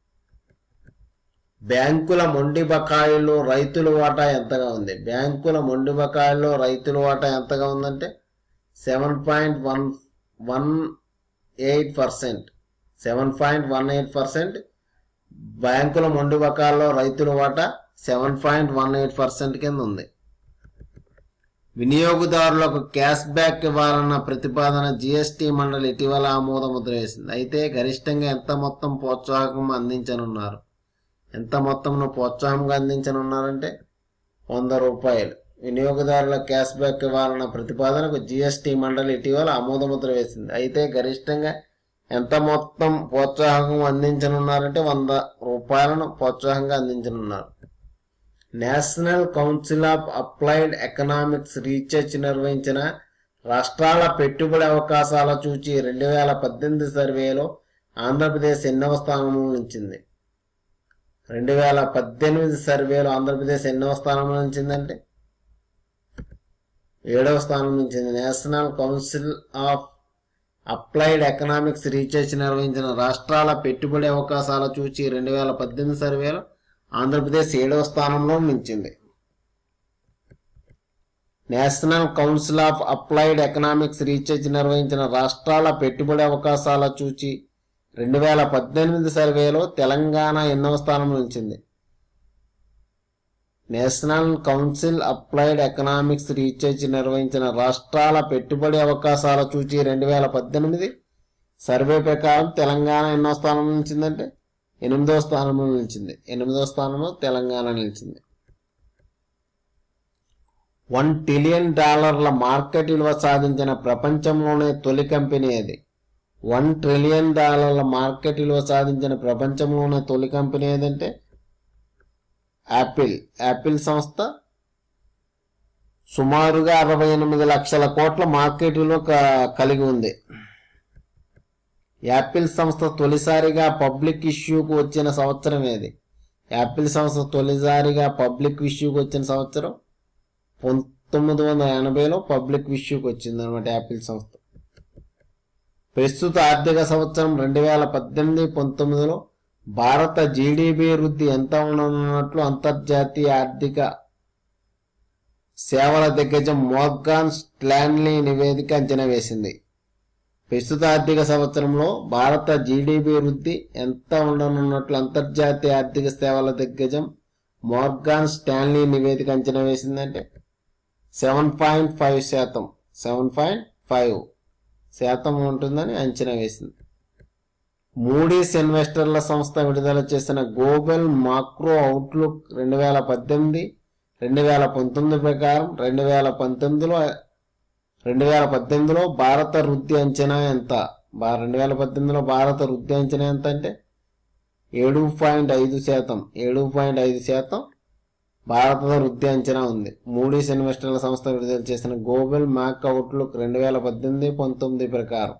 బ్యాంకుల మొండి బకాయిల్లో రైతుల వాటా ఎంతగా ఉంది బ్యాంకుల మొండి బకాయిల్లో రైతుల వాటా ఎంతగా ఉందంటే seven point one one eight percent seven point one eight percent బ్యాంకుల మొండి బకాయిల్లో రైతుల వాటా seven point one eight percent కింద ఉంది వినియోగదారులకు క్యాష్ బ్యాక్ ఇవ్వాలన్న ప్రతిపాదన జీఎస్టీ మండలి ఇటీవల ఆమోద ముద్ర వేసింది అయితే గరిష్టంగా ఎంత మొత్తం ప్రోత్సాహకం అందించనున్నారు ఎంత మొత్తంను ప్రోత్సాహంగా అందించనున్నారంటే వంద రూపాయలు వినియోగదారుల క్యాష్ బ్యాక్ ఇవ్వాలన్న ప్రతిపాదనకు జీఎస్టీ మండలి ఇటీవల ఆమోద ముద్ర వేసింది అయితే గరిష్టంగా ఎంత మొత్తం ప్రోత్సాహకం అందించనున్నారంటే వంద రూపాయలను ప్రోత్సాహంగా అందించనున్నారు national council of applied economics research నిర్వహించిన రాష్ట్రాల పెట్టుబడి అవకాశాల చూచి రెండు వేల పద్దెనిమిది సర్వేలో ఆంధ్రప్రదేశ్ ఎన్నవ స్థానంలో నిలిచింది రెండు వేల పద్దెనిమిది సర్వేలో ఆంధ్రప్రదేశ్ ఎన్నవ స్థానంలో నిలిచిందంటే ఏడవ స్థానం నిలిచింది national council of applied economics research నిర్వహించిన రాష్ట్రాల పెట్టుబడి అవకాశాల చూచి రెండు వేల పద్దెనిమిది సర్వేలో ఆంధ్రప్రదేశ్ ఏడవ స్థానంలో నిలిచింది national council of applied economics research నిర్వహించిన రాష్ట్రాల పెట్టుబడి అవకాశాల చూచి రెండు వేల పద్దెనిమిది సర్వేలో తెలంగాణ ఎన్నవ స్థానంలో నిలిచింది national council applied economics research నిర్వహించిన రాష్ట్రాల పెట్టుబడి అవకాశాల చూచి రెండు వేల పద్దెనిమిది సర్వే ప్రకారం తెలంగాణ ఎన్నో స్థానంలో నిలిచిందంటే ఎనిమిదో స్థానంలో నిలిచింది ఎనిమిదో స్థానంలో తెలంగాణ నిలిచింది వన్ ట్రిలియన్ డాలర్ల మార్కెట్ విలువ సాధించిన ప్రపంచంలోనే తొలి కంపెనీ అది వన్ ట్రిలియన్ డాలర్ల మార్కెట్ విలువ సాధించిన ప్రపంచంలోనే తొలి కంపెనీ ఏదంటే యాపిల్ యాపిల్ సంస్థ సుమారుగా అరవై ఎనిమిది లక్షల కోట్ల మార్కెట్ విలువ క- కలిగి ఉంది యాపిల్ సంస్థ తొలిసారిగా పబ్లిక్ ఇష్యూకు వచ్చిన సంవత్సరం ఏది యాపిల్ సంస్థ తొలిసారిగా పబ్లిక్ ఇష్యూకి వచ్చిన సంవత్సరం పంతొమ్మిది వందల ఎనభైలో పబ్లిక్ ఇష్యూకి వచ్చింది అనమాట యాపిల్ సంస్థ ప్రస్తుత ఆర్థిక సంవత్సరం రెండు వేల పద్దెనిమిది పంతొమ్మిదిలో భారత జీడిపి వృద్ధి ఎంత ఉండనున్నట్లు అంతర్జాతీయ ఆర్థిక సేవల దిగ్గజం మోర్గాన్ స్టాన్లీ నివేదిక అంచనా వేసింది ప్రస్తుత ఆర్థిక సంవత్సరంలో భారత జీడిపి వృద్ధి ఎంత ఉండనున్నట్లు అంతర్జాతీయ ఆర్థిక సేవల దిగ్గజం మోర్గాన్ స్టాన్లీ నివేదిక అంచనా వేసిందంటే సెవెన్ పాయింట్ ఫైవ్ శాతం సెవెన్ పాయింట్ ఫైవ్ శాతం ఉంటుందని అంచనా వేసింది మూడీస్ ఇన్వెస్టర్ల సంస్థ విడుదల చేసిన గ్లోబల్ మాక్రో అవుట్లుక్ రెండు వేల పద్దెనిమిది రెండు వేల పంతొమ్మిది ప్రకారం రెండు వేల పంతొమ్మిదిలో రెండు వేల పద్దెనిమిదిలో భారత వృద్ధి అంచనా ఎంత బా- రెండు వేల పద్దెనిమిదిలో భారత వృద్ధి అంచనా ఎంత అంటే ఏడు పాయింట్ ఐదు శాతం ఏడు పాయింట్ ఐదు శాతం భారత వృద్ధి అంచనా ఉంది మూడీస్ ఇన్వెస్టర్ల సంస్థ విడుదల చేసిన గ్లోబల్ మ్యాక్ అవుట్లుక్ రెండు వేల పద్దెనిమిది పంతొమ్మిది ప్రకారం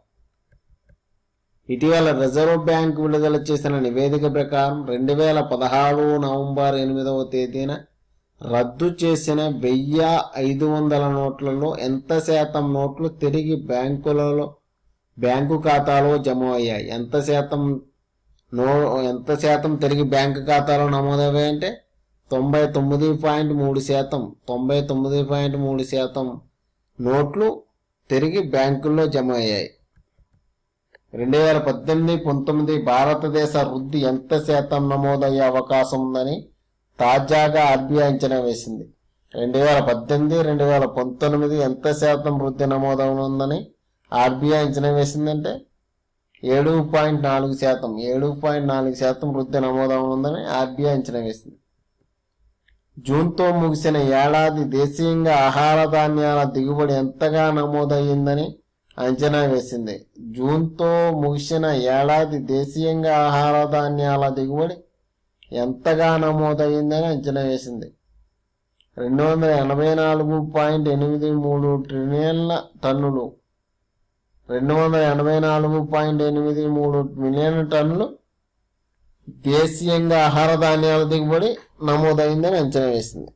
ఇటీవల రిజర్వ్ బ్యాంక్ విడుదల చేసిన నివేదిక ప్రకారం రెండు వేల పదహారు నవంబర్ ఎనిమిదవ తేదీన రద్దు చేసిన వెయ్యి ఐదు వందల నోట్లలో ఎంత శాతం నోట్లు తిరిగి బ్యాంకులలో బ్యాంకు ఖాతాలో జమ అయ్యాయి ఎంత శాతం నో ఎంత శాతం తిరిగి బ్యాంకు ఖాతాలో నమోదయ్యాయంటే తొంభై తొమ్మిది పాయింట్ మూడు శాతం తొంభై తొమ్మిది పాయింట్ మూడు శాతం నోట్లు తిరిగి బ్యాంకుల్లో జమ అయ్యాయి రెండు వేల పద్దెనిమిది పంతొమ్మిది భారతదేశ వృద్ధి ఎంత శాతం నమోదయ్యే అవకాశం ఉందని తాజాగా ఆర్బీఐ అంచనా వేసింది రెండు వేల పద్దెనిమిది రెండు వేల పంతొమ్మిది ఎంత శాతం వృద్ధి నమోదవునుందని ఆర్బీఐ అంచనా వేసిందంటే ఏడు పాయింట్ నాలుగు శాతం ఏడు పాయింట్ నాలుగు శాతం వృద్ధి నమోదవునుందని ఆర్బీఐ అంచనా వేసింది జూన్తో ముగిసిన ఏడాది దేశీయంగా ఆహార ధాన్యాల దిగుబడి ఎంతగా నమోదయ్యిందని అంచనా వేసింది జూన్తో ముగిసిన ఏడాది దేశీయంగా ఆహార ధాన్యాల దిగుబడి ఎంతగా నమోదయ్యిందని అంచనా వేసింది రెండు వందల ఎనభై నాలుగు పాయింట్ ఎనిమిది మూడు ట్రిలియన్ల టన్నులు రెండు వందల ఎనభై నాలుగు పాయింట్ ఎనిమిది మూడు మిలియన్ టన్నులు దేశీయంగా ఆహార ధాన్యాల దిగుబడి నమోదైందని అంచనా వేసింది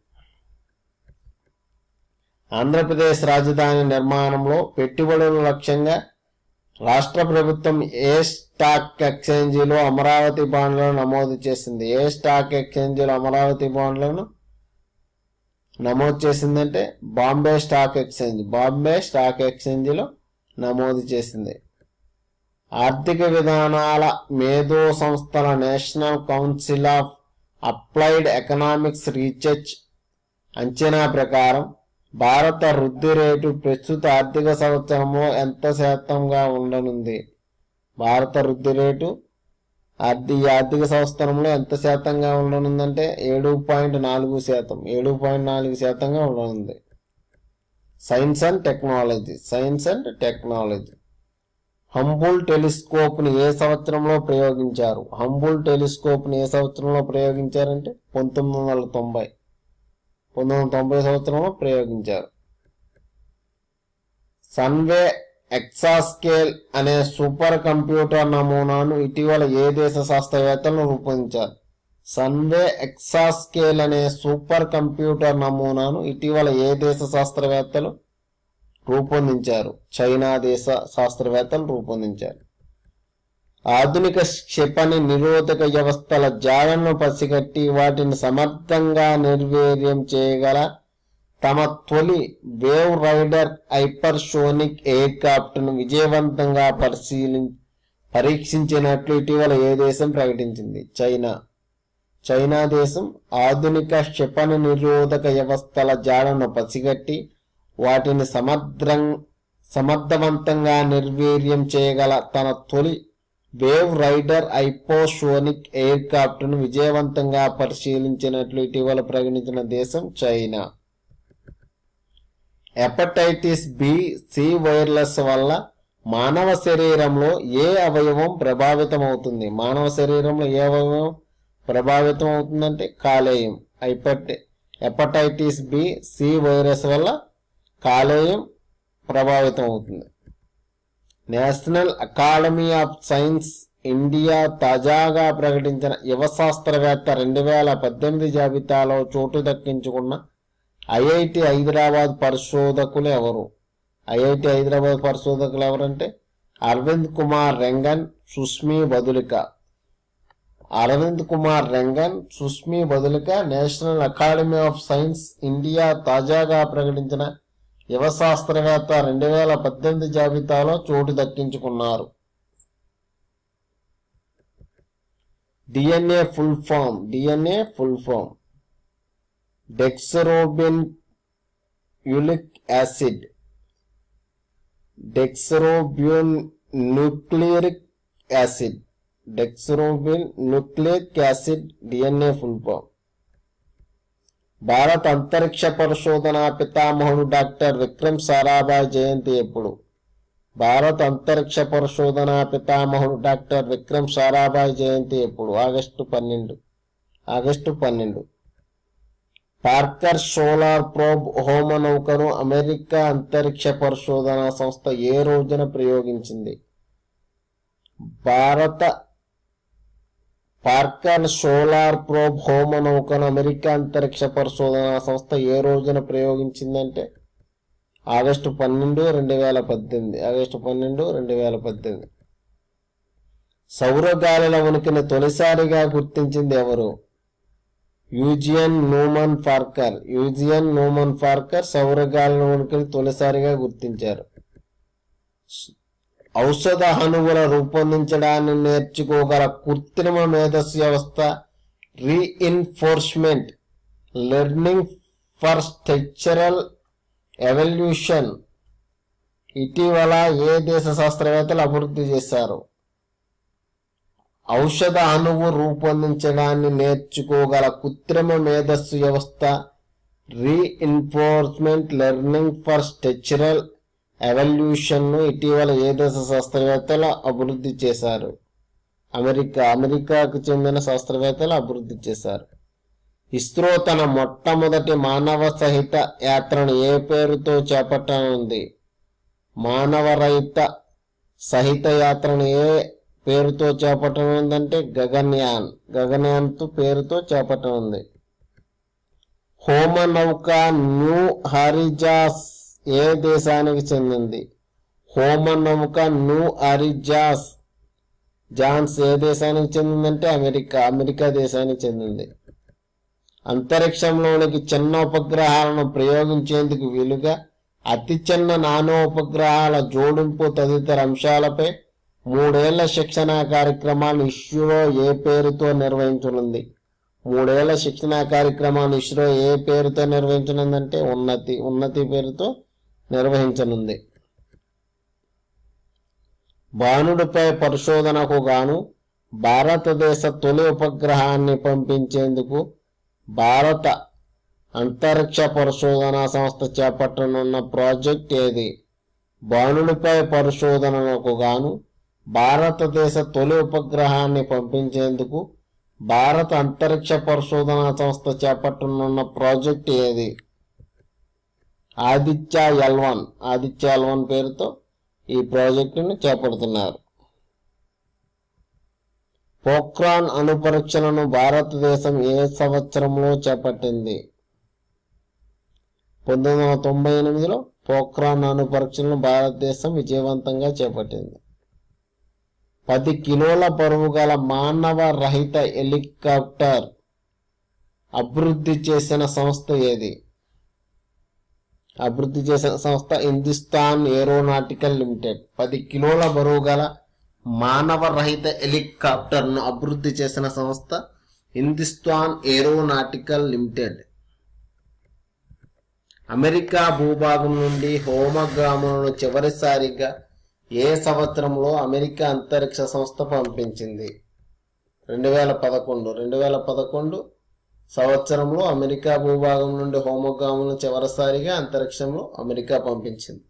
ఆంధ్రప్రదేశ్ రాజధాని నిర్మాణంలో పెట్టుబడుల లక్ష్యంగా రాష్ట్ర ప్రభుత్వం ఏ స్టాక్ ఎక్స్చేంజీలో అమరావతి బాండ్లను నమోదు చేసింది ఏ స్టాక్ ఎక్స్చేంజీలో అమరావతి బాండ్లను నమోదు చేసిందంటే Bombay stock exchange Bombay stock ఎక్స్చేంజ్లో నమోదు చేసింది ఆర్థిక విధానాల మేధో సంస్థల national council of applied economics research అంచనా ప్రకారం భారత వృద్ధి రేటు ప్రస్తుత ఆర్థిక సంవత్సరంలో ఎంత శాతంగా ఉండనుంది భారత వృద్ధి రేటు ఆర్థి ఈ ఆర్థిక సంవత్సరంలో ఎంత శాతంగా ఉండనుందంటే ఏడు పాయింట్ నాలుగు శాతం ఏడు పాయింట్ నాలుగు శాతంగా ఉండనుంది science and technology science and technology Hubble telescope ని ఏ సంవత్సరంలో ప్రయోగించారు హంబుల్ టెలిస్కోప్ ని ఏ సంవత్సరంలో ప్రయోగించారంటే పంతొమ్మిది వందల తొంభై పంతొమ్మిది వందల తొంభై సంవత్సరంలో ప్రయోగించారు సన్వే ఎక్సాస్కేల్ అనే సూపర్ కంప్యూటర్ నమూనాను ఇటీవల ఏ దేశ శాస్త్రవేత్తలు రూపొందించారు సన్వే ఎక్సాస్కేల్ అనే సూపర్ కంప్యూటర్ నమూనాను ఇటీవల ఏ దేశ శాస్త్రవేత్తలు రూపొందించారు చైనా దేశ శాస్త్రవేత్తలు రూపొందించారు ఆధునిక క్షిపణి నిరోధక వ్యవస్థల జాడలను పసిగట్టి వాటిని సమర్థంగా నిర్వీర్యం చేయగల తమ తొలి వేవ్ రైడర్ హైపర్సోనిక్ ఎయిర్క్రాఫ్ట్ ను విజయవంతంగా పరిశీలి పరీక్షించినట్లు ఇటీవల ఏ దేశం ప్రకటించింది చైనా చైనా దేశం ఆధునిక క్షిపణి నిరోధక వ్యవస్థల జాడను పసిగట్టి వాటిని సమర్థం సమర్థవంతంగా నిర్వీర్యం చేయగల తన తొలి వేవ్ రైడర్ హైపోసోనిక్ ఎయిర్క్రాఫ్ట్ ను విజయవంతంగా పరిశీలించినట్లు ఇటీవల ప్రకటించిన దేశం China hepatitis B C virus వల్ల మానవ శరీరంలో ఏ అవయవం ప్రభావితం అవుతుంది మానవ శరీరంలో ఏ అవయవం ప్రభావితం అవుతుందంటే కాలేయం హైపట్ హెపటైటిస్ బి సి వైరస్ వల్ల కాలేయం ప్రభావితం అవుతుంది national academy of science India తాజాగా ప్రకటించిన యువ శాస్త్రవేత్త రెండు వేల పద్దెనిమిది జాబితాలో చోటు దక్కించుకున్న ఐఐటి హైదరాబాద్ పరిశోధకులు ఎవరు ఐఐటి హైదరాబాద్ పరిశోధకులు ఎవరంటే Aravind Kumar Rengan Sushmee Badhulika Aravind Kumar Rengan Sushmee Badhulika national academy of science India తాజాగా ప్రకటించిన యువ శాస్త్రవేత్త రెండు వేల పద్దెనిమిది జాబితాలో చోటు దక్కించుకున్నారు DNA full form DNA full form deoxyribonucleic acid deoxyribonucleic acid deoxyribonucleic acid DNA full form భారత అంతరిక్ష పరిశోధన పితామహుడు డాక్టర్ విక్రమ్ సారాభాయ్ జయంతి ఎప్పుడు భారత అంతరిక్ష పరిశోధన పితామహుడు డాక్టర్ విక్రమ్ సారాభాయ్ జయంతి ఎప్పుడు ఆగస్టు పన్నెండు ఆగస్టు పన్నెండు పార్కర్ సోలార్ ప్రోబ్ హోమ నౌకను అమెరికా అంతరిక్ష పరిశోధన సంస్థ ఏ రోజున ప్రయోగించింది భారత పార్కర్ సోలార్ ప్రోబ్ హోమ నౌకను అమెరికా అంతరిక్ష పరిశోధన సంస్థ ఏ రోజున ప్రయోగించిందంటే ఆగస్టు పన్నెండు రెండు వేల పద్దెనిమిది ఆగస్టు పన్నెండు రెండు వేల పద్దెనిమిది సౌరగాలుల ఉనికిని తొలిసారిగా గుర్తించింది ఎవరు యూజియన్ నూమన్ ఫార్కర్ యూజియన్ నూమన్ ఫార్కర్ సౌరగాలుల ఉనికిని తొలిసారిగా గుర్తించారు ఔషధ అణువుల రూపొందించడాన్ని నేర్చుకోగల కృత్రిమ మేధస్సు వ్యవస్థ reinforcement learning for structural evolution ఇటీవల ఏ దేశ శాస్త్రవేత్తలు అభివృద్ధి చేశారు ఔషధ అణువు రూపొందించడాన్ని నేర్చుకోగల కృత్రిమ మేధస్సు వ్యవస్థ reinforcement learning for structural evolution ను ఇటీవల ఏ దేశ శాస్త్రవేత్తలు అభివృద్ధి చేశారు అమెరికా అమెరికాకు చెందిన శాస్త్రవేత్తలు అభివృద్ధి చేశారు ఇస్రో తన మొట్టమొదటి మానవ సహిత యాత్రను ఏ పేరుతో చేపట్టనుంది మానవరహిత సహిత యాత్రను ఏ పేరుతో చేపట్టనుందంటే గగన్యాన్ గగన్యాన్ పేరుతో చేపట్టనుంది హోమనౌక న్యూ హారిజాస్ ఏ దేశానికి చెందింది హోమనౌక న్యూ హారిజాస్ జాన్స్ ఏ దేశానికి చెందిందంటే అమెరికా అమెరికా దేశానికి చెందింది అంతరిక్షంలోనికి చిన్న ఉపగ్రహాలను ప్రయోగించేందుకు వీలుగా అతి చిన్న నానో ఉపగ్రహాల జోడింపు తదితర అంశాలపై మూడేళ్ల శిక్షణ కార్యక్రమాన్ని ఇస్రో ఏ పేరుతో నిర్వహించనుంది మూడేళ్ల శిక్షణ కార్యక్రమాన్ని ఇస్రో ఏ పేరుతో నిర్వహించనుందంటే ఉన్నతి ఉన్నతి పేరుతో నిర్వహించనుంది బాణుడిపై పరిశోధనకు గాను భారతదేశ తొలి ఉపగ్రహాన్ని పంపించేందుకు భారత అంతరిక్ష పరిశోధనా సంస్థ చేపట్టనున్న ప్రాజెక్ట్ ఏది బాణుడిపై పరిశోధనలకు గాను భారతదేశ తొలి ఉపగ్రహాన్ని పంపించేందుకు భారత అంతరిక్ష పరిశోధనా సంస్థ చేపట్టనున్న ప్రాజెక్ట్ ఏది ఆదిత్య ఎల్వన్ ఆదిత్య ఎల్వన్ పేరుతో ఈ ప్రాజెక్టును చేపడుతున్నారు పోఖ్రాన్ అణు పరీక్షలను భారతదేశం ఏ సంవత్సరంలో చేపట్టింది పంతొమ్మిది వందల తొంభై ఎనిమిదిలో పోఖ్రాన్ అణు పరీక్షలను భారతదేశం విజయవంతంగా చేపట్టింది పది కిలోల బరువు గల మానవ రహిత హెలికాప్టర్ అభివృద్ధి చేసిన సంస్థ ఏది అభివృద్ధి చేసిన సంస్థ హిందుస్థాన్ ఏరోనాటికల్ లిమిటెడ్ పది కిలోల బరువు గల మానవ రహిత హెలికాప్టర్ను అభివృద్ధి చేసిన సంస్థ హిందుస్థాన్ ఏరోనాటికల్ లిమిటెడ్ అమెరికా భూభాగం నుండి హోమగ్రాములను చివరిసారిగా ఏ సంవత్సరంలో అమెరికా అంతరిక్ష సంస్థ పంపించింది రెండు వేల పదకొండు రెండు వేల పదకొండు సంవత్సరంలో అమెరికా భూభాగం నుండి హోమోగ్రాములను చివరిసారిగా అంతరిక్షంలో అమెరికా పంపించింది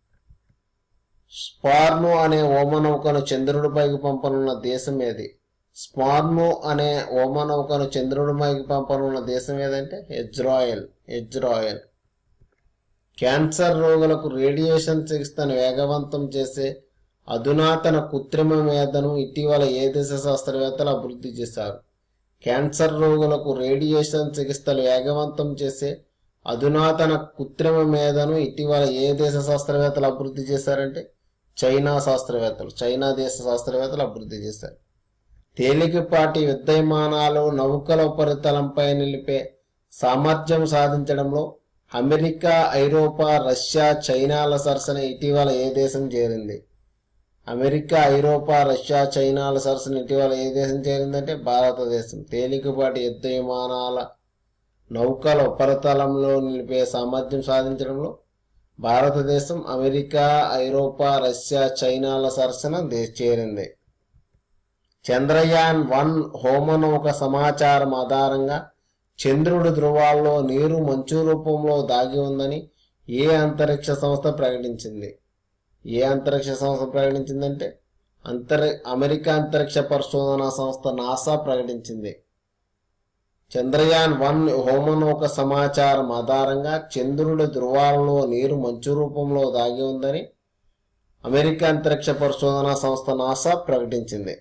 స్పార్నో అనే ఓమనౌకను చంద్రుడిపైకి పంపనున్న దేశం ఏది స్పార్నో అనే ఓమనౌకను చంద్రుడిపైకి పంపనున్న దేశం ఏదంటే ఇజ్రాయెల్ ఇజ్రాయెల్ క్యాన్సర్ రోగులకు రేడియేషన్ చికిత్సను వేగవంతం చేసే అధునాతన కృత్రిమ మేధను ఇటీవల ఏ దేశ శాస్త్రవేత్తలు అభివృద్ధి చేశారు క్యాన్సర్ రోగులకు రేడియేషన్ చికిత్సలు వేగవంతం చేసే అధునాతన కృత్రిమ మేధను ఇటీవల ఏ దేశ శాస్త్రవేత్తలు అభివృద్ధి చేశారంటే చైనా శాస్త్రవేత్తలు చైనా దేశ శాస్త్రవేత్తలు అభివృద్ధి చేశారు తేలికపాటి యుద్ధ విమానాలు నౌకల ఉపరితలంపై నిలిపే సామర్థ్యం సాధించడంలో అమెరికా ఐరోపా రష్యా చైనాల సరసన ఇటీవల ఏ దేశం చేరింది అమెరికా ఐరోపా రష్యా చైనాల సరసన ఇటీవల ఏ దేశం చేరిందంటే భారతదేశం తేలికపాటి యుద్ధ విమానాల నౌకల ఉపరితలంలో నిలిపే సామర్థ్యం సాధించడంలో భారతదేశం అమెరికా ఐరోపా రష్యా చైనాల సరసన దే- చేరింది చంద్రయాన్ వన్ హోమనౌక సమాచారం ఆధారంగా చంద్రుడి ధృవాల్లో నీరు మంచు రూపంలో దాగి ఉందని ఏ అంతరిక్ష సంస్థ ప్రకటించింది ఏ అంతరిక్ష సంస్థ ప్రకటించిందంటే అంతరి అమెరికా అంతరిక్ష పరిశోధనా సంస్థ నాసా ప్రకటించింది చంద్రయాన్ వన్ హోమనౌక సమాచారం ఆధారంగా చంద్రుడి ధృవాలలో నీరు మంచు రూపంలో దాగి ఉందని అమెరికా అంతరిక్ష పరిశోధనా సంస్థ నాసా ప్రకటించింది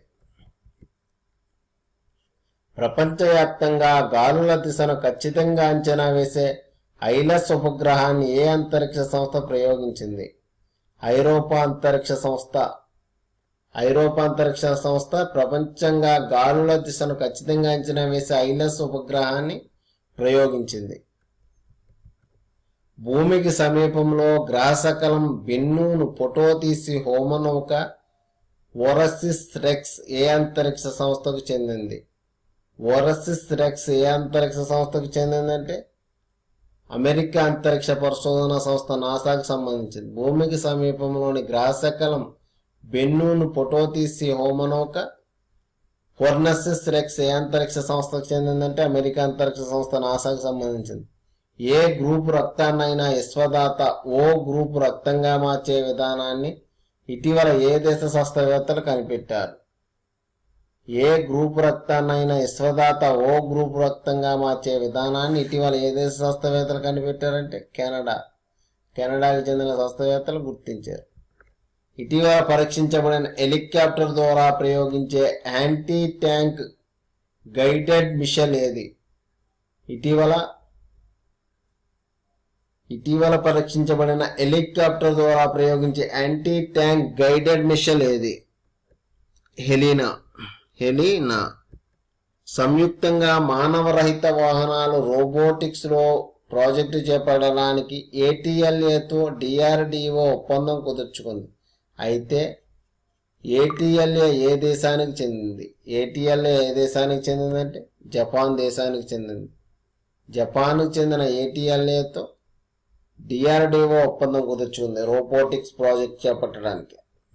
ప్రపంచవ్యాప్తంగా గాలుల దిశను ఖచ్చితంగా అంచనా వేసే ఐలస్ ఉపగ్రహాన్ని ఏ అంతరిక్ష సంస్థ ప్రయోగించింది ఐరోపా అంతరిక్ష సంస్థ ఐరోపా అంతరిక్ష సంస్థ ప్రపంచంగా గాలుల దిశను ఖచ్చితంగా అంచనా వేసే ఐలస్ ఉపగ్రహాన్ని ప్రయోగించింది భూమికి సమీపంలో గ్రహశకలం బెన్నును ఫోటో తీసి హోమనౌక ఓరసిస్ రెక్స్ ఏ అంతరిక్ష సంస్థకు చెందింది ఓరసిస్ రెక్స్ ఏ అంతరిక్ష సంస్థకు చెందిందంటే అమెరికా అంతరిక్ష పరిశోధన సంస్థ నాసాకు సంబంధించింది భూమికి సమీపంలోని గ్రహశకలం బెన్నూను ఫోటో తీసి హోమనౌక హోర్నసిస్ రెక్స్ ఏ అంతరిక్ష సంస్థకు చెందిందంటే అమెరికా అంతరిక్ష సంస్థ నాసాకు సంబంధించింది ఏ గ్రూపు రక్తాన్నైనా యశ్వదాత ఓ గ్రూపు రక్తంగా మార్చే విధానాన్ని ఇటీవల ఏ దేశ శాస్త్రవేత్తలు కనిపెట్టారు ఏ గ్రూపు రక్తాన్నైనా యశ్వదాత ఓ గ్రూపు రక్తంగా మార్చే విధానాన్ని ఇటీవల ఏ దేశ శాస్త్రవేత్తలు కనిపెట్టారంటే కెనడా కెనడాకి చెందిన శాస్త్రవేత్తలు గుర్తించారు ఇటీవల పరీక్షించబడిన హెలికాప్టర్ ద్వారా ప్రయోగించే యాంటీ ట్యాంక్ గైడెడ్ మిషన్ ఏది ఇటీవల ఇటీవల పరీక్షించబడిన హెలికాప్టర్ ద్వారా ప్రయోగించే యాంటీ ట్యాంక్ గైడెడ్ మిషన్ ఏది హెలీనా హెలీనా సంయుక్తంగా మానవరహిత వాహనాలు రోబోటిక్స్ లో ప్రాజెక్టు చేపట్టడానికి ఏటీఎల్ఏతో డిఆర్డిఓ ఒప్పందం కుదుర్చుకుంది అయితే ఏటీఎల్ఏ ఏ దేశానికి చెందింది ఏటీఎల్ఏ ఏ దేశానికి చెందిందంటే జపాన్ దేశానికి చెందింది జపాన్కు చెందిన ఏటీఎల్ఏతో డిఆర్డిఓ ఒప్పందం కుదుర్చుకుంది రోబోటిక్స్ ప్రాజెక్ట్ చేపట్టడానికి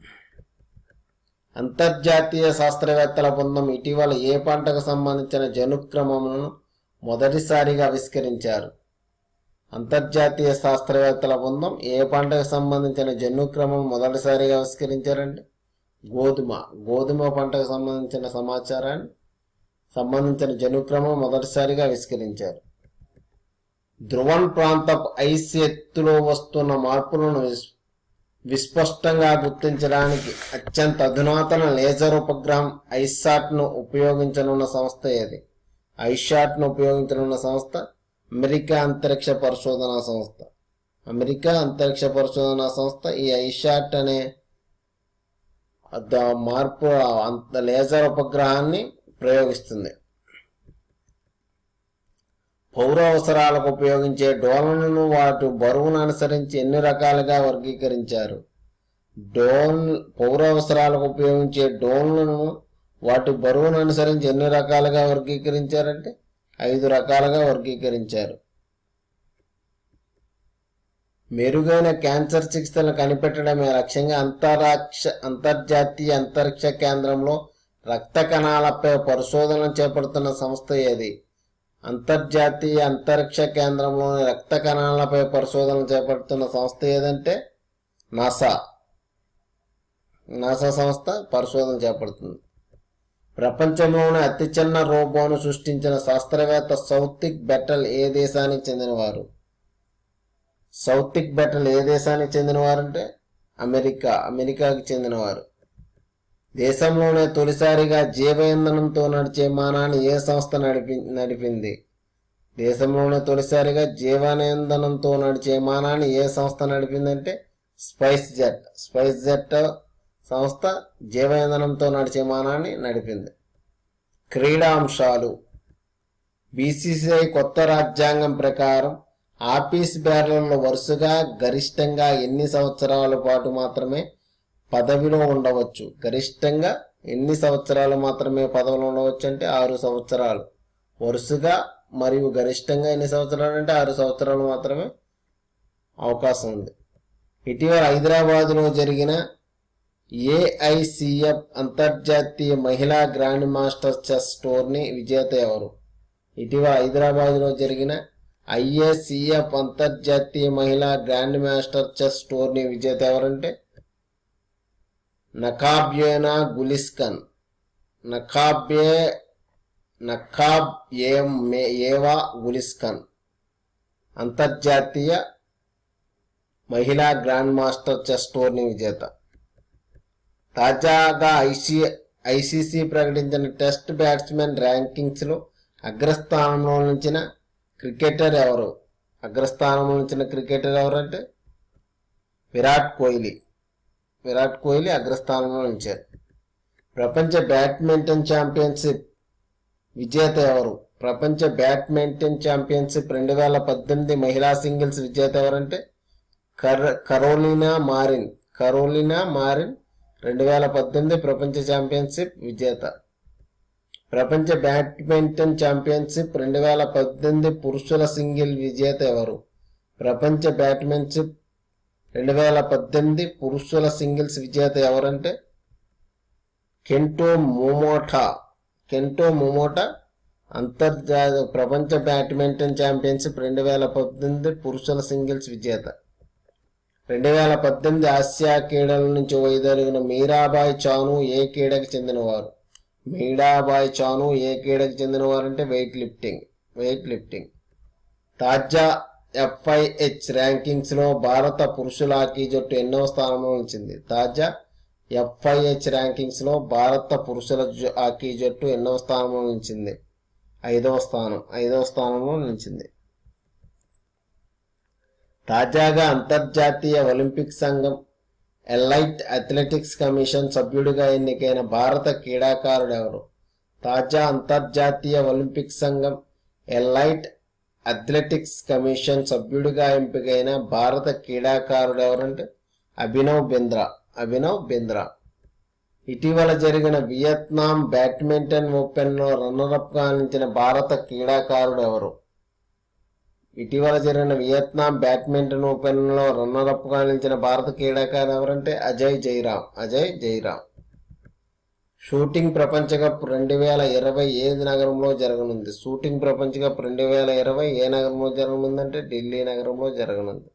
అంతర్జాతీయ శాస్త్రవేత్తల బృందం ఇటీవల ఏ పంటకు సంబంధించిన జనుక్రమములను మొదటిసారిగా ఆవిష్కరించారు అంతర్జాతీయ శాస్త్రవేత్తల బృందం ఏ పంటకు సంబంధించిన జన్యుక్రమం మొదటిసారిగా ఆవిష్కరించారంటే గోధుమ గోధుమ పంటకు సంబంధించిన సమాచారాన్ని సంబంధించిన జనుక్రమం మొదటిసారిగా ఆవిష్కరించారు ధ్రువన్ ప్రాంతపు ఐస్ ఎత్తులో వస్తున్న మార్పులను విస్- విస్పష్టంగా గుర్తించడానికి అత్యంత అధునాతన లేజర్ ఉపగ్రహం ఐసాట్ ను ఉపయోగించనున్న సంస్థ ఏది ఐషాట్ ను ఉపయోగించనున్న సంస్థ అమెరికా అంతరిక్ష పరిశోధనా సంస్థ అమెరికా అంతరిక్ష పరిశోధనా సంస్థ ఈ ఐషాట్ అనే ద- మార్పు అంత లేజర్ ఉపగ్రహాన్ని ప్రయోగిస్తుంది పౌర అవసరాలకు ఉపయోగించే డోన్లను వాటి బరువును అనుసరించి ఎన్ని రకాలుగా వర్గీకరించారు డోన్ పౌర అవసరాలకు ఉపయోగించే డోన్లను వాటి బరువును అనుసరించి ఎన్ని రకాలుగా వర్గీకరించారంటే ఐదు రకాలుగా వర్గీకరించారు మెరుగైన క్యాన్సర్ చికిత్సలను కనిపెట్టడమే లక్ష్యంగా అంతరాక్ష అంతర్జాతీయ అంతరిక్ష కేంద్రంలో రక్త కణాలపై పరిశోధనలు చేపడుతున్న సంస్థ ఏది అంతర్జాతీయ అంతరిక్ష కేంద్రంలోని రక్త కణాలపై పరిశోధనలు చేపడుతున్న సంస్థ ఏదంటే నాసా నాసా సంస్థ పరిశోధన చేపడుతుంది ప్రపంచంలోనే అతి చిన్న రోబోను సృష్టించిన శాస్త్రవేత్త సౌతిక్ బెటల్ ఏ దేశానికి చెందినవారు సౌతిక్ బెటల్ ఏ దేశానికి చెందినవారంటే అమెరికా అమెరికాకి చెందినవారు దేశంలోనే తొలిసారిగా జీవ ఇంధనంతో నడిచే విమానాన్ని ఏ సంస్థ నడిపి నడిపింది దేశంలోనే తొలిసారిగా జీవన ఇంధనంతో నడిచే విమానాన్ని ఏ సంస్థ నడిపిందంటే స్పైస్ జెట్ స్పైస్ జెట్ సంస్థ జీవ ఇంధనంతో నడిచే విమానాన్ని నడిపింది క్రీడా అంశాలు బీసీసీఐ కొత్త రాజ్యాంగం ప్రకారం ఆఫీస్ బేరర్లు వరుసగా గరిష్టంగా ఎన్ని సంవత్సరాల పాటు మాత్రమే పదవిలో ఉండవచ్చు గరిష్టంగా ఎన్ని సంవత్సరాలు మాత్రమే పదవిలో ఉండవచ్చు అంటే ఆరు సంవత్సరాలు వరుసగా మరియు గరిష్టంగా ఎన్ని సంవత్సరాలు అంటే ఆరు సంవత్సరాలు మాత్రమే అవకాశం ఉంది ఇటీవల హైదరాబాద్లో జరిగిన ఏఐసిఎఫ్ అంతర్జాతీయ మహిళా గ్రాండ్ మాస్టర్ చెస్ టోర్నీ విజేత ఎవరు ఇటీవల హైదరాబాద్లో జరిగిన ఐఏసిఎఫ్ అంతర్జాతీయ మహిళా గ్రాండ్ మాస్టర్ చెస్ టోర్నీ విజేత ఎవరంటే నకాబ్యేనా గులిస్కన్ నకాబ్యే నకాబ్ ఏం మే- ఏవా గులిస్కన్ అంతర్జాతీయ మహిళా గ్రాండ్ మాస్టర్ చెస్ టోర్నీ విజేత తాజాగా ఐసీ ఐసీసీ ప్రకటించిన టెస్ట్ బ్యాట్స్మెన్ ర్యాంకింగ్స్ లో అగ్రస్థానంలో నిలిచిన క్రికెటర్ ఎవరు అగ్రస్థానంలో నిలిచిన క్రికెటర్ ఎవరంటే విరాట్ కోహ్లీ విరాట్ కోహ్లీ అగ్రస్థానంలో నిలిచారు ప్రపంచ బ్యాడ్మింటన్ ఛాంపియన్షిప్ విజేత ఎవరు ప్రపంచ బ్యాడ్మింటన్ ఛాంపియన్షిప్ రెండు వేల పద్దెనిమిది మహిళా సింగిల్స్ విజేత ఎవరంటే కర్ కరోలినా మారిన్ కరోలినా మారిన్ రెండు వేల పద్దెనిమిది ప్రపంచ ఛాంపియన్షిప్ విజేత ప్రపంచ బ్యాడ్మింటన్ ఛాంపియన్షిప్ రెండు వేల పద్దెనిమిది పురుషుల సింగిల్ విజేత ఎవరు ప్రపంచ బ్యాడ్మింటన్ రెండు వేల పద్దెనిమిది పురుషుల సింగిల్స్ విజేత ఎవరంటే కెంటో మోమోటా కెంటో మోమోటా అంతర్జాతీయ ప్రపంచ బ్యాడ్మింటన్ ఛాంపియన్షిప్ రెండు వేల పద్దెనిమిది పురుషుల సింగిల్స్ విజేత రెండు వేల పద్దెనిమిది ఆసియా క్రీడల నుంచి వైదొలిగిన మీరాబాయ్ చాను ఏ క్రీడకు చెందినవారు మీరాబాయ్ చాను ఏ క్రీడకు చెందినవారు అంటే వెయిట్ లిఫ్టింగ్ వెయిట్ లిఫ్టింగ్ తాజా ఎఫ్ఐహెచ్ ర్యాంకింగ్స్ లో భారత పురుషుల హాకీ జట్టు ఎన్నో స్థానంలో నిలిచింది తాజా ఎఫ్ఐహెచ్ ర్యాంకింగ్స్ లో భారత పురుషుల జ- హాకీ జట్టు ఎన్నో స్థానంలో నిలిచింది ఐదవ స్థానం ఐదవ స్థానంలో నిలిచింది తాజాగా అంతర్జాతీయ ఒలింపిక్ సంఘం ఎలైట్ అథ్లెటిక్స్ కమిషన్ సభ్యుడిగా ఎన్నికైన భారత క్రీడాకారుడు ఎవరు తాజా అంతర్జాతీయ ఒలింపిక్ సంఘం ఎలైట్ అథ్లెటిక్స్ కమిషన్ సభ్యుడిగా ఎంపికైన భారత క్రీడాకారుడు ఎవరంటే అభినవ్ బింద్రా అభినవ్ బింద్రా ఇటీవల జరిగిన వియత్నాం బ్యాడ్మింటన్ ఓపెన్లో రన్నరప్గా నిలిచిన భారత క్రీడాకారుడు ఎవరు ఇటీవల జరిగిన వియత్నాం బ్యాడ్మింటన్ ఓపెన్లో రన్నరప్గా నిలిచిన భారత క్రీడాకారుడు ఎవరంటే అజయ్ జైరామ్ అజయ్ జైరామ్ షూటింగ్ ప్రపంచ కప్ రెండు వేల ఇరవై ఏ నగరంలో జరగనుంది షూటింగ్ ప్రపంచ కప్ రెండు వేల ఇరవై ఏ నగరంలో జరగనుందంటే ఢిల్లీ నగరంలో జరగనుంది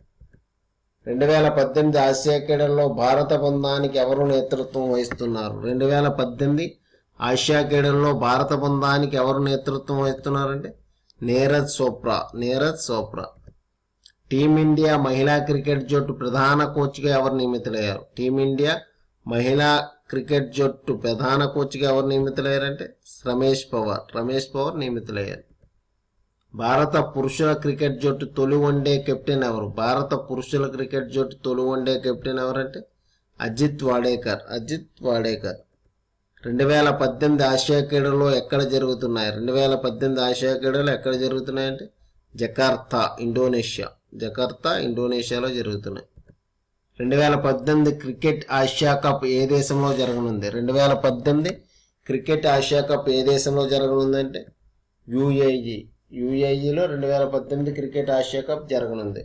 రెండు వేల పద్దెనిమిది ఆసియా క్రీడల్లో భారత బృందానికి ఎవరు నేతృత్వం వహిస్తున్నారు రెండు వేల పద్దెనిమిది ఆసియా క్రీడల్లో భారత బృందానికి ఎవరు నేతృత్వం వహిస్తున్నారంటే నీరజ్ చోప్రా నీరజ్ చోప్రా టీమిండియా మహిళా క్రికెట్ జట్టు ప్రధాన కోచ్గా ఎవరు నియమితులయ్యారు టీమిండియా మహిళా క్రికెట్ జట్టు ప్రధాన కోచ్గా ఎవరు నియమితులయ్యారంటే రమేష్ పవార్ రమేష్ పవార్ నియమితులయ్యారు భారత పురుషుల క్రికెట్ జట్టు తొలి వన్డే కెప్టెన్ ఎవరు భారత పురుషుల క్రికెట్ జట్టు తొలి వన్డే కెప్టెన్ ఎవరంటే అజిత్ వాడేకర్ అజిత్ వాడేకర్ రెండు వేల పద్దెనిమిది ఆసియా క్రీడలు ఎక్కడ జరుగుతున్నాయి రెండు వేల పద్దెనిమిది ఆసియా క్రీడలు ఎక్కడ జరుగుతున్నాయంటే జకార్తా ఇండోనేషియా జకార్తా ఇండోనేషియాలో జరుగుతున్నాయి రెండు వేల పద్దెనిమిది క్రికెట్ ఆసియా కప్ ఏ దేశంలో జరగనుంది రెండు వేల పద్దెనిమిది క్రికెట్ ఆసియా కప్ ఏ దేశంలో జరగనుందంటే యుఏఈ యుఏఈలో రెండు వేల పద్దెనిమిది క్రికెట్ ఆసియా కప్ జరగనుంది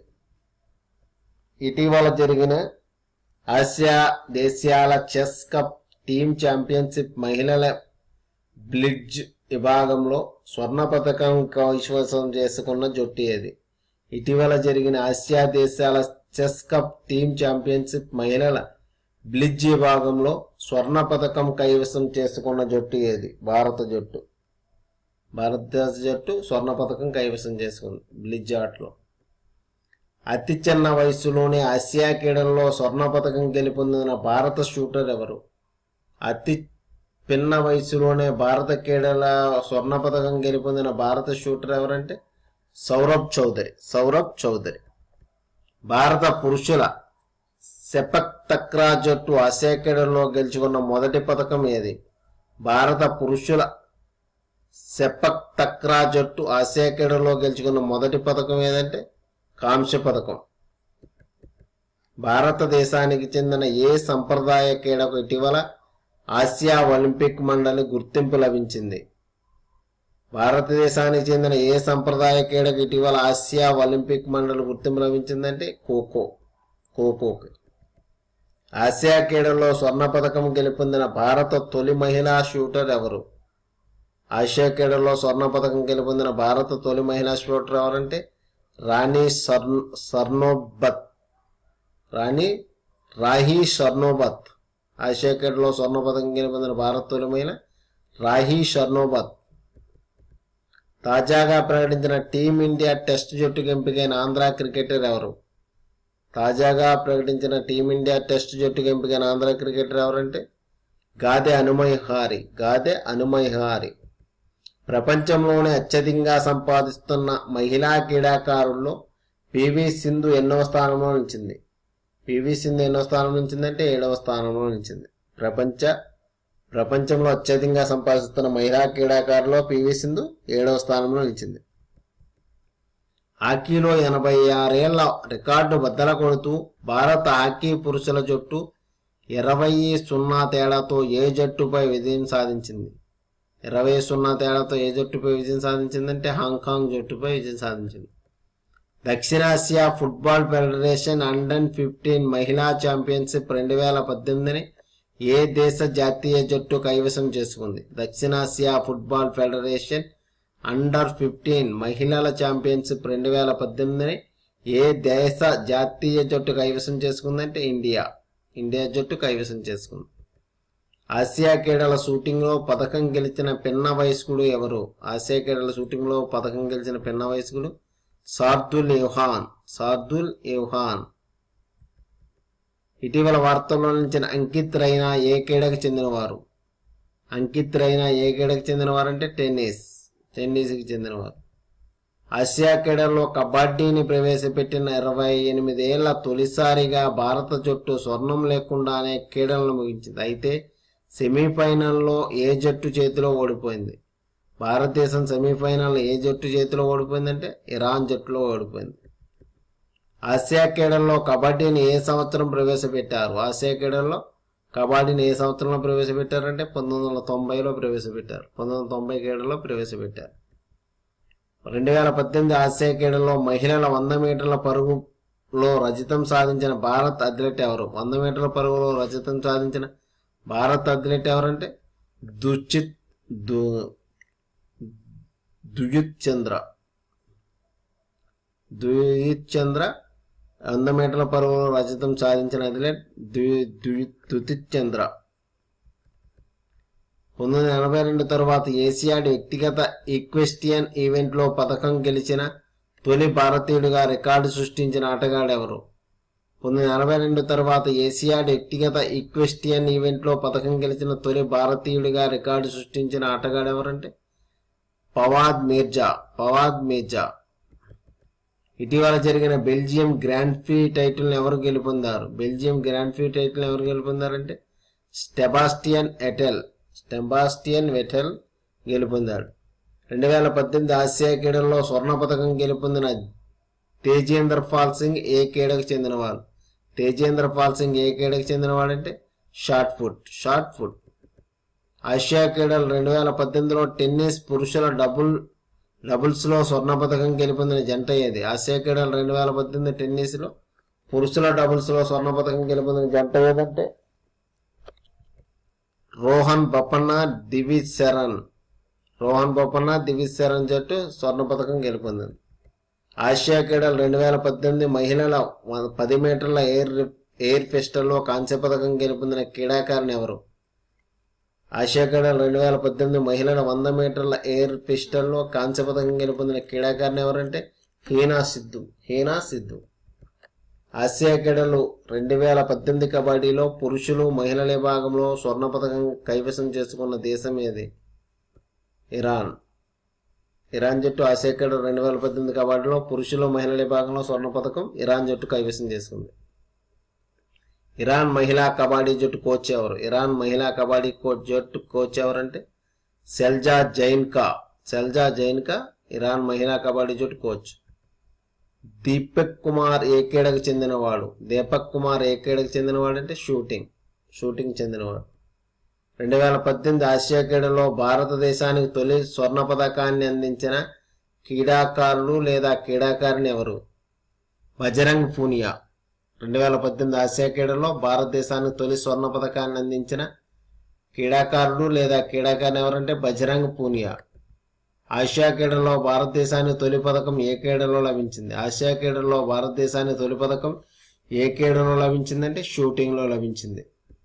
ఇటీవల జరిగిన ఆసియా దేశాల చెస్ కప్ టీమ్ ఛాంపియన్షిప్ మహిళల బ్లిడ్జ్ విభాగంలో స్వర్ణ పథకం కైవసం చేసుకున్న జట్టు ఏది ఇటీవల జరిగిన ఆసియా దేశాల చెస్ కప్ టీమ్ ఛాంపియన్షిప్ మహిళల బ్లిడ్జ్ విభాగంలో స్వర్ణ పథకం కైవసం చేసుకున్న జట్టు ఏది భారత జట్టు భారతదేశ జట్టు స్వర్ణ పథకం కైవసం చేసుకుంది బ్లిడ్జ్ ఆటలో అతి చిన్న వయసులోనే ఆసియా క్రీడల్లో స్వర్ణ పథకం గెలుపొందిన భారత షూటర్ ఎవరు అతి పిన్న వయసులోనే భారత క్రీడల స్వర్ణ పథకం గెలుపొందిన భారత షూటర్ ఎవరంటే సౌరభ్ చౌదరి సౌరభ్ చౌదరి భారత పురుషుల సెపక్ తక్రా జట్టు ఆసియా క్రీడల్లో గెలుచుకున్న మొదటి పథకం ఏది భారత పురుషుల సెపక్ తక్రా జట్టు ఆసియా క్రీడల్లో గెలుచుకున్న మొదటి పథకం ఏదంటే కాంస్య పథకం భారతదేశానికి చెందిన ఏ సంప్రదాయ క్రీడకు ఇటీవల ఆసియా ఒలింపిక్ మండలి గుర్తింపు లభించింది భారతదేశానికి చెందిన ఏ సంప్రదాయ క్రీడకు ఇటీవల ఆసియా ఒలింపిక్ మండలి గుర్తింపు లభించిందంటే ఖోఖో ఖోఖోకి ఆసియా క్రీడల్లో స్వర్ణ పథకం గెలుపొందిన భారత తొలి మహిళా షూటర్ ఎవరు ఆసియా క్రీడల్లో స్వర్ణ పథకం గెలుపొందిన భారత తొలి మహిళా షూటర్ ఎవరంటే రాణి సర్న్ సర్నోబత్ రాణి రాహి షర్నోబత్ ఆసియా క్రీడలో స్వర్ణ పథకం గెలుపొందిన భారత తొలి మహిళ రాహి షర్నోబత్ తాజాగా ప్రకటించిన టీమిండియా టెస్ట్ జట్టుకు ఎంపికైన ఆంధ్ర క్రికెటర్ ఎవరు తాజాగా ప్రకటించిన టీమిండియా టెస్ట్ జట్టుకు ఎంపికైన ఆంధ్ర క్రికెటర్ ఎవరంటే గాదె హనుమయ్ హారి గాదె హనుమయ్ హారి ప్రపంచంలోనే అత్యధికంగా సంపాదిస్తున్న మహిళా క్రీడాకారుల్లో పివి సింధు ఎన్నో స్థానంలో నిలిచింది పివి సింధు ఎన్నో స్థానంలో నిలిచిందంటే ఏడవ స్థానంలో నిలిచింది ప్రపంచ ప్రపంచంలో అత్యధికంగా సంపాదిస్తున్న మహిళా క్రీడాకారులో పివి సింధు ఏడవ స్థానంలో నిలిచింది హాకీలో ఎనభై ఆరేళ్ల రికార్డు బద్దల కొడుతూ భారత హాకీ పురుషుల జట్టు ఇరవై సున్నా తేడాతో ఏ జట్టుపై విజయం సాధించింది ఇరవై సున్నా తేడాతో ఏ జట్టుపై విజయం సాధించిందంటే హాంకాంగ్ జట్టుపై విజయం సాధించింది దక్షిణాసియా ఫుట్బాల్ ఫెడరేషన్ అండర్ ఫిఫ్టీన్ మహిళా ఛాంపియన్షిప్ రెండు వేల పద్దెనిమిదిని ఏ దేశ జాతీయ జట్టు కైవసం చేసుకుంది దక్షిణాసియా ఫుట్బాల్ ఫెడరేషన్ అండర్ ఫిఫ్టీన్ మహిళల ఛాంపియన్షిప్ రెండు వేల పద్దెనిమిదిని ఏ దేశ జాతీయ జట్టు కైవసం చేసుకుందంటే ఇండియా ఇండియా జట్టు కైవసం చేసుకుంది ఆసియా క్రీడల షూటింగ్లో పథకం గెలిచిన పిన్న వయస్కుడు ఎవరు ఆసియా క్రీడల షూటింగ్లో పథకం గెలిచిన పిన్న వయస్కుడు సార్దుల్ యుహాన్ సార్దుల్ యుహాన్ ఇటీవల వార్తల్లో నిలిచిన అంకిత్ రైనా ఏ క్రీడకు చెందినవారు అంకిత్ రైనా ఏ క్రీడకు చెందినవారు అంటే టెన్నిస్ టెన్నిస్కి చెందినవారు ఆసియా క్రీడల్లో కబడ్డీని ప్రవేశపెట్టిన ఇరవై ఎనిమిదేళ్ల తొలిసారిగా భారత జట్టు స్వర్ణం లేకుండానే క్రీడలను ముగించింది అయితే సెమీఫైనల్లో ఏ జట్టు చేతిలో ఓడిపోయింది భారతదేశం సెమీఫైనల్ ఏ జట్టు చేతిలో ఓడిపోయిందంటే ఇరాన్ జట్టులో ఓడిపోయింది ఆసియా క్రీడల్లో కబడ్డీని ఏ సంవత్సరం ప్రవేశపెట్టారు ఆసియా క్రీడల్లో కబడ్డీని ఏ సంవత్సరంలో ప్రవేశపెట్టారంటే పంతొమ్మిది వందల తొంభైలో ప్రవేశపెట్టారు పంతొమ్మిది వందల తొంభై క్రీడల్లో ప్రవేశపెట్టారు రెండు వేల పద్దెనిమిది ఆసియా క్రీడల్లో మహిళల వంద మీటర్ల పరుగులో రజతం సాధించిన భారత్ అథ్లెట్ ఎవరు వంద మీటర్ల పరుగులో రజతం సాధించిన భారత్ అథ్లెట్ ఎవరంటే దుచిత్ దు దుయుత్ చంద్ర దుయుత్ చంద్ర వంద మీటర్ల పరుగులో రజతం సాధించిన అథ్లెట్ దుతిత్ చంద్ర పంతొమ్మిది వందల ఎనభై రెండు తరువాత ఏసియాడ్ వ్యక్తిగత ఈక్వెస్టియన్ ఈవెంట్లో పథకం గెలిచిన తొలి భారతీయుడిగా రికార్డు సృష్టించిన ఆటగాడు ఎవరు పంతొమ్మిది వందల ఎనభై రెండు తర్వాత ఏసియాడ్ వ్యక్తిగత ఈక్వెస్టియన్ ఈవెంట్లో పథకం గెలిచిన తొలి భారతీయుడిగా రికార్డు సృష్టించిన ఆటగాడు ఎవరంటే పవాద్ మీర్జా పవాద్ మీర్జా ఇటీవల జరిగిన బెల్జియం గ్రాండ్ ప్రీ టైటిల్ ఎవరు గెలుపొందారు బెల్జియం గ్రాండ్ ప్రీ టైటిల్ ఎవరు గెలుపొందారంటే స్టెబాస్టియన్ ఎటెల్ స్టెబాస్టియన్ వెటెల్ గెలుపొందాడు రెండు వేల పద్దెనిమిది ఆసియా క్రీడల్లో స్వర్ణ పథకం గెలుపొందిన తేజేంద్ర పాల్ సింగ్ ఏ క్రీడకు చెందినవారు తేజేంద్ర పాల్ సింగ్ ఏ క్రీడకు చెందినవాడంటే షార్ట్ ఫుట్ షార్ట్ ఫుట్ ఆసియా క్రీడలు రెండు వేల పద్దెనిమిదిలో టెన్నిస్ పురుషుల డబుల్ డబుల్స్లో స్వర్ణ పథకం గెలుపొందిన జంట ఏది ఆసియా క్రీడలు రెండు వేల పద్దెనిమిది టెన్నిస్లో పురుషుల డబుల్స్లో స్వర్ణ పథకం గెలుపొందిన జంట ఏదంటే రోహన్ బొప్పన్న దివిజ్ శరణ్ రోహన్ బొప్పన్న దివిజ్ శరణ్ జట్టు స్వర్ణ పథకం గెలుపొందింది ఆసియా క్రీడలు రెండు వేల పద్దెనిమిది మహిళల వ- పది మీటర్ల ఎయిర్ ఎయిర్ పిస్టల్లో కాంస్య పథకం గెలుపొందిన క్రీడాకారిణి ఎవరు ఆసియా క్రీడలు రెండు వేల పద్దెనిమిది మహిళల వంద మీటర్ల ఎయిర్ పిస్టల్లో కాంస్య పథకం గెలుపొందిన క్రీడాకారిణి ఎవరంటే హీనా సిద్ధు హీనా సిద్ధు ఆసియా క్రీడలు రెండు వేల పద్దెనిమిది కబడ్డీలో పురుషులు మహిళల విభాగంలో స్వర్ణ పథకం కైవసం చేసుకున్న దేశం ఏది ఇరాన్ ఇరాన్ జట్టు ఆసియా క్రీడలు రెండు వేల పద్దెనిమిది కబడ్డీలో పురుషులు మహిళల విభాగంలో స్వర్ణ పథకం ఇరాన్ జట్టు కైవసం చేసుకుంది ఇరాన్ మహిళా కబడ్డీ జట్టు కోచ్ ఎవరు ఇరాన్ మహిళా కబడ్డీ కోచ్ జట్టు కోచ్ ఎవరంటే సెల్జా జైన్కా సెల్జా జైన్కా ఇరాన్ మహిళా కబడ్డీ జట్టు కోచ్ దీపక్ కుమార్ ఏ క్రీడకు చెందినవాడు దీపక్ కుమార్ ఏ క్రీడకు చెందినవాడు అంటే షూటింగ్ షూటింగ్ చెందినవాడు రెండు వేల పద్దెనిమిది ఆసియా క్రీడలో భారతదేశానికి తొలి స్వర్ణ పథకాన్ని అందించిన క్రీడాకారులు లేదా క్రీడాకారిణి ఎవరు బజరంగ్ పూనియా రెండు వేల పద్దెనిమిది ఆసియా క్రీడలో భారతదేశానికి తొలి స్వర్ణ పథకాన్ని అందించిన క్రీడాకారుడు లేదా క్రీడాకారిణి ఎవరంటే బజరంగ్ పూనియా ఆసియా క్రీడల్లో భారతదేశానికి తొలి పథకం ఏ క్రీడలో లభించింది ఆసియా క్రీడల్లో భారతదేశానికి తొలి పథకం ఏ క్రీడలో లభించిందంటే షూటింగ్లో లభించింది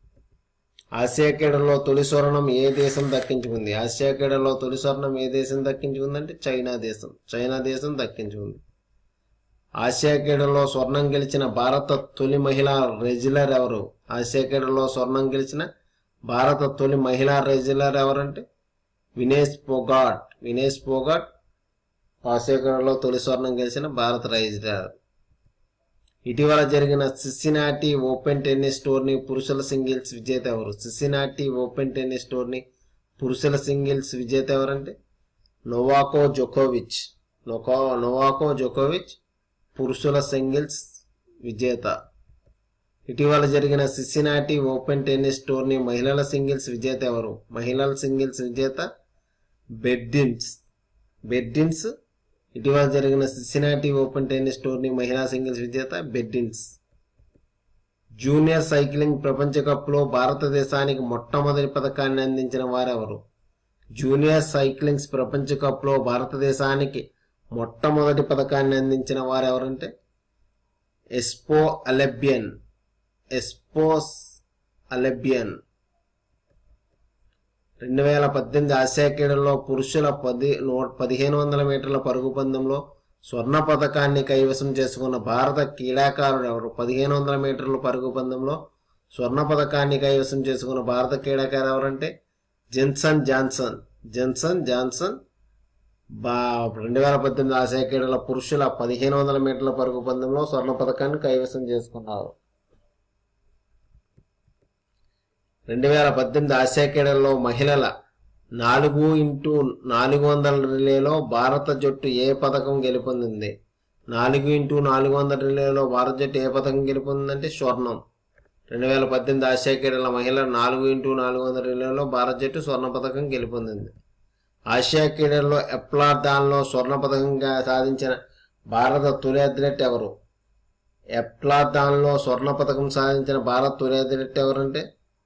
ఆసియా క్రీడల్లో తొలి స్వర్ణం ఏ దేశం దక్కించుకుంది ఆసియా క్రీడల్లో తొలి స్వర్ణం ఏ దేశం దక్కించుకుందంటే చైనా దేశం చైనా దేశం దక్కించుకుంది ఆసియా క్రీడల్లో స్వర్ణం గెలిచిన భారత తొలి మహిళా రెజ్లర్ ఎవరు ఆసియా క్రీడల్లో స్వర్ణం గెలిచిన భారత తొలి మహిళా రెజ్లర్ ఎవరంటే వినేష్ పోగాట్ వినేష్ పోగాట్ ఆసియా క్రీడల్లో తొలి స్వర్ణం గెలిచిన భారత రెజ్లర్ ఇటీవల జరిగిన సిసినాటి ఓపెన్ టెన్నిస్ టోర్నీ పురుషుల సింగిల్స్ విజేత ఎవరు సిసినాటి ఓపెన్ టెన్నిస్ టోర్నీ పురుషుల సింగిల్స్ విజేత ఎవరంటే నోవాకో జోకోవిచ్ నోకో నోవాకో జోకోవిచ్ పురుషుల సింగిల్స్ విజేత ఇటీవల జరిగిన సిసినాటి ఓపెన్ టెన్నిస్ టోర్నీ మహిళల సింగిల్స్ విజేత ఎవరు మహిళల సింగిల్స్ విజేత బెడ్డిన్స్ బెడ్డిన్స్ ఇటీవల జరిగిన సిసినాటి ఓపెన్ టెన్నిస్ టోర్నీ మహిళా సింగిల్స్ విజేత బెడ్డిన్స్ జూనియర్ సైక్లింగ్ ప్రపంచ కప్లో భారతదేశానికి మొట్టమొదటి పథకాన్ని అందించిన వారెవరు జూనియర్ సైక్లింగ్స్ ప్రపంచ కప్లో భారతదేశానికి మొట్టమొదటి పథకాన్ని అందించిన వారెవరంటే ఎస్పో అలెబియన్ ఎస్పోస్ అలెబియన్ రెండు వేల పద్దెనిమిది ఆసియా క్రీడల్లో పురుషుల పది నూ పదిహేను వందల మీటర్ల పరుగు పందెంలో స్వర్ణ పథకాన్ని కైవసం చేసుకున్న భారత క్రీడాకారుడు ఎవరు పదిహేను వందల మీటర్ల పరుగు పందెంలో స్వర్ణ పథకాన్ని కైవసం చేసుకున్న భారత క్రీడాకారు ఎవరంటే జెన్సన్ జాన్సన్ జెన్సన్ జాన్సన్ బా రెండు వేల పద్దెనిమిది ఆసియా క్రీడల పురుషుల పదిహేను వందల మీటర్ల పరుగు పందెంలో స్వర్ణ పథకాన్ని కైవసం చేసుకున్నారు రెండు వేల పద్దెనిమిది ఆసియా క్రీడల్లో మహిళల నాలుగు ఇంటూ నాలుగు వందల రిలేలో భారత జట్టు ఏ పథకం గెలుపొందింది నాలుగు ఇంటూ నాలుగు వందల రిలేలో భారత జట్టు ఏ పథకం గెలుపొందిందంటే స్వర్ణం రెండు వేల పద్దెనిమిది ఆసియా క్రీడల మహిళల నాలుగు ఇంటూ నాలుగు వందల రిలేలో భారత జట్టు స్వర్ణ పథకం గెలుపొందింది ఆసియా క్రీడల్లో ఎప్లాదాన్లో స్వర్ణ పథకంగా సాధించిన భారత తొలి అథ్లెట్ ఎవరు ఎప్లాదాన్లో స్వర్ణ పథకం సాధించిన భారత తొలి అథ్లెట్ ఎవరంటే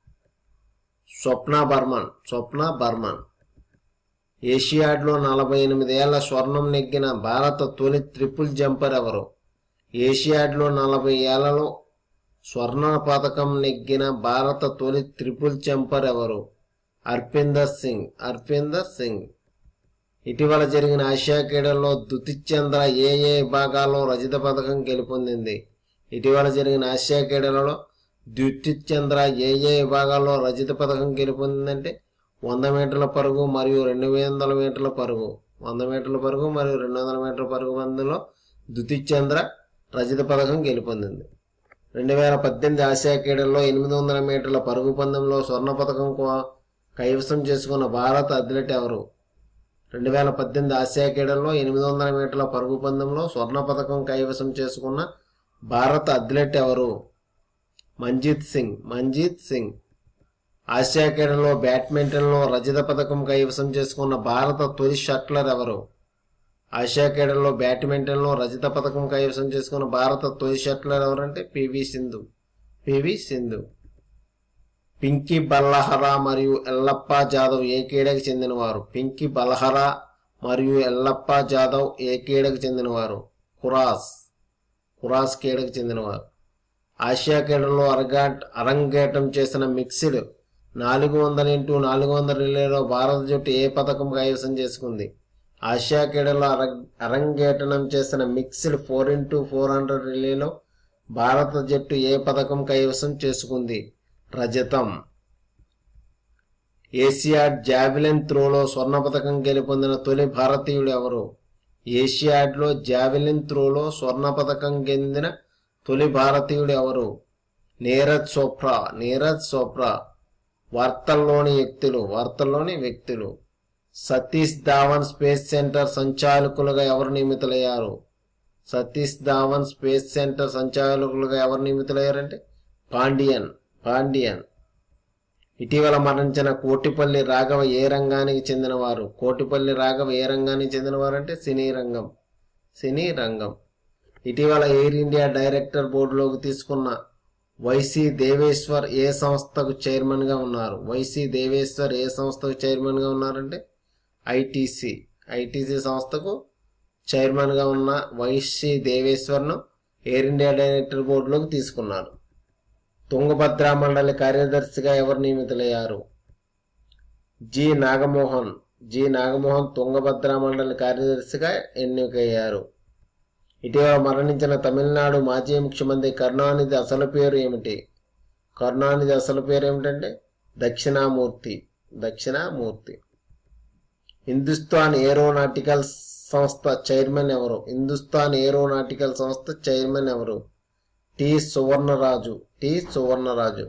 స్వప్న బర్మన్ స్వప్న బర్మన్ ఏషియాడ్లో నలభై ఎనిమిది ఏళ్ల స్వర్ణం నెగ్గిన భారత తొలి ట్రిపుల్ జంపర్ ఎవరు ఏషియాడ్లో నలభై ఏళ్లలో స్వర్ణ పథకం నెగ్గిన భారత తొలి ట్రిపుల్ జంపర్ ఎవరు అర్పిందర్ సింగ్ అర్పిందర్ సింగ్ ఇటీవల జరిగిన ఆసియా క్రీడల్లో దుతిచంద్ర ఏ ఏ విభాగాల్లో రజత పథకం గెలుపొందింది ఇటీవల జరిగిన ఆసియా క్రీడలలో ద్యుతిచంద్ర ఏ ఏ విభాగాల్లో రజత పథకం గెలుపొందిందంటే వంద మీటర్ల పరుగు మరియు రెండు వందల మీటర్ల పరుగు వంద మీటర్ల పరుగు మరియు రెండు వందల మీటర్ల పరుగు పందులో ద్యుతిచంద్ర రజత పథకం గెలుపొందింది రెండు వేల పద్దెనిమిది ఆసియా క్రీడల్లో ఎనిమిది వందల మీటర్ల పరుగు పందెంలో స్వర్ణ పథకం కో- కైవసం చేసుకున్న భారత అథ్లెట్ ఎవరు రెండు వేల పద్దెనిమిది ఆసియా క్రీడల్లో ఎనిమిది వందల మీటర్ల పరుగు పందెంలో స్వర్ణ పథకం కైవసం చేసుకున్న భారత అథ్లెట్ ఎవరు మంజీత్ సింగ్ మంజీత్ సింగ్ ఆసియా క్రీడల్లో బ్యాడ్మింటన్లో రజత పథకం కైవసం చేసుకున్న భారత తొలి షట్లర్ ఎవరు ఆసియా క్రీడల్లో బ్యాడ్మింటన్లో రజత పథకం కైవసం చేసుకున్న భారత తొలి షట్లర్ ఎవరంటే పివి సింధు పివి సింధు పింకీ బల్లహరా మరియు ఎల్లప్ప జాదవ్ ఏ క్రీడకు చెందినవారు పింకీ బల్హరా మరియు ఎల్లప్ప జాదవ్ ఏ క్రీడకు చెందినవారు కురాస్ కురాస్ క్రీడకు చెందినవారు ఆసియా క్రీడల్లో అరగాట్ అరంగేటం చేసిన మిక్స్డ్ నాలుగు వందల ఇంటూ నాలుగు వందల రిలేలో భారత జట్టు ఏ పథకం కైవసం చేసుకుంది ఆసియా క్రీడల్లో అర అరంగేటనం చేసిన mixed four into four hundred రిలేలో భారత జట్టు ఏ పథకం కైవసం చేసుకుంది రజతం ఏషియాడ్ జావెలిన్ త్రోలో స్వర్ణ పథకం గెలుపొందిన తొలి భారతీయుడు ఎవరు ఏషియాడ్లో జావెలిన్ త్రోలో స్వర్ణ పథకం గెందిన తొలి భారతీయుడు ఎవరు నీరజ్ చోప్రా నీరజ్ చోప్రా వార్తల్లోని వ్యక్తులు వార్తల్లోని వ్యక్తులు సతీష్ ధావన్ స్పేస్ సెంటర్ సంచాలకులుగా ఎవరు నియమితులయ్యారు సతీష్ ధావన్ స్పేస్ సెంటర్ సంచాలకులుగా ఎవరు నియమితులయ్యారంటే పాండియన్ పాండియన్ ఇటీవల మరణించిన కోటిపల్లి రాఘవ ఏ రంగానికి చెందినవారు కోటిపల్లి రాఘవ ఏ రంగానికి చెందినవారు అంటే సినీ రంగం సినీ రంగం ఇటీవల ఎయిర్ ఇండియా డైరెక్టర్ బోర్డులోకి తీసుకున్న వైసి దేవేశ్వర్ ఏ సంస్థకు చైర్మన్ గా ఉన్నారు వైసి దేవేశ్వర్ ఏ సంస్థకు చైర్మన్ గా ఉన్నారంటే ఐటీసీ ఐటీసీ సంస్థకు చైర్మన్ గా ఉన్న వైసి దేవేశ్వర్ను ఎయిర్ ఇండియా డైరెక్టర్ బోర్డులోకి తీసుకున్నారు తుంగభద్ర మండలి కార్యదర్శిగా ఎవరు నియమితులయ్యారు జి నాగమోహన్ జి నాగమోహన్ తుంగభద్ర మండలి కార్యదర్శిగా ఎన్నికయ్యారు ఇటీవల మరణించిన తమిళనాడు మాజీ ముఖ్యమంత్రి కరుణానిధి అసలు పేరు ఏమిటి కరుణానిధి అసలు పేరు ఏమిటంటే దక్షిణామూర్తి దక్షిణామూర్తి హిందుస్థాన్ ఏరోనాటికల్ సంస్థ చైర్మన్ ఎవరు హిందుస్థాన్ ఏరోనాటికల్ సంస్థ చైర్మన్ ఎవరు టి సువర్ణరాజు టి సువర్ణరాజు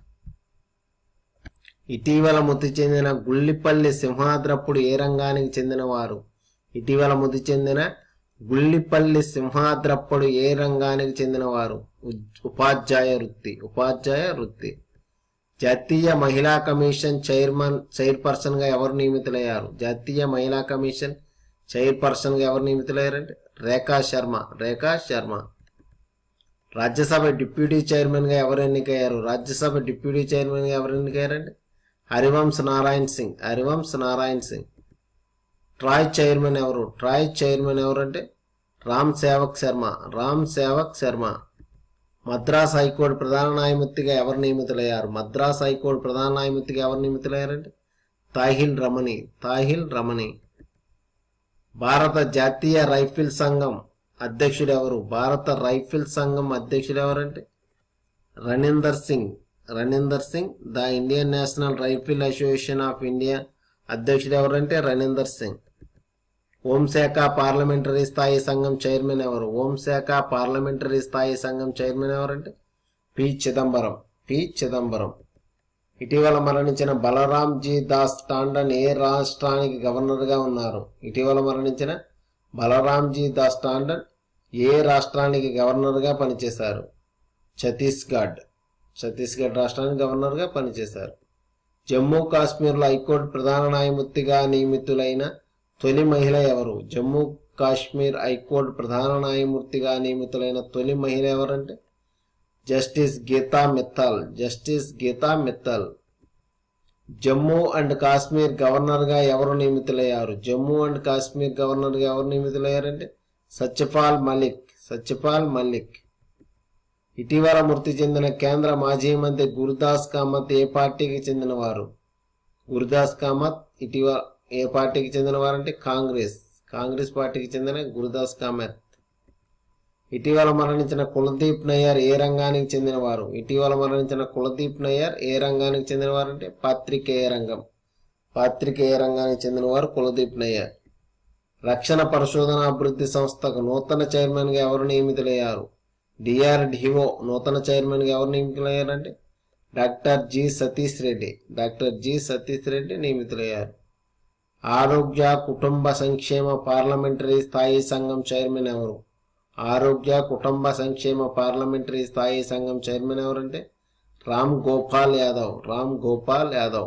ఇటీవల మృతి చెందిన గుల్లిపల్లి సింహాద్రప్పుడు ఏ రంగానికి చెందినవారు ఇటీవల మృతి చెందిన గుల్లిపల్లి సింహాద్రప్పుడు ఏ రంగానికి చెందినవారు ఉ- ఉపాధ్యాయ వృత్తి ఉపాధ్యాయ వృత్తి జాతీయ మహిళా కమిషన్ చైర్మన్ చైర్పర్సన్ గా ఎవరు నియమితులయ్యారు జాతీయ మహిళా కమిషన్ చైర్పర్సన్ గా ఎవరు నియమితులయ్యారంటే రేఖా శర్మ రేఖా శర్మ రాజ్యసభ డిప్యూటీ చైర్మన్ గా ఎవరు ఎన్నికయ్యారు రాజ్యసభ డిప్యూటీ చైర్మన్ గా ఎవరు ఎన్నికయ్యారంటే హరివంశ్ నారాయణ్ సింగ్ హరివంశ్ నారాయణ్ సింగ్ ట్రాయ్ చైర్మన్ ఎవరు ట్రాయ్ చైర్మన్ ఎవరంటే రామ్ సేవక్ శర్మ రామ్ సేవక్ శర్మ మద్రాస్ హైకోర్టు ప్రధాన న్యాయమూర్తిగా ఎవరు నియమితులయ్యారు మద్రాస్ హైకోర్టు ప్రధాన న్యాయమూర్తిగా ఎవరు నియమితులయ్యారంటే తాహిల్ రమణి తాహిల్ రమణి భారత జాతీయ రైఫిల్ సంఘం అధ్యక్షుడు ఎవరు భారత రైఫిల్ సంఘం అధ్యక్షుడు ఎవరంటే Raninder Singh Raninder Singh the Indian national rifle association of India అధ్యక్షుడు ఎవరంటే రణీందర్ సింగ్ హోంశాఖ పార్లమెంటరీ స్థాయి సంఘం చైర్మన్ ఎవరు హోంశాఖ పార్లమెంటరీ స్థాయి సంఘం చైర్మన్ ఎవరంటే పి చిదంబరం పి చిదంబరం ఇటీవల మరణించిన బలరాం జీ దాస్ టాండన్ ఏ రాష్ట్రానికి గవర్నర్గా ఉన్నారు ఇటీవల మరణించిన బలరాం జీ దాస్ టాండన్ ఏ రాష్ట్రానికి గవర్నర్గా పనిచేశారు ఛత్తీస్గఢ్ ఛత్తీస్గఢ్ రాష్ట్రానికి గవర్నర్గా పనిచేశారు జమ్మూ కాశ్మీర్లో హైకోర్టు ప్రధాన న్యాయమూర్తిగా నియమితులైన తొలి మహిళ ఎవరు జమ్మూ కాశ్మీర్ హైకోర్టు ప్రధాన న్యాయమూర్తిగా నియమితులైన తొలి మహిళ ఎవరంటే justice Gita Mittal justice Gita Mittal Jammu and Kashmir గవర్నర్గా ఎవరు నియమితులయ్యారు జమ్మూ అండ్ కాశ్మీర్ గవర్నర్గా ఎవరు నియమితులయ్యారంటే సత్యపాల్ మలిక్ సత్యపాల్ మలిక్ ఇటీవల మృతి చెందిన కేంద్ర మాజీ మంత్రి గురుదాస్ కామత్ ఏ పార్టీకి చెందినవారు గురుదాస్ కామత్ ఇటీవల ఏ పార్టీకి చెందినవారంటే కాంగ్రెస్ కాంగ్రెస్ పార్టీకి చెందిన గురుదాస్ కామత్ ఇటీవల మరణించిన కులదీప్ నయ్యర్ ఏ రంగానికి చెందినవారు ఇటీవల మరణించిన కులదీప్ నయ్యర్ ఏ రంగానికి చెందినవారంటే పాత్రికేయ రంగం పాత్రికేయ రంగానికి చెందినవారు కులదీప్ నయ్యర్ రక్షణ పరిశోధన అభివృద్ధి సంస్థకు నూతన చైర్మన్గా ఎవరు నియమితులయ్యారు డిఆర్డిఓ నూతన చైర్మన్గా ఎవరు నియమితులయ్యారంటే doctor G Satish Reddy doctor G Satish Reddy నియమితులయ్యారు ఆరోగ్య కుటుంబ సంక్షేమ పార్లమెంటరీ స్థాయి సంఘం చైర్మన్ ఎవరు ఆరోగ్య కుటుంబ సంక్షేమ పార్లమెంటరీ స్థాయి సంఘం చైర్మన్ ఎవరంటే రామ్ గోపాల్ యాదవ్ రామ్ గోపాల్ యాదవ్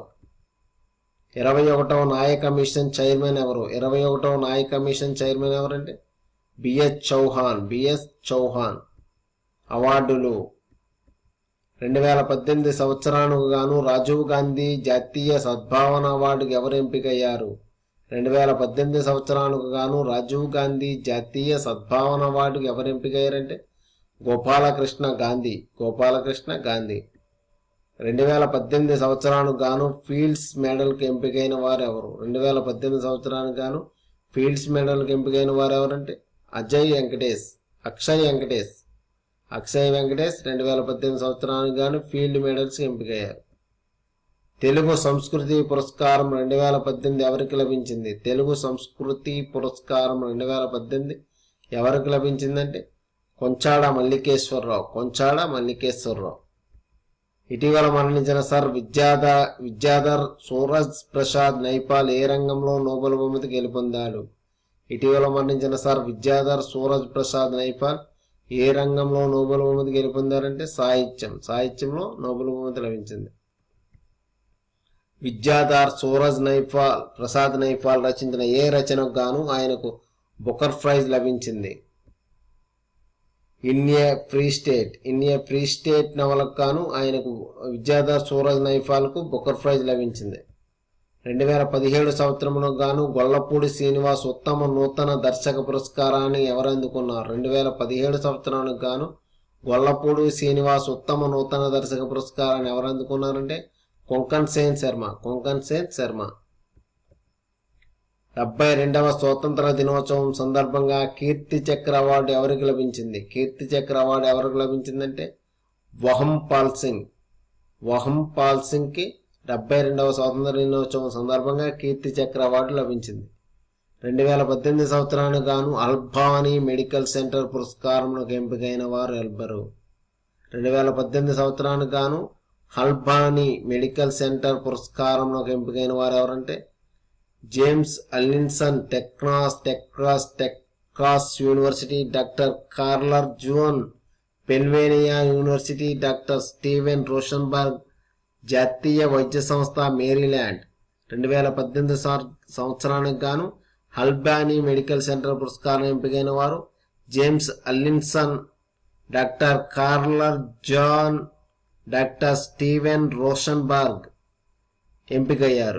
ఇరవై ఒకటవ న్యాయ కమిషన్ చైర్మన్ ఎవరు ఇరవై ఒకటవ న్యాయ కమిషన్ చైర్మన్ ఎవరంటే బిఎస్ చౌహాన్ బిఎస్ చౌహాన్ అవార్డులు రెండు వేల పద్దెనిమిది సంవత్సరానికి గాను రాజీవ్ గాంధీ జాతీయ సద్భావన అవార్డుకి ఎవరు ఎంపికయ్యారు రెండు వేల పద్దెనిమిది సంవత్సరానికి గాను రాజీవ్ గాంధీ జాతీయ సద్భావన అవార్డుకి ఎవరు ఎంపికయ్యారంటే గోపాలకృష్ణ గాంధీ గోపాలకృష్ణ గాంధీ రెండు వేల పద్దెనిమిది సంవత్సరానికి గాను ఫీల్డ్స్ మెడల్కి ఎంపికైన వారు ఎవరు రెండు వేల పద్దెనిమిది సంవత్సరానికి గాను ఫీల్డ్స్ మెడల్కి ఎంపికైన వారు ఎవరంటే అజయ్ వెంకటేష్ అక్షయ్ వెంకటేష్ అక్షయ్ వెంకటేష్ రెండు వేల పద్దెనిమిది సంవత్సరానికి గాను ఫీల్డ్ మెడల్స్ ఎంపికయ్యారు తెలుగు సంస్కృతి పురస్కారం రెండు వేల పద్దెనిమిది ఎవరికి లభించింది తెలుగు సంస్కృతి పురస్కారం రెండు వేల పద్దెనిమిది ఎవరికి లభించిందంటే కొంచాడ మల్లికేశ్వరరావు కొంచాడ మల్లికేశ్వరరావు ఇటీవల మరణించిన సర్ విద్యాధ విద్యాధర్ సూరజ్ ప్రసాద్ నైపాల్ ఏ రంగంలో నోబెల్ బహుమతి గెలుపొందాడు ఇటీవల మరణించిన సర్ విద్యాధర్ సూరజ్ ప్రసాద్ నైపాల్ ఏ రంగంలో నోబెల్ బహుమతి గెలుపొందారంటే సాహిత్యం సాహిత్యంలో నోబెల్ బహుమతి లభించింది విద్యాధర్ సూరజ్ నైపాల్ ప్రసాద్ నైపాల్ రచించిన ఏ రచనకు గాను ఆయనకు బుకర్ ప్రైజ్ లభించింది in a free state in a free state నవలకు గాను ఆయనకు విద్యాధర్ సూరజ్ నైపాల్కు బుకర్ ప్రైజ్ లభించింది రెండు వేల పదిహేడు సంవత్సరంలో గాను గొల్లపూడి శ్రీనివాస్ ఉత్తమ నూతన దర్శక పురస్కారాన్ని ఎవరు అందుకున్నారు రెండు వేల పదిహేడు సంవత్సరానికి గాను గొల్లపూడి శ్రీనివాస్ ఉత్తమ నూతన దర్శక పురస్కారాన్ని ఎవరు అందుకున్నారంటే కొంకన్ సేన్ శర్మ కొంకన్ సేన్ శర్మ డెబ్బై రెండవ స్వాతంత్ర దినోత్సవం సందర్భంగా కీర్తి చక్ర అవార్డు ఎవరికి లభించింది కీర్తి చక్ర అవార్డు ఎవరికి లభించిందంటే వహం పాల్ సింగ్ వహం పాల్ సింగ్ కి డెబ్బై రెండవ స్వాతంత్ర దినోత్సవం సందర్భంగా కీర్తి చక్ర అవార్డు లభించింది రెండు వేల పద్దెనిమిది సంవత్సరానికి గాను అల్బానీ మెడికల్ సెంటర్ పురస్కారంలోకి ఎంపికైన వారు ఎల్బరు రెండు వేల పద్దెనిమిది సంవత్సరానికి గాను హల్బానీ మెడికల్ సెంటర్ పురస్కారంలోకి ఎంపికైన వారు ఎవరంటే జేమ్స్ అల్లిన్సన్ టెక్నాస్ టెక్రాస్ టెక్రాస్ యూనివర్సిటీ డాక్టర్ కార్లర్ జోన్ పెన్వేనియా యూనివర్సిటీ డాక్టర్ స్టీవెన్ రోషన్బర్గ్ జాతీయ వైద్య సంస్థ మేరీల్యాండ్ రెండు వేల పద్దెనిమిది సంవ- సంవత్సరానికి గాను హల్బానీ మెడికల్ సెంటర్ పురస్కారం ఎంపికైన వారు జేమ్స్ అల్లిన్సన్ డాక్టర్ కార్లర్ జాన్ డాక్టర్ స్టీవెన్ రోషన్బర్గ్ ఎంపికయ్యారు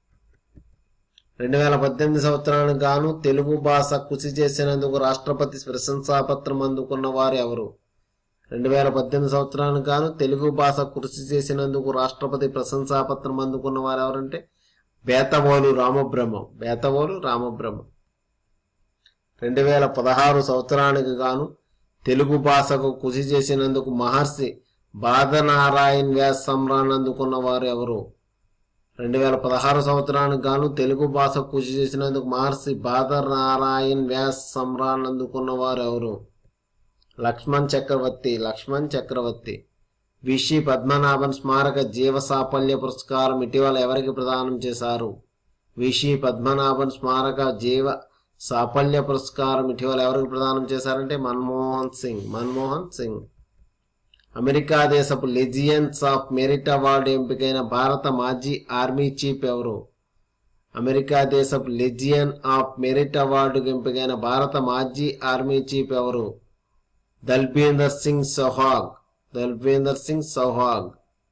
రెండు వేల పద్దెనిమిది సంవత్సరానికి గాను తెలుగు భాష కృషి చేసినందుకు రాష్ట్రపతి ప్రశంసాపత్రం అందుకున్న వారు ఎవరు రెండు వేల పద్దెనిమిది సంవత్సరానికి గాను తెలుగు భాష కృషి చేసినందుకు రాష్ట్రపతి ప్రశంసాపత్రం అందుకున్న వారు ఎవరంటే బేతవోలు రామబ్రహ్మం బేతవోలు రామబ్రహ్మం రెండు వేల పదహారు సంవత్సరానికి గాను తెలుగు భాషకు కృషి చేసినందుకు మహర్షి బాధనారాయణ్ వ్యాస్ సమ్రాన్ అందుకున్న వారు ఎవరు రెండు వేల పదహారు సంవత్సరానికి గాను తెలుగు భాష కృషి చేసినందుకు మహర్షి బాధనారాయణ్ వ్యాస్ సమ్రాన్ అందుకున్న వారు ఎవరు లక్ష్మణ్ చక్రవర్తి లక్ష్మణ్ చక్రవర్తి విషి పద్మనాభన్ స్మారక జీవ సాఫల్య పురస్కారం ఇటీవల ఎవరికి ప్రదానం చేశారు విషి పద్మనాభన్ స్మారక జీవ సాఫల్య పురస్కారం ఇటీవల ఎవరికి ప్రదానం చేశారంటే మన్మోహన్ సింగ్ మన్మోహన్ సింగ్ అమెరికా దేశపు లెజియన్స్ ఆఫ్ మెరిట్ అవార్డు ఎంపికైన భారత మాజీ ఆర్మీ చీఫ్ ఎవరు అమెరికా దేశపు లెజియన్ ఆఫ్ మెరిట్ అవార్డుకు ఎంపికైన భారత మాజీ ఆర్మీ చీఫ్ ఎవరు దల్బీందర్ సింగ్ సౌహాగ్ దల్బీందర్ సింగ్ సౌహాగ్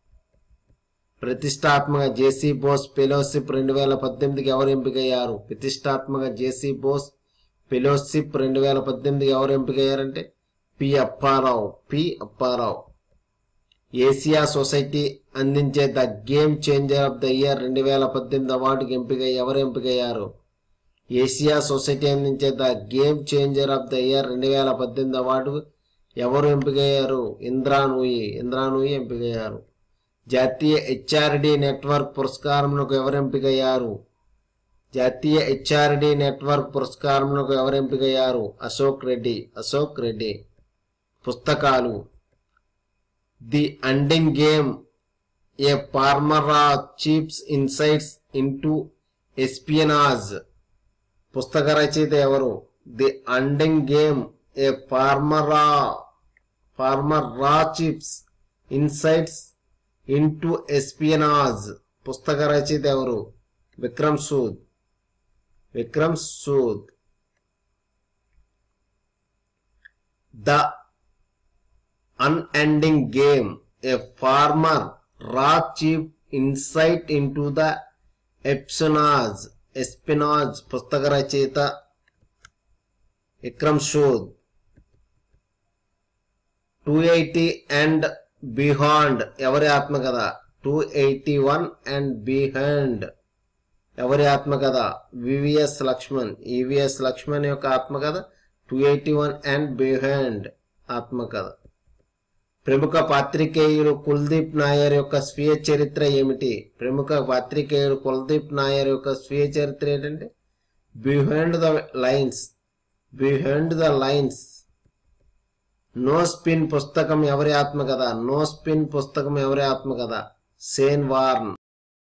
ప్రతిష్టాత్మక జేసీ బోస్ ఫెలోషిప్ రెండు వేల పద్దెనిమిదికి ఎవరు ఎంపికయ్యారు ప్రతిష్టాత్మక జేసీ బోస్ ఫెలోషిప్ రెండు వేల పద్దెనిమిదికి ఎవరు ఎంపికయ్యారంటే P Apparao P Apparao Asia society అందించే the game changer of the year రెండు వేల పద్దెనిమిది అవార్డుకి ఎంపిక ఎవరు ఎంపికయ్యారు ఏసియా సొసైటీ అందించే the game changer of the year రెండు వేల పద్దెనిమిది అవార్డు ఎవరు ఎంపికయ్యారు ఇంద్రానూయి ఇంద్రానూయి ఎంపికయ్యారు జాతీయ హెచ్ఆర్డి నెట్వర్క్ పురస్కారమునకు ఎవరు ఎంపికయ్యారు జాతీయ హెచ్ఆర్డి నెట్వర్క్ పురస్కారమునకు ఎవరు ఎంపికయ్యారు అశోక్ రెడ్డి అశోక్ రెడ్డి పుస్తకాలు the unending game a former RAW chief's insights into espionage పుస్తక రచయిత ఎవరు the unending game a former RAW former రా చిప్స్ ఇన్సైట్స్ ఇంటూ ఎస్పియనాజ్ పుస్తక రచయిత ఎవరు Vikram Sood Vikram Sood the unending game a former రా chief insight into the espionage espionage పుస్తక రచయిత Vikram Sood two eighty and beyond ఎవరి ఆత్మకథ two eighty one and behind ఎవరి ఆత్మకథ వివిఎస్ లక్ష్మణ్ ఈవిఎస్ లక్ష్మణ్ యొక్క ఆత్మకథ two eighty one and behind ఆత్మకథ ప్రముఖ పాత్రికేయులు కుల్దీప్ నాయర్ యొక్క స్వీయ చరిత్ర ఏమిటి ప్రముఖ పాత్రికేయులు కుల్దీప్ నాయర్ యొక్క స్వీయ చరిత్ర ఏంటంటే behind the lines behind the lines no spin పుస్తకం ఎవరి ఆత్మకథ నో స్పిన్ పుస్తకం ఎవరి ఆత్మకథ సేన్ వార్న్